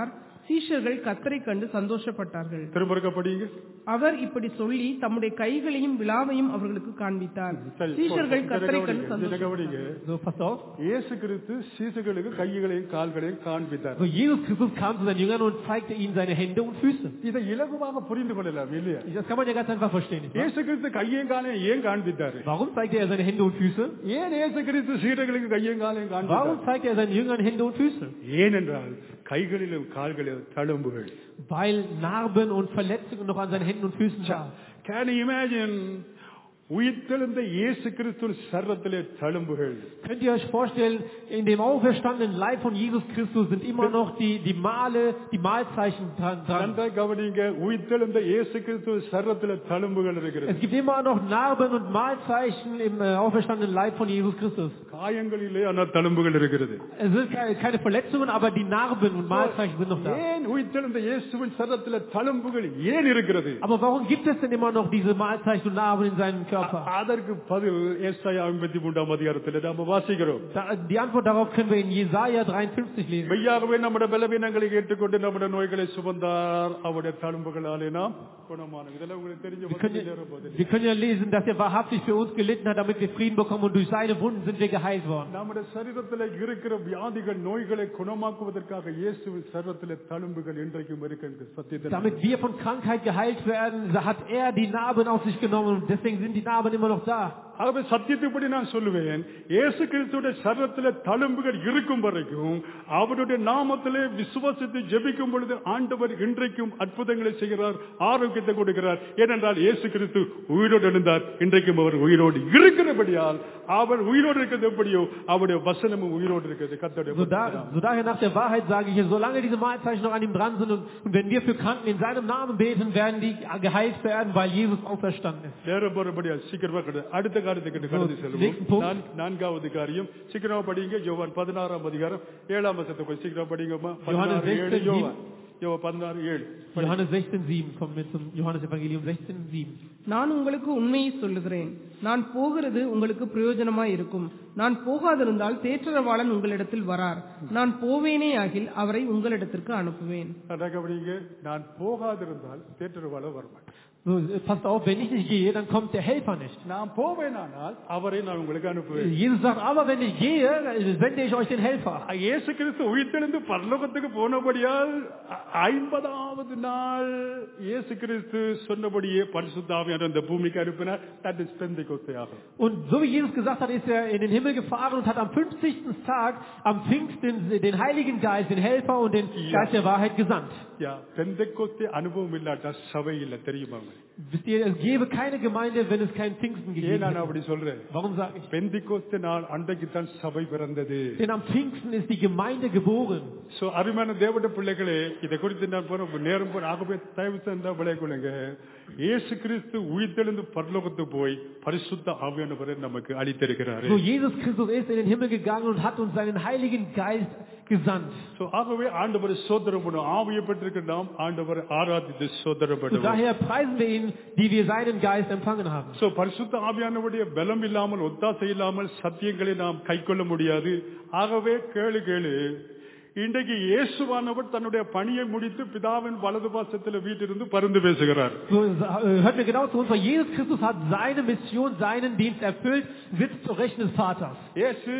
சீஷர்கள் கத்தரை கண்டு சந்தோஷப்பட்டார்கள் திரும்ப இருக்க படிங்க அவர் இப்படி சொல்லி தம்முடைய கைகளையும் விழாவையும் அவர்களுக்கு காண்பித்தார் சரி, சீஷர்கள் இதை கத்தரை கண்டு கவனிங்க, இதை சந்தோஷம் கவனிங்க. So, passt auf. இயேசு கிறிஸ்து சீசுகளுக்கு கைகளையும் கால்களையும் காண்பித்தார் So, Jesus Christus kam zu seinen Jüngern und zeigte ihnen seine Hände und Füße. இதை இலகுவாக புரிந்து கொள்ளலாம் இல்லையா Das kann man ja ganz einfach verstehen. Nicht wahr? இயேசு கிறிஸ்து கையையும் காலையும் ஏன் காண்பித்தாரு Warum zeigte er seine Hände und Füße? ஏன் இயேசு கிறிஸ்து சீடர்களுக்கு கையையும் காலையும் காண்பித்தார் Warum zeigte er seinen Jüngern Hände und Füße? ஏனென்றால் கைகளிலும் கால்களிலும் தழும்புகள் Weil Narben und Verletzungen noch an seinen Händen und Füßen waren. Can imagine உயிர்த்தெழுந்த இயேசு கிறிஸ்து சர்வத்திலே தழும்புகள் Könnt ihr euch vorstellen, in dem auferstandenen Leib von Jesus Christus sind immer noch die, die Male, die Malzeichen dran. dran. நன்றாய் கவனிங்க உயிர்த்தெழுந்த இயேசு கிறிஸ்து சர்வத்திலே தழும்புகள் இருக்கிறது Es gibt immer noch Narben und Malzeichen im äh, auferstandenen Leib von Jesus Christus. காயங்களிலே ஆனால் தழும்புகள் இருக்கிறது Es sind keine, keine Verletzungen, aber die Narben und Malzeichen sind noch da. ஏன் உயிர்த்தெழுந்த இயேசுவின் சர்வத்திலே தழும்புகள் ஏன் இருக்கிறது Aber warum gibt es denn immer noch diese Malzeichen und Narben in seinem Körper? அதற்கு பதில் ஏசாயா ஐம்பத்தி மூன்றாம் அதிகாரத்தில் நாம வாசிக்கிறோம் Da, die Antwort darauf können wir in Jesaja 53 lesen. மெய்யாகவே நம்முடைய பலவீனங்களை ஏற்றுக்கொண்டு நம்முடைய நோய்களை சுமந்தார் அவருடைய தழும்புகளாலே நாம் குணமானோம் இதெல்லாம் உங்களுக்கு தெரிஞ்ச Wir können, வசனம் ja, போது wir können ja lesen, dass er wahrhaftig für uns gelitten hat, damit wir Frieden bekommen und durch seine Wunden sind wir geheilt worden. நம்முடைய சரீரத்தில் இருக்கிற வியாதிகள் நோய்களை குணமாக்குவதற்காக இயேசுவின் சர்வத்திலே தழும்புகள் இன்றைக்கும் இருக்கின்ற சத்தியத்தை Damit wir von Krankheit geheilt werden, hat er die Narben auf sich genommen und deswegen sind die Narben immer noch da. ஆகவே சத்தியத்தைப்படி நான் சொல்லுவேன் இயேசு கிறிஸ்துடைய சரீரத்திலே தழும்புகள் இருக்கும் வரைக்கும் அவருடைய நாமத்திலே விசுவாசத்தை ஜெபிக்கும் பொழுது ஆண்டவர் இன்றைக்கும் அற்புதங்களை செய்கிறார் ஆரோக்கியத்தை கொடுக்கிறார் ஏனென்றால் இயேசு கிறிஸ்து உயிரோடு இருந்தார் இன்றைக்கும் அவர் உயிரோடு இருக்கிறபடியால் அவர் உயிரோடு இருக்கிறது எப்படியோ அவருடைய வசனமும் உயிரோடு இருக்கிறது So, கத்தோடைய da, so daher nach der Wahrheit sage ich, solange diese Malzeichen noch an ihm dran sind und, und wenn wir für Kranken in seinem Namen beten, werden die geheilt werden, weil Jesus auferstanden ist. நேரம் போறபடியா சீக்கிரமா கிடையாது அடுத்த காரியத்துக்கு கடந்து nächsten செல்வோம் Punkt. நான்- நான்காவது காரியம் சீக்கிரமா படிங்க யோவான் பதினாறாம் அதிகாரம் ஏழாம் வசத்தை கொஞ்சம் சீக்கிரம் படிங்கம்மா யோவான் பதினாறு ஏழு 16, யோவான் யோவான் பதினாறு ஏழு Johannes 16,7 kommen wir zum Johannes Evangelium 16,7. நான் உங்களுக்கு உண்மையை சொல்லுகிறேன் நான் போகிறது உங்களுக்கு பிரயோஜனமாய் இருக்கும் நான் போகாதிருந்தால் தேற்றரவாளன் உங்களிடத்தில் வரார் நான் போவேனே ஆகில் அவரை உங்களிடத்திற்கு அனுப்புவேன் அதாக படிங்க நான் போகாதிருந்தால் தேற்றருவாள வரமாட்டேன் So, passt auf, wenn ich nicht gehe, dann kommt der Helfer nicht. நான் போவேனானால் அவரை நான் உங்களுக்கு அனுப்புவேன் Jesus sagt, aber wenn ich gehe, sende ich euch den Helfer. இயேசு கிறிஸ்து உயிர்த்தெழுந்து பரலோகத்துக்கு போனபடியால் ஐ- ஐம்பதாவது நாள் இயேசு கிறிஸ்து சொன்னபடியே பரிசுத்தாவியான அந்த பூமிக்கு அனுப்பினார் தட் இஸ் பெந்தைக்கொத்தையாகும் Und so wie Jesus gesagt hat, ist er in den Himmel gefahren und hat am 50. Tag, am Pfingsten, den Heiligen Geist, den Helfer und den Ja. Geist der Wahrheit gesandt. யா பெந்தைக்கொத்தை அனுபவம் இல்லாட்டா சபை இல்ல தெரியுமா உங்களுக்கு? Wisst ihr, es gäbe keine Gemeinde, wenn es keinen Pfingsten ஏன் gegeben நான் hätte. அப்படி சொல்றேன் Warum sage ich? பெந்திக்கொஸ்து நாள் அன்றைக்கு தான் சபை பிறந்தது Denn am Pfingsten ist die Gemeinde geboren. So அருமையான தேவட பிள்ளைகளே இதை குறித்து நான் போற நேரம் போற ஆகவே தயவு செஞ்சா விளையாடுங்க இயேசு கிறிஸ்து உயிர்த்தெழுந்து பரலோகத்துக்கு போய் பரிசுத்த ஆவியானவரை நமக்கு அளித்திருக்கிறாரு So Jesus Christus ist in den Himmel gegangen und hat uns seinen Heiligen Geist gesandt. So ஆகவே ஆண்டவரை சோதரம் பண்ணும் ஆவியை பெற்றிருக்க நாம் ஆண்டவரை ஆராதித்து Und சோதரப்படுவோம் daher preisen wir ihn, die wir seinen Geist empfangen haben. So பரிசுத்த ஆவியானவருடைய பலம் இல்லாமல் ஒத்தாசை இல்லாமல் சத்தியங்களை நாம் கைக்கொள்ள முடியாது ஆகவே கேளு கேளு இன்றைக்கு இயேசுவானவர் தன்னுடைய பணியை முடித்து பிதாவின் வலது பாசத்தில் வீட்டிலிருந்து பருந்து பேசுகிறார் So, äh, hört mir genau zu uns, weil Jesus Christus hat seine Mission, seinen Dienst erfüllt, sitzt zur Rechten des Vaters. இயேசு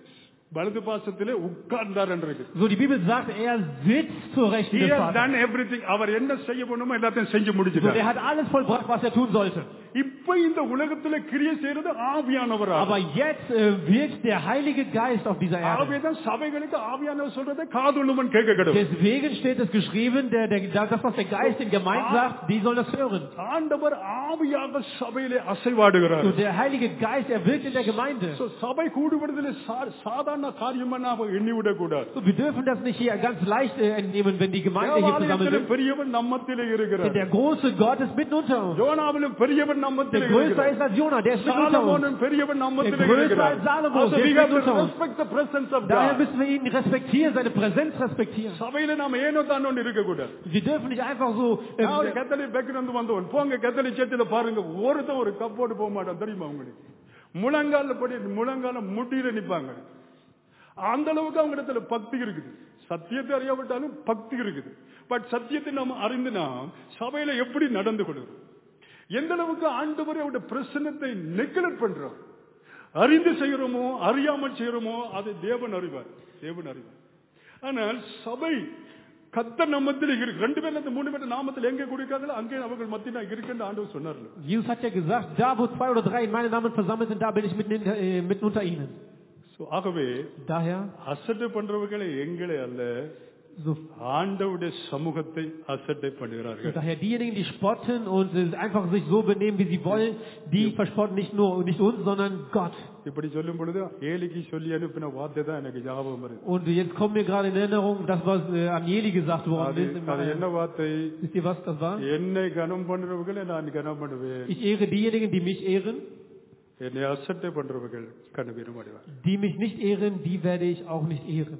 வலது பாசத்திலே உட்கார்ந்தார் என்று இருக்கு So, die Bibel sagt, er sitzt zur Rechten He des has Vaters. done everything. அவர் என்ன செய்ய போனோமோ எல்லாத்தையும் செஞ்சு So, முடிச்சிட்டார் er hat alles vollbracht, was er tun sollte. இப்ப இந்த உலகத்துல கிரியை செய்யறது ஆவியானவரா Aber jetzt äh, wirkt der Heilige Geist auf dieser Erde. ஆவியதான் சபைகளுக்கு ஆவியானவர் சொல்றதை காதுள்ளவன் கேட்க கிடையாது Deswegen steht es geschrieben, der, der, das, was der Geist den Gemeinden sagt, die sollen das hören. ஆண்டவர் ஆவியாக சபையிலே அசைவாடுகிறார் So, der Heilige Geist, er wirkt in der Gemeinde. So, சபை கூடுவதில் சாதாரண காரியமா நாம எண்ணிவிடக் கூடாது So, wir dürfen das nicht hier ganz leicht äh, entnehmen, wenn die Gemeinde hier zusammen தேவாலயத்திலே sind. பெரியவன் நம்மத்திலே Denn இருக்கிறார் der große Gott ist mitten unter uns. யோனாவிலும் பெரியவன் Der நம்மத்திலே größer இருக்கிறார் ist als Jonah, der ist mitten unter uns. சாலமோனும் பெரியவன் நம்மத்திலே Der größer இருக்கிறார் als Salomo, Also, der we ist have to unter uns. respect the presence of Daher God. müssen wir ihn respektieren, seine Präsenz respektieren. சபையில நாம ஏனோ தான் ஒன்று இருக்கக்கூடாது Wir dürfen nicht einfach so. நான் ஒரு Äh, கத்தலி பேக்கிலிருந்து வந்தவன் போங்க கத்தலி சேர்த்துல பாருங்க ஒருத்தன் ஒரு கப்போடு போக மாட்டான் தெரியுமா உங்களுக்கு முழங்கால படி முழங்கால முட்டியில நிப்பாங்க அந்த அளவுக்கு அவங்க இடத்துல பக்தி இருக்குது சத்தியத்தை அறியாவிட்டாலும் பக்தி இருக்குது பட் சத்தியத்தை நாம் அறிந்து நாம் சபையில எப்படி நடந்து கொள்கிறோம் எந்த அளவுக்கு ஆண்டவரை அவருடைய பிரசன்னத்தை நெக்லெக்ட் பண்றோம் அறிந்து செய்கிறோமோ அறியாமல் செய்கிறோமோ அதை தேவன் அறிவார் தேவன் அறிவார் ஆனால் சபை கத்த நம்மத்தில் இருக்கு ரெண்டு பேர்ல இந்த மூணு பேர் நாமத்தில் எங்க குடிக்காங்களோ அங்கே அவர்கள் மத்தியில் இருக்குன்னு ஆண்டவர் சொன்னார்ல Jesus hat ja gesagt, da wo zwei oder drei in meinem Namen versammelt sind, da bin ich mitten, in, äh, mitten unter ihnen. So, ஆகவே Daher, அசட்டை பண்றவர்களை எங்களை அல்ல so, ஆண்டவுடைய சமூகத்தை அசட்டை பண்ணுகிறார்கள் daher diejenigen, die spotten und äh, einfach sich so benehmen, wie sie wollen, die verspotten nicht nur nicht uns, sondern Gott. இப்படி சொல்லும் பொழுது ஏலிக்கு சொல்லி அனுப்பின வார்த்தை தான் எனக்கு ஞாபகம் வருது Und jetzt kommt mir gerade in Erinnerung, das was äh, an Jeli gesagt worden அது ist. Im, அது என்ன äh, வார்த்தை wisst ihr was das war? என்னை கனம் பண்றவர்களை நான் கனம் பண்ணுவேன் Ich ehre diejenigen, die mich ehren. என்னை அசட்டை பண்றவர்கள் கனவீனம் அடைவார் Die mich nicht ehren, die werde ich auch nicht ehren.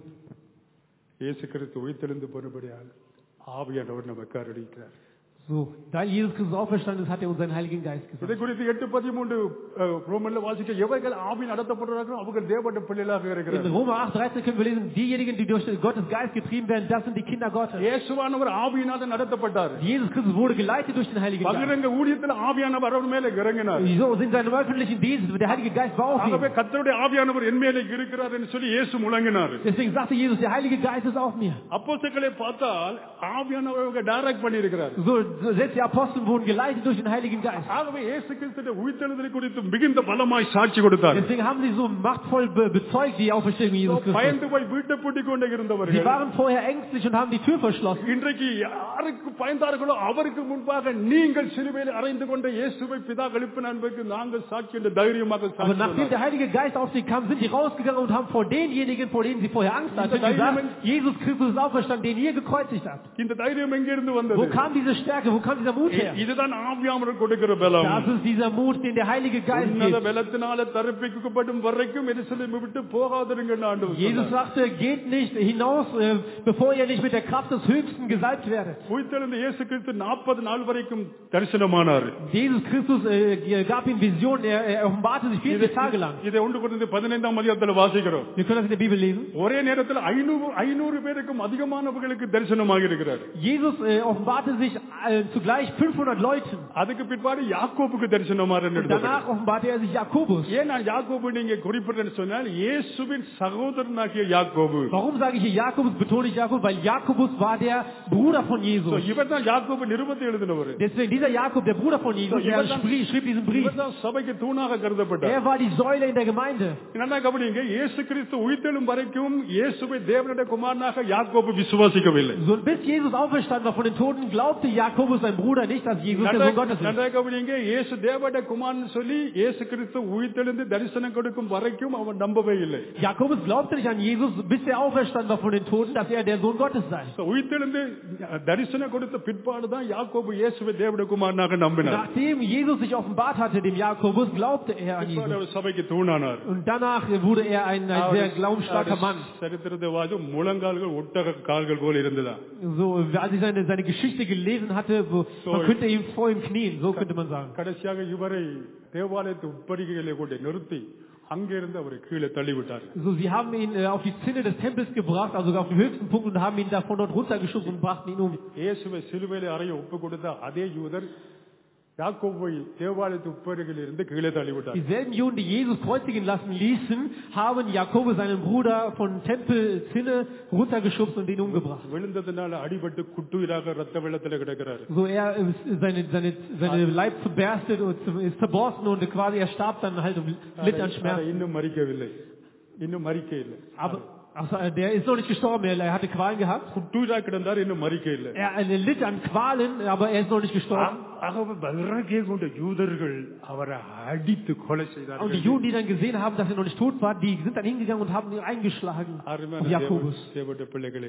இயேசு கிறிஸ்து உயிர்த்தெழுந்து போனபடியால் ஆவியானவர் நமக்கு அருளிக்கிறார் So, da Jesus Christus auferstanden ist, hat er uns seinen Heiligen Geist இதை gesandt. குறித்து எட்டு பதிமூன்று அஹ், ரோமன்ல வாசிக்க எவர்கள் ஆவி நடத்தப்படுறார்களோ அவர்கள் தேவனுடைய பிள்ளைகளாக In இருக்கிறார்கள் Römer 8, 13 können wir lesen, diejenigen, die durch Gottes Geist getrieben werden, das sind die Kinder Gottes. இயேசுவானவர் ஆவியினால நடத்தப்பட்டார் Jesus Christus wurde geleitet durch den Heiligen Geist. பகிரங்க ஊழியத்தில் ஆவியானவர் அவர் மேல இறங்கினார் So sind seinem öffentlichen Dienst, der Heilige Geist war auf ஆகவே ihm. கர்த்தருடைய ஆவியானவர் என் மேலே இருக்கிறார் என்று சொல்லி இயேசு முழங்கினார் Deswegen sagte Jesus, der Heilige Geist ist auf mir. அப்போஸ்தலர்களை பார்த்தால் ஆவியானவர் டைரக்ட் பண்ணியிருக்கிறார் So, so selbst die Apostel wurden geleitet durch den Heiligen Geist. ஆகவே இயேசு கிறிஸ்துடைய உயிர்த்தெழுதலை குறித்து மிகுந்த பலமாய் சாட்சி கொடுத்தார் Deswegen haben sie so machtvoll be bezeugt, die Auferstehung Jesus Christus. பயந்து போய் வீட்டை பூட்டிக் கொண்டே Sie இருந்தவர்கள் waren vorher ängstlich und haben die Tür verschlossen. இன்றைக்கு யாருக்கு பயந்தார்களோ அவருக்கு முன்பாக நீங்கள் சிலுவையில் அறைந்து கொண்ட இயேசுவை பிதா கழிப்பின அன்புக்கு நாங்கள் சாட்சி என்று தைரியமாக Aber சாட்சி nachdem சொன்னார். der Heilige Geist auf sie kam, sind die rausgegangen und haben vor denjenigen, vor denen sie vorher Angst hatten, Dieser gesagt, Diamond- Jesus Christus ist auferstanden, den ihr gekreuzigt habt. இந்த தைரியம் எங்கிருந்து Wo வந்தது kam diese Stärke, wo kam dieser Mut her? இதுதான் ஆவியாமர் கொடுக்கிற பலம் Das ist dieser Mut, den der Heilige Geist உன்னத gibt. பலத்தினால தரிப்பிக்கப்படும் வரைக்கும் எரிசலை விட்டு போகாதிருங்க ஆண்டு Jesus sagte, geht nicht hinaus, äh, bevor ihr nicht mit der Kraft des Höchsten gesalbt werdet. உயிர்த்தெழுந்த இயேசு கிறிஸ்து நாற்பது நாள் வரைக்கும் தரிசனமானார் Jesus Christus äh, gab ihm Visionen, er, er offenbarte sich 40 Tage lang. இதை ஒன்று கொடுத்து பதினைந்தாம் அதிகாரத்தில் வாசிக்கிறோம் Wir können das in der Bibel lesen. ஒரே நேரத்தில் ஐநூறு ஐநூறு பேருக்கும் அதிகமானவர்களுக்கு தரிசனமாக இருக்கிறார் Jesus äh, offenbarte sich äh, zugleich 500 Leuten. அதுக்கு பிற்பாடு யாக்கோப்புக்கு தரிசனமாறு Und danach offenbarte er sich Jakobus. ஏன் நான் யாக்கோபு நீங்க குறிப்பிட்டேன்னு சொன்னால் இயேசுவின் சகோதரனாகிய யாக்கோபு Warum sage ich hier Jakobus, betone ich Jakob? Weil Jakobus war der Bruder von Jesus. இவர் தான் யாக்கோபு நிருபத்தை எழுதினவர் Deswegen dieser Jakob, der Bruder von Jesus, So, er jemand- schrieb, schrieb diesen Brief. இவர் தான் சபைக்கு தூணாக கருதப்பட்டார் Er war die Säule in der Gemeinde. என்ன கவனிங்க இயேசு கிறிஸ்து உயிர்த்தெழும் வரைக்கும் இயேசுவை தேவனுடைய குமாரனாக யாக்கோபு விசுவாசிக்கவில்லை So, bis Jesus auferstanden war von den Toten, glaubte Jakobus, sein Bruder, nicht, dass Jesus der Sohn Gottes ist. நன்றாக கவனிங்க இயேசு தேவனுடைய குமாரன் சொல்லி இயேசு கிறிஸ்து உயிர்த்தெழுந்து தரிசனம் கொடுக்கும் வரைக்கும் அவன் நம்பவே இல்லை Jakobus glaubte nicht an Jesus, bis er auferstanden war von den Toten, dass er der Sohn Gottes sei. So, உயிர்த்தெழுந்து தரிசனம் கொடுத்த பிற்பாடு தான் யாக்கோபு இயேசுவை தேவனுடைய குமாரனாக நம்பினார் Nachdem Jesus sich offenbart hatte, dem Jakobus, glaubte er an பிற்பாடு Jesus. அவர் சபைக்கு தூணானார் Und danach wurde er ein, ein sehr glaubensstarker Mann. சரித்திரத்தை வாது முழங்கால்கள் ஒட்டக கால்கள் போல இருந்ததா So, als ich seine, seine Geschichte gelesen hatte, wo, man könnte ihm vor ihm knien, so könnte man sagen. கடைசியாக இவரை தேவாலயத்து உட்படிகளை கொண்டு நிறுத்தி அங்கிருந்து அவரை கீழே தள்ளிவிட்டார் So, sie haben ihn äh, auf die Zinne des Tempels gebracht, also sogar auf den höchsten Punkt und haben ihn da von dort runtergeschoben und brachten ihn um. இயேசுவை சிலுவையிலே அறைய ஒப்பு கொடுத்த அதே யூதர் யாக்கோபை தேவாலயத்து உட்படிகளில் இருந்து கீழே தள்ளிவிட்டார் Dieselben Juden, die Jesus kreuzigen lassen ließen, haben Jakobus, seinen Bruder, von Tempelzinne runtergeschubst und ihn umgebracht. விழுந்ததுனால அடிபட்டு குட்டுயிராக ரத்த வெள்ளத்துல கிடக்கிறார் So, er ist seine, seine, seine Leib zerberstet und ist zerborsten und quasi er starb dann halt und litt an அதை Schmerzen. இன்னும் மறிக்கவில்லை இன்னும் மறிக்க இல்லை Aber also, der ist noch nicht gestorben, er, er hatte Qualen gehabt. குட்டுயிரா கிடந்தார் இன்னும் மறிக்க இல்லை Er, er litt an Qualen, aber er ist noch nicht gestorben. ஆகவே வைராகிய கொண்ட யூதர்கள் அவரை அடித்து கொலை Und die செய்தார்கள் Juden, die dann gesehen haben, dass er noch nicht tot war, die sind dann hingegangen und haben ihn eingeschlagen auf அருமையான Jakobus. தேவ- தேவனுடைய பிள்ளைகளே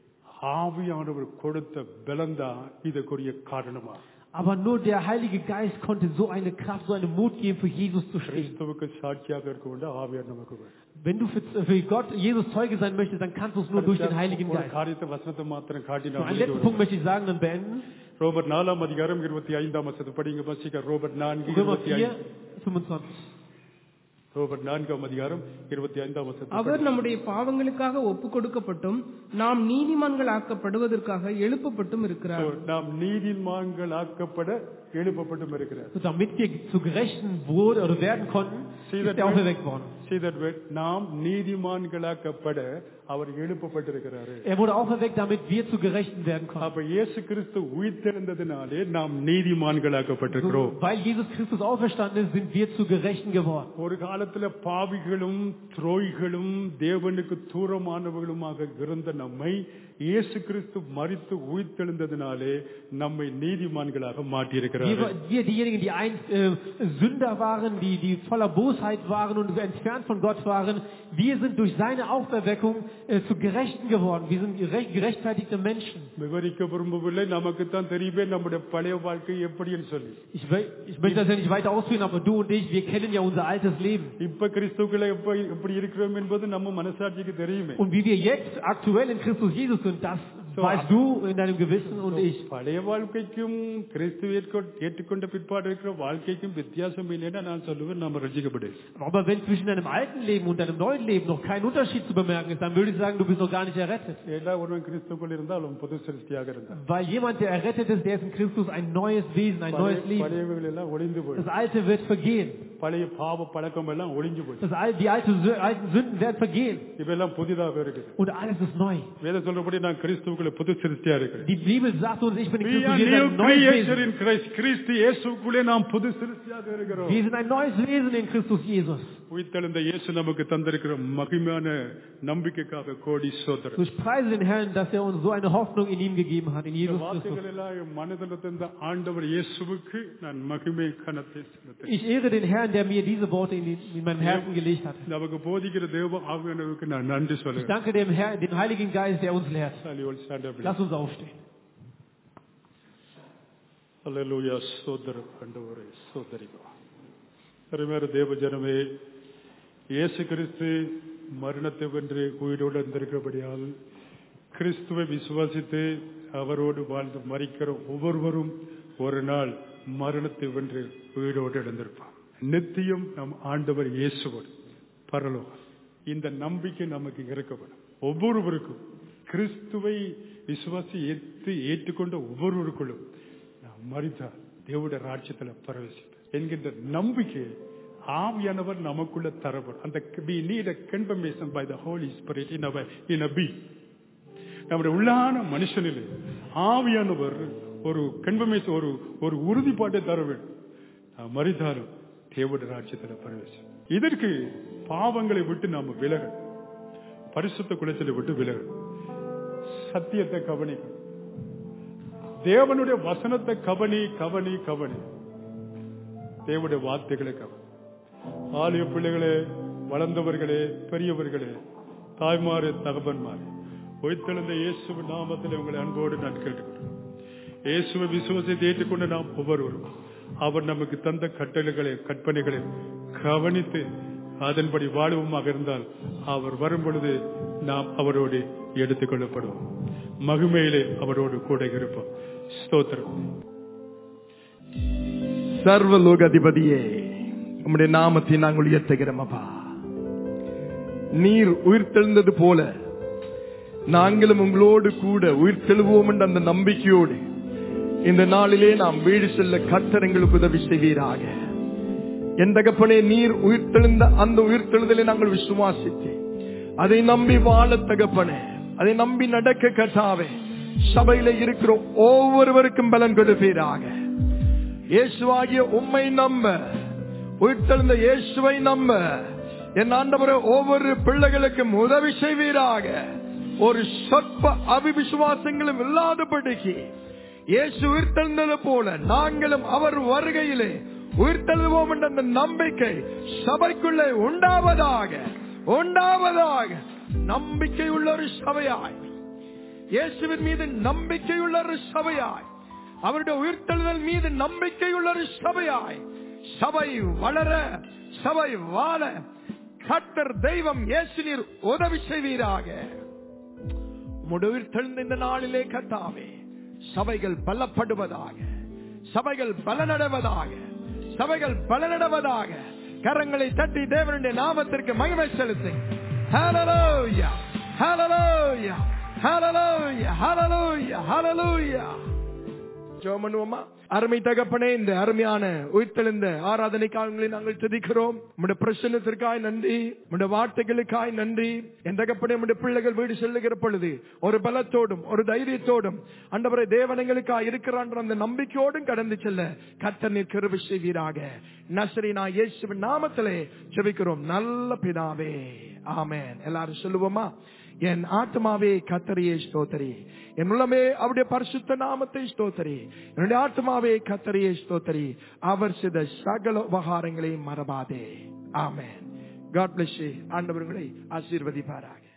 ஆவியானவர் கொடுத்த பலம்தான் இதற்குரிய காரணமா Aber nur der Heilige Geist konnte so eine Kraft, so einen Mut geben, für Jesus zu stehen. கிறிஸ்துவுக்கு சாட்சியாக இருக்க வேண்டிய ஆவியார் நமக்கு வேணும். Wenn du für, für Gott, Jesus Zeuge sein möchtest, dann kannst du es nur durch den Heiligen ஒரு Geist. காரியத்தை வசனத்தை மாத்திரம் காட்டி So, நான் einen letzten Punkt möchte ich sagen, dann beenden. Robert நாலாம் அதிகாரம் இருபத்தி ஐந்தாம் வசனத்தை படிங்க வசிக்க ரோபர்ட் நான்கு Römer இருபத்தி 4, ஐந்து 25. ரோபர் நான்காம் அதிகாரம் இருபத்தி ஐந்தாம் வசனம் அவர் நம்முடைய பாவங்களுக்காக ஒப்பு கொடுக்கப்பட்டும் நாம் நீதிமான்கள் ஆக்கப்படுவதற்காக எழுப்பப்பட்டும் இருக்கிறார் நாம் நீதிமான்கள் ஆக்கப்பட எழுப்பப்பட்டும் இருக்கிறார் Und damit wir zu Gerechten wurde oder werden konnten, See ist that er word? auferweckt worden. See that word? நாம் நீதிமான்களாக்கப்பட அவர் எழுப்பப்பட்டிருக்கிறாரு Er wurde auferweckt, damit wir zu Gerechten werden konnten. அப்ப இயேசு கிறிஸ்து உயிர்த்தெழுந்ததினாலே நாம் நீதிமான்களாக்கப்பட்டிருக்கிறோம் So, weil Jesus Christus auferstanden ist, sind wir zu Gerechten geworden. ஒரு காலத்துல பாவிகளும் துரோகிகளும் தேவனுக்கு தூரமானவர்களுமாக இருந்த நம்மை இயேசு கிறிஸ்து மரித்து உயிர்த்தெழுந்ததினாலே நம்மை நீதிமான்களாக மாற்றியிருக்கிறார் Wir, wir diejenigen, die einst äh, Sünder waren, die, die voller Bosheit waren und entfernt von Gott waren, wir sind durch seine Auferweckung äh, zu Gerechten geworden. Wir sind gerecht, gerechtfertigte Menschen. விவரிக்க விரும்பவில்லை நமக்கு தான் தெரியுமே நம்முடைய பழைய வாழ்க்கை எப்படின்னு சொல்லி Ich, will, ich möchte das ja nicht weiter ausführen, aber du und ich, wir kennen ja unser altes Leben. இப்ப கிறிஸ்துக்களை எப்ப எப்படி இருக்கிறோம் என்பது நம்ம மனசாட்சிக்கு தெரியுமே Und wie wir jetzt aktuell in Christus Jesus sind, das So, weißt du in deinem Gewissen und ich. பழைய வாழ்க்கைக்கும் கிறிஸ்து ஏற்கொ- ஏற்றுக்கொண்ட பிற்பாடு இருக்கிற வாழ்க்கைக்கும் வித்தியாசம் இல்லைன்னா நான் சொல்லுவேன் நம்ம ரசிக்கப்படு Aber wenn zwischen deinem alten Leben und deinem neuen Leben noch kein Unterschied zu bemerken ist, dann würde ich sagen, du bist noch gar nicht errettet. ஏதா ஒருவன் கிறிஸ்துக்குள் இருந்தால் அவன் புது சிருஷ்டியாக இருந்தான் Weil jemand, der errettet ist, der ist in Christus ein neues Wesen, ein neues பழைய- Leben. பழையவைகள் எல்லாம் ஒளிந்து போய் Das Alte wird vergehen. பழைய பாவ பழக்கம் எல்லாம் ஒளிஞ்சு போய் Das Al die alte, Sü- alten Sünden werden vergehen. இவெல்லாம் புதிதாக இருக்குது Und alles ist neu. வேத சொல்றபடி நான் கிறிஸ்துவுக்குள்ள புது சிருஷ்டியா இருக்கிறேன் Die Bibel sagt uns, ich bin in We Christus are Jesus new ein neues creation Wesen. in Christ. கிறிஸ்து இயேசுக்குள்ளே நாம் புது சிருஷ்டியாக இருக்கிறோம் Wir sind ein neues Wesen in Christus Jesus. உயிர்த்தெழுந்த இயேசு நமக்கு தந்திருக்கிற மகிமையான நம்பிக்கைக்காக கோடி சோதரன் So ich preise den Herrn, dass er uns so eine Hoffnung in ihm gegeben hat, in இந்த Jesus Christus. வார்த்தைகள் எல்லாம் என் மனதில் தந்த ஆண்டவர் இயேசுவுக்கு நான் மகிமை கனத்தை செலுத்தேன் Ich ehre den Herrn, der mir diese Worte in, den, in mein Herzen gelegt hat. நமக்கு போதிக்கிற தேவ ஆவியானவருக்கு நான் நன்றி Ich சொல்லுகிறேன் danke dem Herrn, dem Heiligen Geist, der uns lehrt. Shall you all stand up, please? Lass uns aufstehen. Hallelujah, சோதர ஆண்டவரே சோதரிகோ அருமையான தேவ ஜனமே இயேசு கிறிஸ்து மரணத்தை வென்று உயிரோடு இருந்திருக்கிறபடியால் கிறிஸ்துவை விசுவாசித்து அவரோடு வாழ்ந்து மறிக்கிற ஒவ்வொருவரும் ஒரு நாள் மரணத்தை வென்று உயிரோடு எழுந்திருப்பார் நித்தியம் நம் ஆண்டவர் இயேசுவோடு பரலோகம் இந்த நம்பிக்கை நமக்கு இருக்கப்படும் ஒவ்வொருவருக்கும் கிறிஸ்துவை விசுவாசி ஏற்று ஏற்றுக்கொண்ட ஒவ்வொருவருக்குள்ளும் நாம் மறித்தால் தேவடைய ராஜ்யத்தில் பிரவேசிப்போம் என்கின்ற நம்பிக்கை ஆவியானவர் நமக்குள்ள தரப்படும் அந்த we need a confirmation by the Holy Spirit in our in a being நம்முடைய உள்ளான மனுஷனிலே ஆவியானவர் ஒரு கன்ஃபர்மேஷன் ஒரு ஒரு உறுதிப்பாட்டை தர வேண்டும் நாம் மறித்தாலும் தேவடைய ராஜ்யத்தில் பிரவேசம் இதற்கு பாவங்களை விட்டு நாம விலகணும் பரிசுத்த குலத்தில் விட்டு விலகணும் சத்தியத்தை கவனிக்கணும் தேவனுடைய வசனத்தை கவனி கவனி கவனி தேவனுடைய வார்த்தைகளை கவனி ஆலய பிள்ளைகளே வளர்ந்தவர்களே பெரியவர்களே தாய்மாரே தகப்பன்மாரே ஒய்த்தெழுந்த இயேசு நாமத்தில் உங்களை அன்போடு நான் கேட்டுக்கொள்கிறேன் இயேசுவை விசுவாசத்தை ஏற்றுக்கொண்டு நாம் ஒவ்வொருவரும் அவர் நமக்கு தந்த கட்டளைகளை கற்பனைகளை கவனித்து அதன்படி வாழ்வுமாக இருந்தால் அவர் வரும் பொழுது நாம் அவரோடு எடுத்துக் கொள்ளப்படுவோம் மகிமையிலே அவரோடு கூட இருப்போம் ஸ்தோத்திரம் சர்வலோக அதிபதியே உம்முடைய நாமத்தை நாங்கள் உயர்த்துகிறோம் அப்பா நீர் உயிர்த்தெழுந்தது போல நாங்களும் உங்களோடு கூட உயிர்த்தெழுவோம் என்ற அந்த நம்பிக்கையோடு இந்த நாளிலே நாம் வீடு செல்ல கட்டரங்களுக்கு உதவி செய்வீராக என் தகப்பனே நீர் உயிர்த்தெழுந்த அந்த உயிர்த்தெழுதலை நாங்கள் விசுவாசித்து அதை நம்பி வாழ தகப்பனே அதை நம்பி நடக்க கட்டாவே சபையில இருக்கிற ஒவ்வொருவருக்கும் பலன் கொடுப்பீராக இயேசுவாகிய உம்மை நம்ப உயிர்த்தெழுந்த இயேசுவை நம்ப என் ஆண்டவரை ஒவ்வொரு பிள்ளைகளுக்கும் உதவி செய்வீராக ஒரு சொற்ப அவிவிசுவாசங்களும் இல்லாதபடிக்கு இயேசு உயிர்த்தெழுந்தது போல நாங்களும் அவர் வருகையிலே உயிர்த்தெழுவோம் என்ற அந்த நம்பிக்கை சபைக்குள்ளே உண்டாவதாக உண்டாவதாக நம்பிக்கை உள்ள ஒரு சபையாய் இயேசுவின் மீது நம்பிக்கையுள்ள ஒரு சபையாய் அவருடைய உயிர்த்தெழுதல் மீது நம்பிக்கையுள்ள ஒரு சபையாய் சபை வளர சபை வாழ கர்த்தர் தெய்வம் இயேசு நீர் உதவி செய்வீராக உம்முடைய உயிர்த்தெழுந்த இந்த நாளிலே கத்தாவே சபைகள் பலப்படுவதாக சபைகள் பலனடைவதாக சபைகள் பலனடைவதாக கரங்களை தட்டி தேவனுடைய நாமத்திற்கு மகிமை செலுத்து Hallelujah. Hallelujah. Hallelujah. Hallelujah. Hallelujah. ஜெபம் பண்ணுவோமா அருமை தகப்பனே இந்த அருமையான உயிர்த்தெழுந்த ஆராதனை காலங்களில் நாங்கள் துதிக்கிறோம் உடைய பிரசன்னத்திற்காய் நன்றி உடைய வார்த்தைகளுக்காய் நன்றி என் தகப்பனே உடைய பிள்ளைகள் வீடு செல்லுகிற பொழுது ஒரு பலத்தோடும் ஒரு தைரியத்தோடும் அண்டவரை தேவனங்களுக்காய் இருக்கிறான் அந்த நம்பிக்கையோடும் கடந்து செல்ல கத்த நிற்கிற செய்வீராக நசரினா இயேசுவின் நாமத்திலே ஜெபிக்கிறோம் நல்ல பிதாவே ஆமென் எல்லாரும் சொல்லுவோமா என் ஆத்மாவே கத்தரியே ஸ்தோத்தரி என் உள்ளமே அவருடைய பரிசுத்த நாமத்தை ஸ்தோத்தரி என்னுடைய ஆத்மாவே கத்தரியே ஸ்தோத்தரி அவர் செய்த சகல உபகாரங்களையும் மறவாதே ஆமென் காட் பிளஸ் ஆண்டவர்களை ஆசீர்வதிப்பாராக